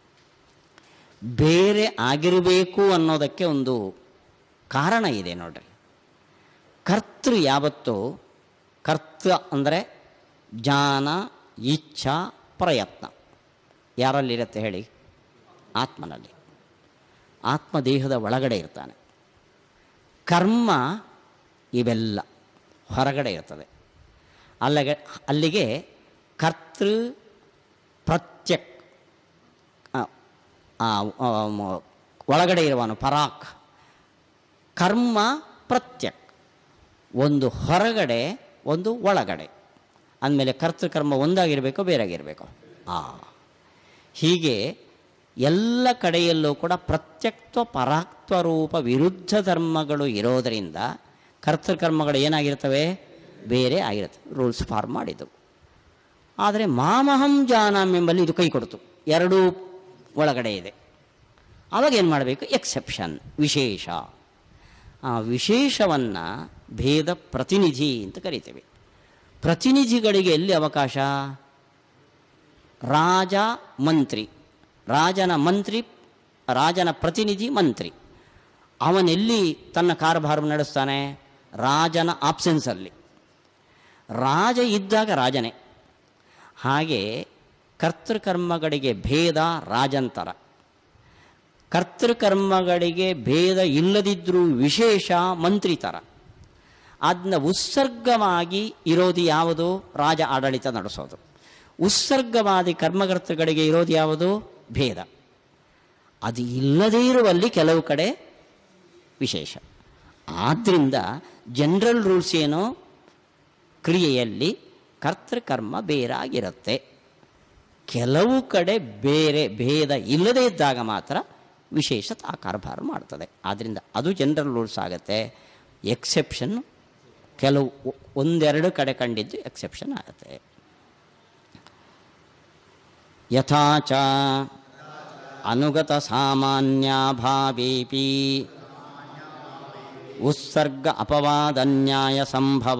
ಬೇರೆ ಆಗಿರಬೇಕು ಅನ್ನೋದಕ್ಕೆ ಒಂದು ಕಾರಣ ಇದೆ ನೋಡ್ರಿ ಕರ್ತೃ ಯಾವತ್ತೂ ಕರ್ತ ಅಂದರೆ ಜ್ಞಾನ ಇಚ್ಛಾ ಪ್ರಯತ್ನ ಯಾರಲ್ಲಿರುತ್ತೆ ಹೇಳಿ ಆತ್ಮನಲ್ಲಿ ಆತ್ಮ ದೇಹದ ಒಳಗಡೆ ಇರ್ತಾನೆ ಕರ್ಮ ಇವೆಲ್ಲ ಹೊರಗಡೆ ಇರ್ತದೆ ಅಲ್ಲಿಗೆ ಅಲ್ಲಿಗೆ ಕರ್ತೃ ಪ್ರತ್ಯಕ್ ಆ, ಆ, ಆ, ಮ- ಒಳಗಡೆ ಇರುವನು ಪರಾಕ್ ಕರ್ಮ ಪ್ರತ್ಯಕ್ ಒಂದು ಹೊರಗಡೆ ಒಂದು ಒಳಗಡೆ ಅಂದಮೇಲೆ ಕರ್ತೃಕರ್ಮ ಒಂದಾಗಿರಬೇಕು ಬೇರೆಯಾಗಿರಬೇಕು ಆ ಹೀಗೆ ಎಲ್ಲ ಕಡೆಯಲ್ಲೂ ಕೂಡ ಪ್ರತ್ಯಕ್ತ್ವ ಪರಾಕ್ತ್ವ ರೂಪ ವಿರುದ್ಧ ಧರ್ಮಗಳು ಇರೋದರಿಂದ ಕರ್ತೃಕರ್ಮಗಳು ಏನಾಗಿರ್ತವೆ ಬೇರೆ ಆಗಿರುತ್ತೆ ರೂಲ್ಸ್ ಫಾರ್ಮ್ ಮಾಡಿದ್ದು ಆದರೆ ಮಾಮಹಂ ಜಾನಾಮ್ ಎಂಬಲ್ಲಿ ಇದು ಕೈ ಕೊಡ್ತು ಎರಡೂ ಒಳಗಡೆ ಇದೆ ಆವಾಗ ಏನು ಮಾಡಬೇಕು ಎಕ್ಸೆಪ್ಷನ್ ವಿಶೇಷ ಆ ವಿಶೇಷವನ್ನು ಭೇದ ಪ್ರತಿನಿಧಿ ಅಂತ ಕರಿತೇವೆ ಪ್ರತಿನಿಧಿಗಳಿಗೆ ಎಲ್ಲಿ ಅವಕಾಶ ರಾಜ ಮಂತ್ರಿ ರಾಜನ ಮಂತ್ರಿ ರಾಜನ ಪ್ರತಿನಿಧಿ ಮಂತ್ರಿ ಅವನೆಲ್ಲಿ ತನ್ನ ಕಾರ್ಭಾರ ನಡೆಸ್ತಾನೆ ರಾಜನ ಆಬ್ಸೆನ್ಸಲ್ಲಿ ರಾಜ ಇದ್ದಾಗ ರಾಜನೇ ಹಾಗೆ ಕರ್ತೃಕರ್ಮಗಳಿಗೆ ಭೇದ ರಾಜಂತರ ಕರ್ತೃಕರ್ಮಗಳಿಗೆ ಭೇದ ಇಲ್ಲದಿದ್ದರೂ ವಿಶೇಷ ಮಂತ್ರಿ ಥರ ಅದನ್ನ ಉತ್ಸರ್ಗವಾಗಿ ಇರೋದು ಯಾವುದು ರಾಜ ಆಡಳಿತ ನಡೆಸೋದು ಉತ್ಸರ್ಗವಾದಿ ಕರ್ಮಕರ್ತಗಳಿಗೆ ಇರೋದು ಯಾವುದು ಭೇದ ಅದು ಇಲ್ಲದೇ ಇರುವಲ್ಲಿ ಕೆಲವು ಕಡೆ ವಿಶೇಷ ಆದ್ದರಿಂದ ಜನರಲ್ ರೂಲ್ಸ್ ಏನು ಕ್ರಿಯೆಯಲ್ಲಿ ಕರ್ತೃಕರ್ಮ ಬೇರಾಗಿರುತ್ತೆ ಕೆಲವು ಕಡೆ ಬೇರೆ ಭೇದ ಇಲ್ಲದೇ ಇದ್ದಾಗ ಮಾತ್ರ ವಿಶೇಷ ಆ ಕಾರ್ಭಾರ ಮಾಡ್ತದೆ ಆದ್ದರಿಂದ ಅದು ಜನರಲ್ ರೂಲ್ಸ್ ಆಗುತ್ತೆ ಎಕ್ಸೆಪ್ಷನ್ ಕೆಲವು ಒ- ಒಂದೆರಡು ಕಡೆ ಕಂಡಿದ್ದು ಎಕ್ಸೆಪ್ಷನ್ ಆಗುತ್ತೆ ಯಥಾಚ ಅನುಗತ ಸಾಮಾನ್ಯಾಭಾವೇಪಿ ಉತ್ಸರ್ಗ ಅಪವಾದನ್ಯಾಯ ಸಂಭವ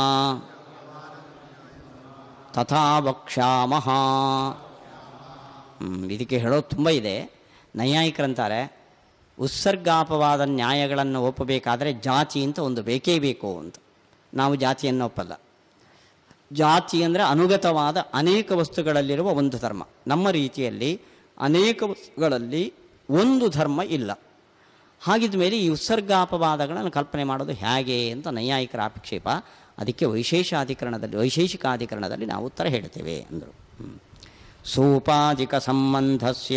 ತಥಾ ವಕ್ಷ್ಯಾಮಹ ಹ್ಮ್, ಇದಕ್ಕೆ ಹೇಳೋದು ತುಂಬ ಇದೆ ನೈಯಾಯಿಕರಂತಾರೆ ಉತ್ಸರ್ಗಾಪವಾದ ನ್ಯಾಯಗಳನ್ನು ಒಪ್ಪಬೇಕಾದರೆ ಜಾತಿ ಅಂತ ಒಂದು ಬೇಕೇ ಬೇಕು ಅಂತ ನಾವು ಜಾತಿಯನ್ನು ಒಪ್ಪಲ್ಲ ಜಾತಿ ಅಂದರೆ ಅನುಗತವಾದ ಅನೇಕ ವಸ್ತುಗಳಲ್ಲಿರುವ ಒಂದು ಧರ್ಮ ನಮ್ಮ ರೀತಿಯಲ್ಲಿ ಅನೇಕ ವಸ್ತುಗಳಲ್ಲಿ ಒಂದು ಧರ್ಮ ಇಲ್ಲ ಹಾಗಿದ್ದ ಮೇಲೆ ಈ ಉತ್ಸರ್ಗಾಪವಾದಗಳನ್ನು ಕಲ್ಪನೆ ಮಾಡೋದು ಹೇಗೆ ಅಂತ ನೈಯಾಯಿಕರ ಆಕ್ಷೇಪ ಅದಕ್ಕೆ ವೈಶೇಷಾಧಿಕರಣದಲ್ಲಿ ವೈಶೇಷಿಕಾಧಿಕರಣದಲ್ಲಿ ನಾವು ಉತ್ತರ ಹೇಳ್ತೇವೆ ಅಂದರು ಹ್ಮ್. ಸೋಪಾಧಿಕ ಸಂಬಂಧಸ್ಯ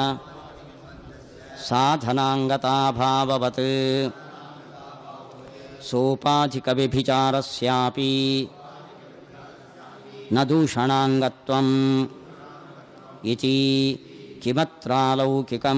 ಸಾಧನಾಂಗತಾಭಾವವತ್ ಸೋಪಾಧಿಕ ವ್ಯಭಿಚಾರಸ್ಯಾಪಿ ನ ದೂಷಣಾಂಗತ್ವಂ ಇತಿ ಕಿಮತ್ರಾಲೌಕಿಕಂ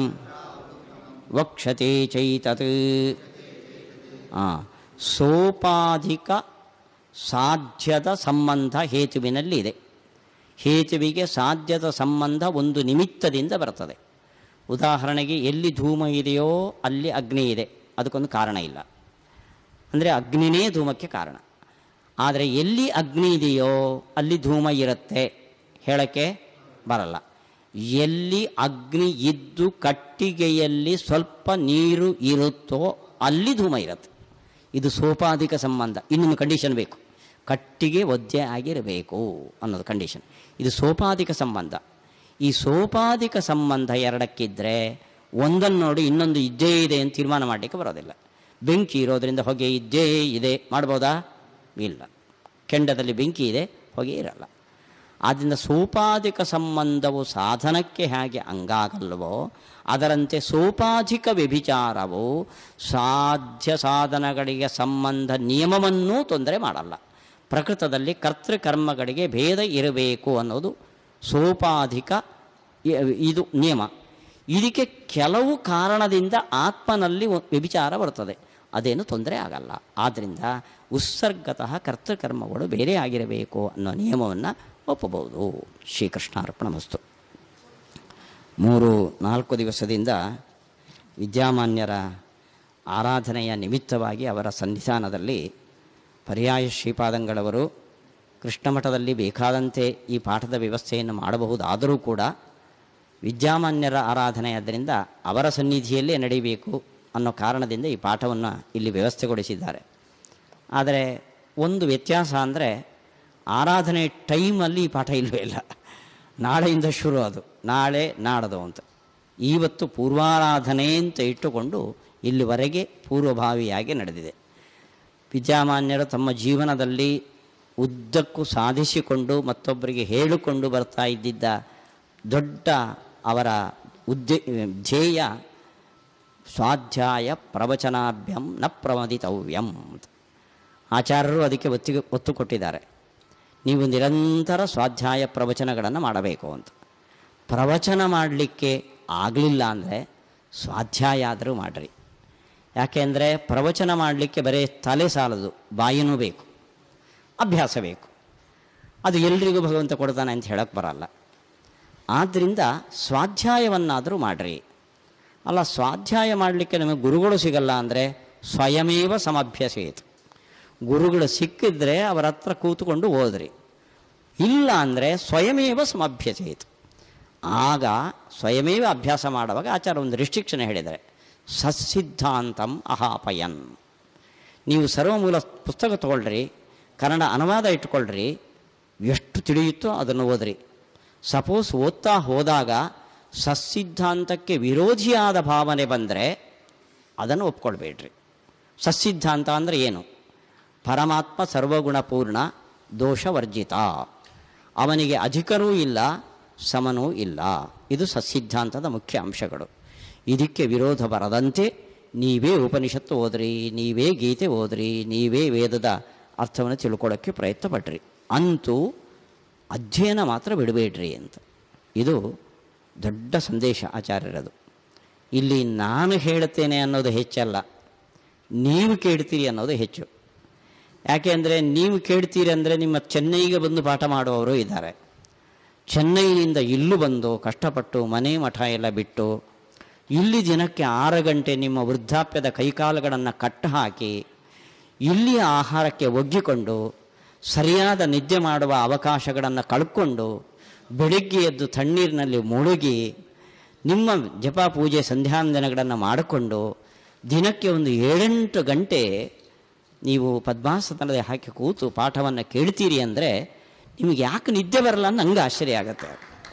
ವಕ್ಷತೆ ಚೈತತ್ ಆ, ಸೋಪಾಧಿಕ ಸಾಧ್ಯದ ಸಂಬಂಧ ಹೇತುವಿನಲ್ಲಿದೆ ಹೇತುವಿಗೆ ಸಾಧ್ಯದ ಸಂಬಂಧ ಒಂದು ನಿಮಿತ್ತದಿಂದ ಬರ್ತದೆ ಉದಾಹರಣೆಗೆ ಎಲ್ಲಿ ಧೂಮ ಇದೆಯೋ ಅಲ್ಲಿ ಅಗ್ನಿ ಇದೆ ಅದಕ್ಕೊಂದು ಕಾರಣ ಇಲ್ಲ ಅಂದರೆ ಅಗ್ನಿನೇ ಧೂಮಕ್ಕೆ ಕಾರಣ ಆದರೆ ಎಲ್ಲಿ ಅಗ್ನಿ ಇದೆಯೋ ಅಲ್ಲಿ ಧೂಮ ಇರುತ್ತೆ ಹೇಳಕ್ಕೆ ಬರಲ್ಲ ಎಲ್ಲಿ ಅಗ್ನಿ ಇದ್ದು ಕಟ್ಟಿಗೆಯಲ್ಲಿ ಸ್ವಲ್ಪ ನೀರು ಇರುತ್ತೋ ಅಲ್ಲಿ ಧೂಮ ಇರುತ್ತೆ ಇದು ಸೋಪಾಧಿಕ ಸಂಬಂಧ ಇನ್ನೊಂದು ಕಂಡೀಷನ್ ಬೇಕು ಕಟ್ಟಿಗೆ ಒದ್ದೆ ಆಗಿರಬೇಕು ಅನ್ನೋದು ಕಂಡೀಷನ್ ಇದು ಸೋಪಾಧಿಕ ಸಂಬಂಧ ಈ ಸೋಪಾಧಿಕ ಸಂಬಂಧ ಎರಡಕ್ಕಿದ್ರೆ ಒಂದನ್ನು ನೋಡಿ ಇನ್ನೊಂದು ಇದ್ದೇ ಇದೆ ಅಂತ ತೀರ್ಮಾನ ಮಾಡಲಿಕ್ಕೆ ಬರೋದಿಲ್ಲ ಬೆಂಕಿ ಇರೋದ್ರಿಂದ ಹೊಗೆ ಇದ್ದೇ ಇದೆ ಮಾಡ್ಬೋದಾ ಇಲ್ಲ ಕೆಂಡದಲ್ಲಿ ಬೆಂಕಿ ಇದೆ ಹೊಗೆ ಇರಲ್ಲ ಆದ್ದರಿಂದ ಸೋಪಾಧಿಕ ಸಂಬಂಧವು ಸಾಧನಕ್ಕೆ ಹೇಗೆ ಅಂಗಾಗಲ್ವೋ ಅದರಂತೆ ಸೋಪಾಧಿಕ ವ್ಯಭಿಚಾರವು ಸಾಧ್ಯ ಸಾಧನಗಳಿಗೆ ಸಂಬಂಧ ನಿಯಮವನ್ನೂ ತೊಂದರೆ ಮಾಡಲ್ಲ ಪ್ರಕೃತದಲ್ಲಿ ಕರ್ತೃಕರ್ಮಗಳಿಗೆ ಭೇದ ಇರಬೇಕು ಅನ್ನೋದು ಸೋಪಾಧಿಕ ಇ- ಇದು ನಿಯಮ ಇದಕ್ಕೆ ಕೆಲವು ಕಾರಣದಿಂದ ಆತ್ಮನಲ್ಲಿ ಒ- ವ್ಯಭಿಚಾರ ಬರ್ತದೆ ಅದೇನು ತೊಂದರೆ ಆಗಲ್ಲ ಆದ್ದರಿಂದ ಉತ್ಸರ್ಗತಃ ಕರ್ತೃಕರ್ಮಗಳು ಬೇರೆ ಆಗಿರಬೇಕು ಅನ್ನೋ ನಿಯಮವನ್ನು ಒಪ್ಪಬಹುದು ಶ್ರೀಕೃಷ್ಣಾರ್ಪಣ ಮಸ್ತು ಮೂರು ನಾಲ್ಕು ದಿವಸದಿಂದ ವಿದ್ಯಾಮಾನ್ಯರ ಆರಾಧನೆಯ ನಿಮಿತ್ತವಾಗಿ ಅವರ ಸನ್ನಿಧಾನದಲ್ಲಿ ಪರ್ಯಾಯ ಶ್ರೀಪಾದಂಗಳವರು ಕೃಷ್ಣಮಠದಲ್ಲಿ ಬೇಕಾದಂತೆ ಈ ಪಾಠದ ವ್ಯವಸ್ಥೆಯನ್ನು ಮಾಡಬಹುದಾದರೂ ಕೂಡ ವಿದ್ಯಾಮಾನ್ಯರ ಆರಾಧನೆ ಆದ್ದರಿಂದ ಅವರ ಸನ್ನಿಧಿಯಲ್ಲೇ ನಡೀಬೇಕು ಅನ್ನೋ ಕಾರಣದಿಂದ ಈ ಪಾಠವನ್ನು ಇಲ್ಲಿ ವ್ಯವಸ್ಥೆಗೊಳಿಸಿದ್ದಾರೆ ಆದರೆ ಒಂದು ವ್ಯತ್ಯಾಸ ಅಂದರೆ ಆರಾಧನೆ ಟೈಮಲ್ಲಿ ಈ ಪಾಠ ಇಲ್ಲವೇ ಇಲ್ಲ ನಾಳೆಯಿಂದ ಶುರು ಅದು ನಾಳೆ ನಾಡದು ಅಂತ ಇವತ್ತು ಪೂರ್ವಾರಾಧನೆ ಅಂತ ಇಟ್ಟುಕೊಂಡು ಇಲ್ಲಿವರೆಗೆ ಪೂರ್ವಭಾವಿಯಾಗಿ ನಡೆದಿದೆ ವಿದ್ಯಾಮಾನ್ಯರು ತಮ್ಮ ಜೀವನದಲ್ಲಿ ಉದ್ದಕ್ಕೂ ಸಾಧಿಸಿಕೊಂಡು ಮತ್ತೊಬ್ಬರಿಗೆ ಹೇಳಿಕೊಂಡು ಬರ್ತಾ ಇದ್ದಿದ್ದ ದೊಡ್ಡ ಅವರ ಉದ್ದೇ ಧ್ಯೇಯ ಸ್ವಾಧ್ಯಾಯ ಪ್ರವಚನಾಭ್ಯಂ ನ ಪ್ರಮದಿತವ್ಯಂ ಅಂತ ಆಚಾರ್ಯರು ಅದಕ್ಕೆ ಒತ್ತಿಗೆ ಒತ್ತು ಕೊಟ್ಟಿದ್ದಾರೆ ನೀವು ನಿರಂತರ ಸ್ವಾಧ್ಯಾಯ ಪ್ರವಚನಗಳನ್ನು ಮಾಡಬೇಕು ಅಂತ ಪ್ರವಚನ ಮಾಡಲಿಕ್ಕೆ ಆಗಲಿಲ್ಲ ಅಂದರೆ ಸ್ವಾಧ್ಯಾಯ ಆದರೂ ಮಾಡಿರಿ ಯಾಕೆಂದರೆ ಪ್ರವಚನ ಮಾಡಲಿಕ್ಕೆ ಬರೀ ತಲೆ ಸಾಲದು ಬಾಯಿನೂ ಬೇಕು ಅಭ್ಯಾಸ ಬೇಕು ಅದು ಎಲ್ರಿಗೂ ಭಗವಂತ ಕೊಡ್ತಾನೆ ಅಂತ ಹೇಳಕ್ಕೆ ಬರಲ್ಲ ಆದ್ದರಿಂದ ಸ್ವಾಧ್ಯಾಯವನ್ನಾದರೂ ಮಾಡಿರಿ ಅಲ್ಲ ಸ್ವಾಧ್ಯಾಯ ಮಾಡಲಿಕ್ಕೆ ನಮಗೆ ಗುರುಗಳು ಸಿಗಲ್ಲ ಅಂದರೆ ಸ್ವಯಮೇವ ಸಮಭ್ಯಸೇತು ಗುರುಗಳು ಸಿಕ್ಕಿದ್ರೆ ಅವರ ಹತ್ರ ಕೂತ್ಕೊಂಡು ಓದ್ರಿ ಇಲ್ಲ ಅಂದರೆ ಸ್ವಯಮೇವ ಸಮಭ್ಯಸೇತು ಆಗ ಸ್ವಯಮೇವ ಅಭ್ಯಾಸ ಮಾಡುವಾಗ ಆಚಾರ ಒಂದು ರಿಸ್ಟ್ರಿಕ್ಷನ್ ಹೇಳಿದ್ದಾರೆ ಸತ್ಸಿದ್ಧಾಂತಂ ಅಹಾಪಯನ್ ನೀವು ಸರ್ವಮೂಲ ಪುಸ್ತಕ ತಗೊಳ್ರಿ ಕನ್ನಡ ಅನುವಾದ ಇಟ್ಕೊಳ್ರಿ ಎಷ್ಟು ತಿಳಿಯುತ್ತೋ ಅದನ್ನು ಓದ್ರಿ ಸಪೋಸ್ ಓದ್ತಾ ಹೋದಾಗ ಸತ್ಸಿದ್ಧಾಂತಕ್ಕೆ ವಿರೋಧಿಯಾದ ಭಾವನೆ ಬಂದರೆ ಅದನ್ನು ಒಪ್ಕೊಳ್ಬೇಡ್ರಿ ಸತ್ಸಿದ್ಧಾಂತ ಅಂದರೆ ಏನು ಪರಮಾತ್ಮ ಸರ್ವಗುಣಪೂರ್ಣ ದೋಷವರ್ಜಿತ ಅವನಿಗೆ ಅಧಿಕರೂ ಇಲ್ಲ ಸಮನೂ ಇಲ್ಲ ಇದು ಸತ್ಸಿದ್ಧಾಂತದ ಮುಖ್ಯ ಅಂಶಗಳು ಇದಕ್ಕೆ ವಿರೋಧ ಬರದಂತೆ ನೀವೇ ಉಪನಿಷತ್ತು ಓದ್ರಿ ನೀವೇ ಗೀತೆ ಓದ್ರಿ ನೀವೇ ವೇದದ ಅರ್ಥವನ್ನು ತಿಳ್ಕೊಳ್ಳೋಕ್ಕೆ ಪ್ರಯತ್ನ ಪಡ್ರಿ ಅಂತೂ ಅಧ್ಯಯನ ಮಾತ್ರ ಬಿಡಬೇಡ್ರಿ ಅಂತ ಇದು ದೊಡ್ಡ ಸಂದೇಶ ಆಚಾರ್ಯರದು ಇಲ್ಲಿ ನಾನು ಹೇಳುತ್ತೇನೆ ಅನ್ನೋದು ಹೆಚ್ಚಲ್ಲ ನೀವು ಕೇಳ್ತೀರಿ ಅನ್ನೋದು ಹೆಚ್ಚು ಯಾಕೆ ಅಂದರೆ ನೀವು ಕೇಳ್ತೀರಿ ಅಂದರೆ ನಿಮ್ಮ ಚೆನ್ನೈಗೆ ಬಂದು ಪಾಠ ಮಾಡುವವರು ಇದ್ದಾರೆ ಚೆನ್ನೈನಿಂದ ಇಲ್ಲೂ ಬಂದು ಕಷ್ಟಪಟ್ಟು ಮನೆ ಮಠ ಎಲ್ಲ ಬಿಟ್ಟು ಇಲ್ಲಿ ದಿನಕ್ಕೆ ಆರು ಗಂಟೆ ನಿಮ್ಮ ವೃದ್ಧಾಪ್ಯದ ಕೈಕಾಲುಗಳನ್ನು ಕಟ್ಟು ಹಾಕಿ ಇಲ್ಲಿಯ ಆಹಾರಕ್ಕೆ ಒಗ್ಗಿಕೊಂಡು ಸರಿಯಾದ ನಿದ್ದೆ ಮಾಡುವ ಅವಕಾಶಗಳನ್ನು ಕಳ್ಕೊಂಡು ಬೆಳಿಗ್ಗೆ ಎದ್ದು ತಣ್ಣೀರಿನಲ್ಲಿ ಮುಳುಗಿ ನಿಮ್ಮ ಜಪ ಪೂಜೆ ಸಂಧ್ಯಾಂದನಗಳನ್ನು ಮಾಡಿಕೊಂಡು ದಿನಕ್ಕೆ ಒಂದು ಏಳೆಂಟು ಗಂಟೆ ನೀವು ಪದ್ಮಾಸನದಲ್ಲಿ ಹಾಕಿ ಕೂತು ಪಾಠವನ್ನು ಕೇಳ್ತೀರಿ ಅಂದರೆ ನಿಮಗೆ ಯಾಕೆ ನಿದ್ದೆ ಬರಲ್ಲ ಅಂತ ನಂಗೆ ಆಶ್ಚರ್ಯ ಆಗುತ್ತೆ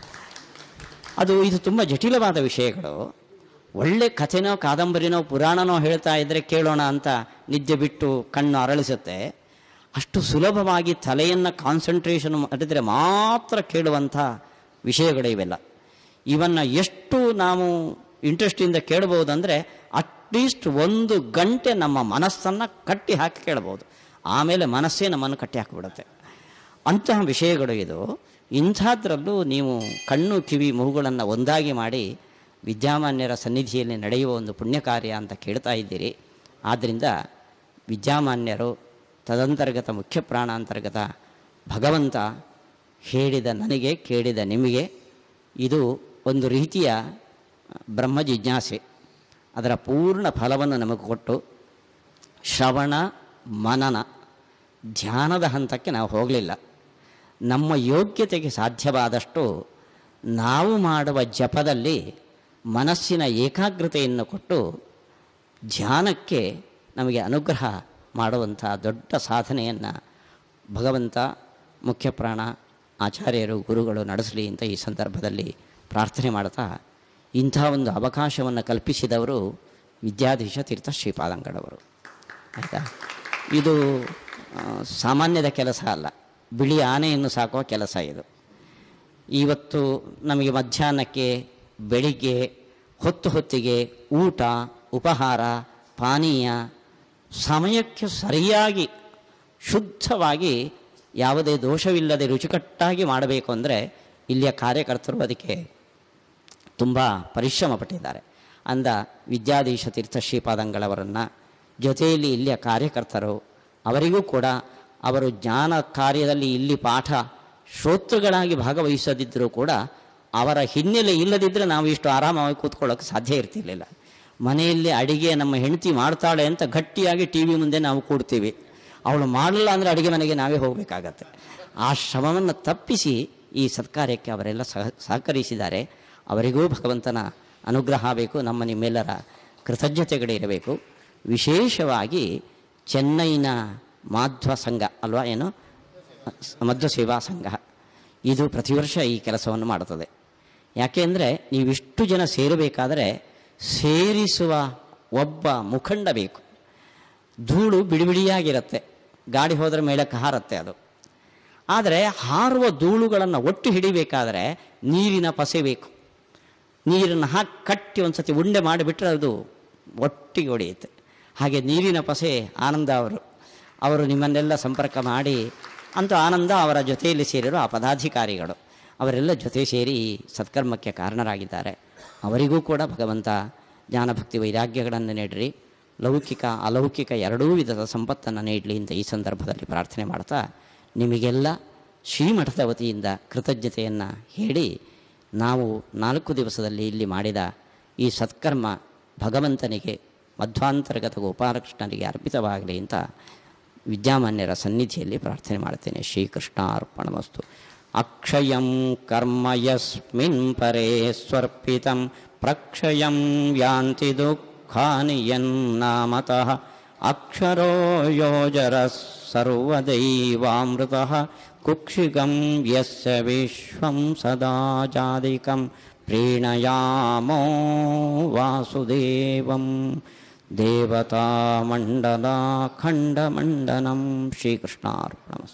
ಅದು ಇದು ತುಂಬ ಜಟಿಲವಾದ ವಿಷಯಗಳು ಒಳ್ಳೆ ಕಥೆನೋ ಕಾದಂಬರಿನೋ ಪುರಾಣನೋ ಹೇಳ್ತಾ ಇದ್ದರೆ ಕೇಳೋಣ ಅಂತ ನಿದ್ದೆ ಬಿಟ್ಟು ಕಣ್ಣು ಅರಳಿಸುತ್ತೆ ಅಷ್ಟು ಸುಲಭವಾಗಿ ತಲೆಯನ್ನು ಕಾನ್ಸಂಟ್ರೇಷನ್ ಮಾಡಿದರೆ ಮಾತ್ರ ಕೇಳುವಂಥ ವಿಷಯಗಳು ಇವೆಲ್ಲ ಇವನ್ನು ಎಷ್ಟು ನಾವು ಇಂಟ್ರೆಸ್ಟಿಂದ ಕೇಳ್ಬೋದಂದರೆ ಅಟ್ಲೀಸ್ಟ್ ಒಂದು ಗಂಟೆ ನಮ್ಮ ಮನಸ್ಸನ್ನು ಕಟ್ಟಿ ಹಾಕಿ ಕೇಳ್ಬೋದು ಆಮೇಲೆ ಮನಸ್ಸೇ ನಮ್ಮನ್ನು ಕಟ್ಟಿ ಹಾಕಿಬಿಡುತ್ತೆ ಅಂತಹ ವಿಷಯಗಳು ಇದು ಇಂಥದ್ರಲ್ಲೂ ನೀವು ಕಣ್ಣು ಕಿವಿ ಮೂಗುಗಳನ್ನು ಒಂದಾಗಿ ಮಾಡಿ ವಿದ್ಯಾಮಾನ್ಯರ ಸನ್ನಿಧಿಯಲ್ಲಿ ನಡೆಯುವ ಒಂದು ಪುಣ್ಯ ಕಾರ್ಯ ಅಂತ ಕೇಳ್ತಾ ಇದ್ದೀರಿ ಆದ್ದರಿಂದ ವಿದ್ಯಾಮಾನ್ಯರು ತದಂತರ್ಗತ ಮುಖ್ಯ ಪ್ರಾಣಾಂತರ್ಗತ ಭಗವಂತ ಹೇಳಿದ ನನಗೆ ಕೇಳಿದ ನಿಮಗೆ ಇದು ಒಂದು ರೀತಿಯ ಬ್ರಹ್ಮ ಜಿಜ್ಞಾಸೆ ಅದರ ಪೂರ್ಣ ಫಲವನ್ನು ನಮಗೆ ಕೊಟ್ಟು ಶ್ರವಣ ಮನನ ಧ್ಯಾನದ ಹಂತಕ್ಕೆ ನಾವು ಹೋಗಲಿಲ್ಲ ನಮ್ಮ ಯೋಗ್ಯತೆಗೆ ಸಾಧ್ಯವಾದಷ್ಟು ನಾವು ಮಾಡುವ ಜಪದಲ್ಲಿ ಮನಸ್ಸಿನ ಏಕಾಗ್ರತೆಯನ್ನು ಕೊಟ್ಟು ಧ್ಯಾನಕ್ಕೆ ನಮಗೆ ಅನುಗ್ರಹ ಮಾಡುವಂಥ ದೊಡ್ಡ ಸಾಧನೆಯನ್ನು ಭಗವಂತ ಮುಖ್ಯ ಪ್ರಾಣ ಆಚಾರ್ಯರು ಗುರುಗಳು ನಡೆಸಲಿ ಅಂತ ಈ ಸಂದರ್ಭದಲ್ಲಿ ಪ್ರಾರ್ಥನೆ ಮಾಡ್ತಾ ಇಂಥ ಒಂದು ಅವಕಾಶವನ್ನು ಕಲ್ಪಿಸಿದವರು ವಿದ್ಯಾಧೀಶ ತೀರ್ಥ ಶ್ರೀಪಾದಂಗಳವರು ಆಯಿತಾ ಇದು ಆ, ಸಾಮಾನ್ಯದ ಕೆಲಸ ಅಲ್ಲ ಬಿಳಿ ಆನೆಯನ್ನು ಸಾಕುವ ಕೆಲಸ ಇದು ಇವತ್ತು ನಮಗೆ ಮಧ್ಯಾಹ್ನಕ್ಕೆ ಬೆಳಿಗ್ಗೆ ಹೊತ್ತು ಹೊತ್ತಿಗೆ ಊಟ ಉಪಹಾರ ಪಾನೀಯ ಸಮಯಕ್ಕೆ ಸರಿಯಾಗಿ ಶುದ್ಧವಾಗಿ ಯಾವುದೇ ದೋಷವಿಲ್ಲದೆ ರುಚಿಕಟ್ಟಾಗಿ ಮಾಡಬೇಕು ಅಂದರೆ ಇಲ್ಲಿಯ ಕಾರ್ಯಕರ್ತರು ಅದಕ್ಕೆ ತುಂಬ ಪರಿಶ್ರಮ ಪಟ್ಟಿದ್ದಾರೆ ಅಂದ ವಿದ್ಯಾಧೀಶ ತೀರ್ಥ ಶ್ರೀಪಾದಂಗಳವರನ್ನು ಜೊತೆಯಲ್ಲಿ ಇಲ್ಲಿಯ ಕಾರ್ಯಕರ್ತರು ಅವರಿಗೂ ಕೂಡ ಅವರು ಜ್ಞಾನ ಕಾರ್ಯದಲ್ಲಿ ಇಲ್ಲಿ ಪಾಠ ಶ್ರೋತೃಗಳಾಗಿ ಭಾಗವಹಿಸದಿದ್ದರೂ ಕೂಡ ಅವರ ಹಿನ್ನೆಲೆ ಇಲ್ಲದಿದ್ದರೆ ನಾವು ಇಷ್ಟು ಆರಾಮವಾಗಿ ಕೂತ್ಕೊಳ್ಳೋಕೆ ಸಾಧ್ಯ ಇರ್ತಿರ್ಲಿಲ್ಲ ಮನೆಯಲ್ಲಿ ಅಡಿಗೆ ನಮ್ಮ ಹೆಂಡತಿ ಮಾಡ್ತಾಳೆ ಅಂತ ಗಟ್ಟಿಯಾಗಿ ಟಿ ವಿ ಮುಂದೆ ನಾವು ಕೂಡ್ತೀವಿ ಅವಳು ಮಾಡಲಿಲ್ಲ ಅಂದರೆ ಅಡುಗೆ ಮನೆಗೆ ನಾವೇ ಹೋಗಬೇಕಾಗತ್ತೆ ಆ ಶ್ರಮವನ್ನು ತಪ್ಪಿಸಿ ಈ ಸತ್ಕಾರ್ಯಕ್ಕೆ ಅವರೆಲ್ಲ ಸಹ ಸಹಕರಿಸಿದ್ದಾರೆ ಅವರಿಗೂ ಭಗವಂತನ ಅನುಗ್ರಹ ಬೇಕು ನಮ್ಮ ನಿಮ್ಮೆಲ್ಲರ ಕೃತಜ್ಞತೆಗಳಿರಬೇಕು ವಿಶೇಷವಾಗಿ ಚೆನ್ನೈನ ಮಾಧ್ವ ಸಂಘ ಅಲ್ವಾ ಏನು ಮಧ್ವ ಸೇವಾ ಸಂಘ ಇದು ಪ್ರತಿ ವರ್ಷ ಈ ಕೆಲಸವನ್ನು ಮಾಡುತ್ತದೆ ಯಾಕೆಂದರೆ ನೀವಿಷ್ಟು ಜನ ಸೇರಬೇಕಾದರೆ ಸೇರಿಸುವ ಒಬ್ಬ ಮುಖಂಡ ಬೇಕು ಧೂಳು ಬಿಡಿ ಬಿಡಿಯಾಗಿರುತ್ತೆ ಗಾಡಿ ಹೋದರೆ ಮೇಳಕ್ಕೆ ಹಾರತ್ತೆ ಅದು ಆದರೆ ಹಾರುವ ಧೂಳುಗಳನ್ನು ಒಟ್ಟು ಹಿಡಿಬೇಕಾದರೆ ನೀರಿನ ಪಸೆ ಬೇಕು ನೀರನ್ನು ಹಾಕಿ ಕಟ್ಟಿ ಒಂದು ಸತಿ ಉಂಡೆ ಮಾಡಿಬಿಟ್ರೆ ಅದು ಒಟ್ಟಿಗೆ ಹೊಡೆಯುತ್ತೆ ಹಾಗೆ ನೀರಿನ ಪಸೆ ಆನಂದ ಅವರು ಅವರು ನಿಮ್ಮನ್ನೆಲ್ಲ ಸಂಪರ್ಕ ಮಾಡಿ ಅಂತೂ ಆನಂದ ಅವರ ಜೊತೆಯಲ್ಲಿ ಸೇರಿರೋ ಆ ಪದಾಧಿಕಾರಿಗಳು ಅವರೆಲ್ಲ ಜೊತೆ ಸೇರಿ ಈ ಸತ್ಕರ್ಮಕ್ಕೆ ಕಾರಣರಾಗಿದ್ದಾರೆ ಅವರಿಗೂ ಕೂಡ ಭಗವಂತ ಜ್ಞಾನಭಕ್ತಿ ವೈರಾಗ್ಯಗಳನ್ನು ನೀಡ್ರಿ ಲೌಕಿಕ ಅಲೌಕಿಕ ಎರಡೂ ವಿಧದ ಸಂಪತ್ತನ್ನು ನೀಡಲಿ ಅಂತ ಈ ಸಂದರ್ಭದಲ್ಲಿ ಪ್ರಾರ್ಥನೆ ಮಾಡ್ತಾ ನಿಮಗೆಲ್ಲ ಶ್ರೀಮಠದ ವತಿಯಿಂದ ಕೃತಜ್ಞತೆಯನ್ನು ಹೇಳಿ ನಾವು ನಾಲ್ಕು ದಿವಸದಲ್ಲಿ ಇಲ್ಲಿ ಮಾಡಿದ ಈ ಸತ್ಕರ್ಮ ಭಗವಂತನಿಗೆ ಮಧ್ವಾಂತರ್ಗತ ಗೋಪಾಲಕೃಷ್ಣನಿಗೆ ಅರ್ಪಿತವಾಗಲಿ ಅಂತ ವಿದ್ಯಾಮಾನ್ಯರ ಸನ್ನಿಧಿಯಲ್ಲಿ ಪ್ರಾರ್ಥನೆ ಮಾಡ್ತೇನೆ ಶ್ರೀಕೃಷ್ಣ ಅರ್ಪಣಮಸ್ತು ಅಕ್ಷಯಂ ಕರ್ಮ ಯಸ್ಮಿನ್ ಪರೇ ಸ್ವರ್ಪಿತಂ ಪ್ರಕ್ಷಯಂ ಯಾಂತಿ ದುಃಖಾನಿ ಯನ್ನಾಮತಃ ಅಕ್ಷರೋ ಯೋಜರ ಸರ್ವದೈವಾಮೃತ ಕುಕ್ಷಿಗಂ ಯಸ್ಯ ವಿಶ್ವಂ ಸದಾ ಜಾದಿಕಂ ಪ್ರೀಣಯಾಮೋ ವಾಸುದೇವಂ ದೇವತಾಮಂಡಲಾಖಂಡಮಂಡನಂ ಶ್ರೀಕೃಷ್ಣಾರ್ಪಣಮಸ್ತು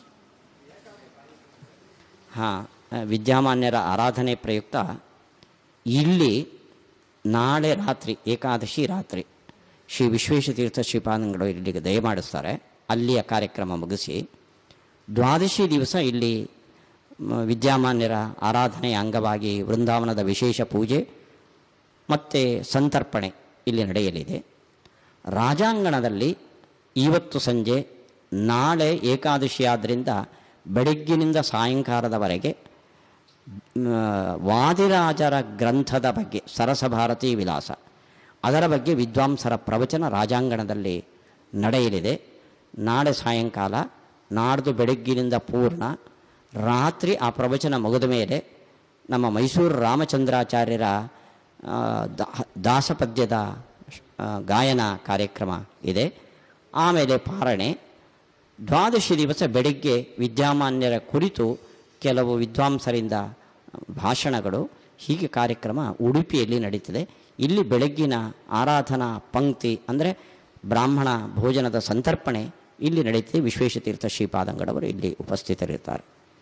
ಹಾಂ ವಿದ್ಯಾಮಾನ್ಯರ ಆರಾಧನೆ ಪ್ರಯುಕ್ತ ಇಲ್ಲಿ ನಾಳೆ ರಾತ್ರಿ ಏಕಾದಶಿ ರಾತ್ರಿ ಶ್ರೀ ವಿಶ್ವೇಶತೀರ್ಥ ಶ್ರೀಪಾದಂಗಳು ಇಲ್ಲಿಗೆ ದಯಮಾಡಿಸ್ತಾರೆ ಅಲ್ಲಿಯ ಕಾರ್ಯಕ್ರಮ ಮುಗಿಸಿ ದ್ವಾದಶಿ ದಿವಸ ಇಲ್ಲಿ ಮ, ವಿದ್ಯಾಮಾನ್ಯರ ಆರಾಧನೆಯ ಅಂಗವಾಗಿ ವೃಂದಾವನದ ವಿಶೇಷ ಪೂಜೆ ಮತ್ತು ಸಂತರ್ಪಣೆ ಇಲ್ಲಿ ನಡೆಯಲಿದೆ ರಾಜಾಂಗಣದಲ್ಲಿ ಇವತ್ತು ಸಂಜೆ ನಾಳೆ ಏಕಾದಶಿ ಆದ್ದರಿಂದ ಬೆಳಗ್ಗಿನಿಂದ ಸಾಯಂಕಾಲದವರೆಗೆ ಮ್, ವಾದಿರಾಜರ ಗ್ರಂಥದ ಬಗ್ಗೆ ಸರಸಭಾರತಿ ವಿಲಾಸ ಅದರ ಬಗ್ಗೆ ವಿದ್ವಾಂಸರ ಪ್ರವಚನ ರಾಜಾಂಗಣದಲ್ಲಿ ನಡೆಯಲಿದೆ ನಾಳೆ ಸಾಯಂಕಾಲ ನಾಡ್ದು ಬೆಳಗ್ಗಿನಿಂದ ಪೂರ್ಣ ರಾತ್ರಿ ಆ ಪ್ರವಚನ ಮುಗಿದ ಮೇಲೆ ನಮ್ಮ ಮೈಸೂರು ರಾಮಚಂದ್ರಾಚಾರ್ಯರ ಆ, ದಾ- ದಾಸಪದ್ಯದ ಆ, ಗಾಯನ ಕಾರ್ಯಕ್ರಮ ಇದೆ ಆಮೇಲೆ ಪಾರಣೆ ದ್ವಾದಶಿ ದಿವಸ ಬೆಳಿಗ್ಗೆ ವಿದ್ಯಾಮಾನ್ಯರ ಕುರಿತು ಕೆಲವು ವಿದ್ವಾಂಸರಿಂದ ಭಾಷಣಗಳು ಹೀಗೆ ಕಾರ್ಯಕ್ರಮ ಉಡುಪಿಯಲ್ಲಿ ನಡೀತದೆ ಇಲ್ಲಿ ಬೆಳಗ್ಗಿನ ಆರಾಧನಾ ಪಂಕ್ತಿ ಅಂದರೆ ಬ್ರಾಹ್ಮಣ ಭೋಜನದ ಸಂತರ್ಪಣೆ ಇಲ್ಲಿ ನಡೀತದೆ ವಿಶ್ವೇಶತೀರ್ಥ ಶ್ರೀಪಾದಂಗಳವರು ಇಲ್ಲಿ ಉಪಸ್ಥಿತರಿರ್ತಾರೆ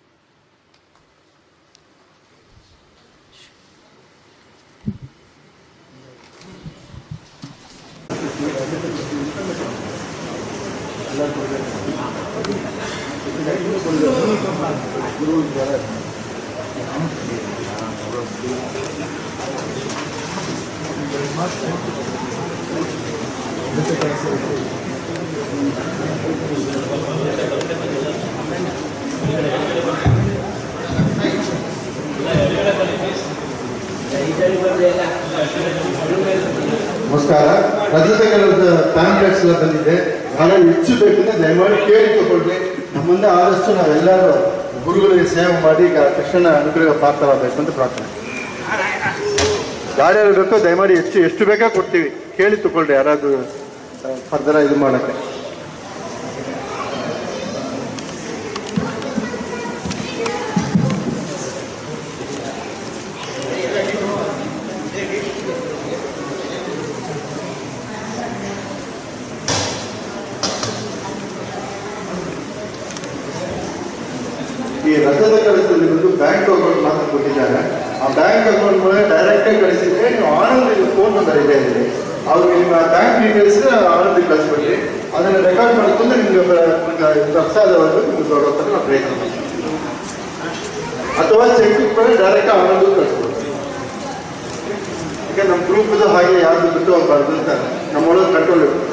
ನಮಸ್ಕಾರ ರಜತಗಳ ಪ್ಯಾಂಪ್ಲೆಟ್ಸ್ ಎಲ್ಲ ಬಂದಿದೆ ಬಹಳ ಹೆಚ್ಚು ಬೇಕಂದ್ರೆ ದಯಮಾಡಿ ಕೇಳಿ ತಗೊಳ್ಳಿ ನಮ್ಮಿಂದ ಆದಷ್ಟು ನಾವೆಲ್ಲರೂ ಗುರುಗಳಿಗೆ ಸೇವೆ ಮಾಡಿ ಈಗ ಕೃಷ್ಣನ ಅನುಗ್ರಹ ಪಾತ್ರರಾಗಬೇಕು ಅಂತ ಪ್ರಾರ್ಥನೆ ಯಾರ್ಯಾರು ಬೇಕೋ ದಯಮಾಡಿ ಹೆಚ್ಚು ಎಷ್ಟು ಬೇಕಾ ಕೊಡ್ತೀವಿ ಕೇಳಿ ತಗೊಳ್ರಿ ಯಾರಾದರೂ ಫರ್ದರ ಇದು ಮಾಡೋಕ್ಕೆ ಈ ರಥದ ಕಳಿಸಲ್ಲಿ ಬಂದು ಬ್ಯಾಂಕ್ ಅಕೌಂಟ್ ಮಾತ್ರ ಕೊಟ್ಟಿದ್ದಾರೆ ಆ ಬ್ಯಾಂಕ್ ಅಕೌಂಟ್ ಮೂಲಕ ಡೈರೆಕ್ಟ್ ಆಗಿ ಕಳಿಸಿದ್ರೆ ನೀವು ಆನಂದ್ ಫೋನ್ ನಂಬರ್ ಇದೆ ಇಲ್ಲಿ ಅವ್ರಿಗೆ ನಿಮ್ಮ ಬ್ಯಾಂಕ್ ಡೀಟೇಲ್ಸ್ ಆನಂದ್ ಕಳಿಸ್ಬಿಡ್ರಿ ಅದನ್ನ ರೆಕಾರ್ಡ್ ಮಾಡ್ಕೊಂಡು ನಿಮ್ಗೆ ಬ- ನಿಮ್ಗೆ ಪ್ರಸಾದವರೆಗೂ ನಿಮ್ಗೆ ಕೊಡೋ ಥರ ನಾವು ಪ್ರಯತ್ನ ಮಾಡ್ತೀವಿ ಅಥವಾ ಚೆಕ್ ಬುಕ್ ಮೇಲೆ ಡೈರೆಕ್ಟ್ ಆನಂದ್ ಕಳಿಸ್ಬೋದು ಈಗ ನಮ್ಮ ಗ್ರೂಪ್ದು ಹಾಗೆ ಯಾವ್ದು ಬಿಟ್ಟು ಹೋಗ್ಬಾರ್ದು ಅಂತ ನಮ್ಮೊಳಗೆ ಕಂಟ್ರೋಲ್ ಇರುತ್ತೆ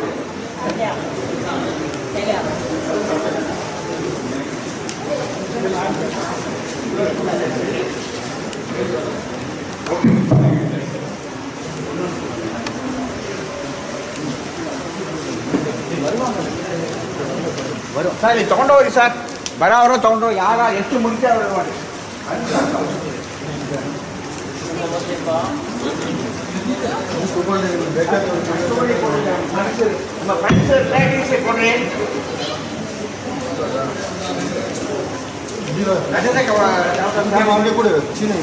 ಸರ್ ಇದು ತೊಗೊಂಡು ಹೋಗಿ ಸರ್ ಬರೋರು ತೊಗೊಂಡು ಯಾರ ಎಷ್ಟು ಮುಂಚೆ ಅವರು ನೋಡಿ ನಮ್ಮ ಫ್ರೆಂಡ್ಸ್ ಟ್ರ್ಯಾಕಿಂಗ್ಸ್ ಕೊಡ್ರಿ ರಜತಕ್ಕೆ ಅವನಿಗೆ ಕೊಡಿ ಚೀನ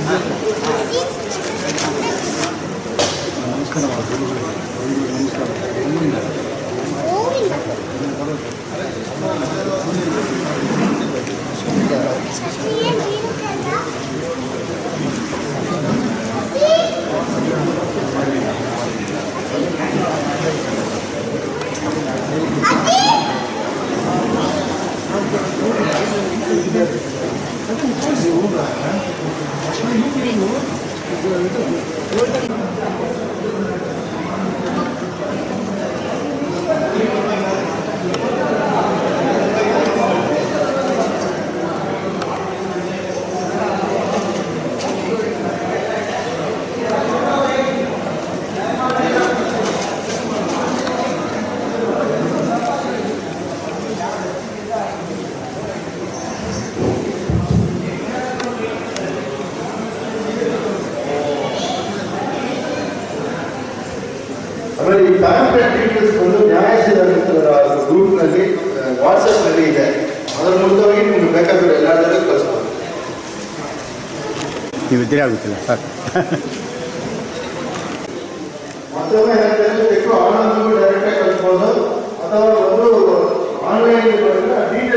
ಆಮೇಲೆ ಈ ಪ್ಯಾಂಪ್ಲೆಟ್ ಡೀಟೇಲ್ಸ್ ಬಂದು ನ್ಯಾಯಾಧೀಶರ ಗ್ರೂಪ್ನಲ್ಲಿ ವಾಟ್ಸಪ್ನಲ್ಲಿ ಇದೆ ಅದರ ಮೂಲಕವಾಗಿ ನಿಮ್ಗೆ ಬೇಕಾದ್ರೆ ಎಲ್ಲಾದರೂ ಕಳಿಸ್ಬೋದು ನೀವು ಇದ್ರೆ ಆಗುತ್ತಿಲ್ಲ ಸರ್ ಮತ್ತೊಮ್ಮೆ ಹೇಳ್ತೇನೆ ಚೆಕ್ ಆನ್ಲೈನ್ ಡೈರೆಕ್ಟಾಗಿ ಕಳಿಸ್ಬೋದು ಅಥವಾ ಒಂದು ಆನ್ಲೈನ್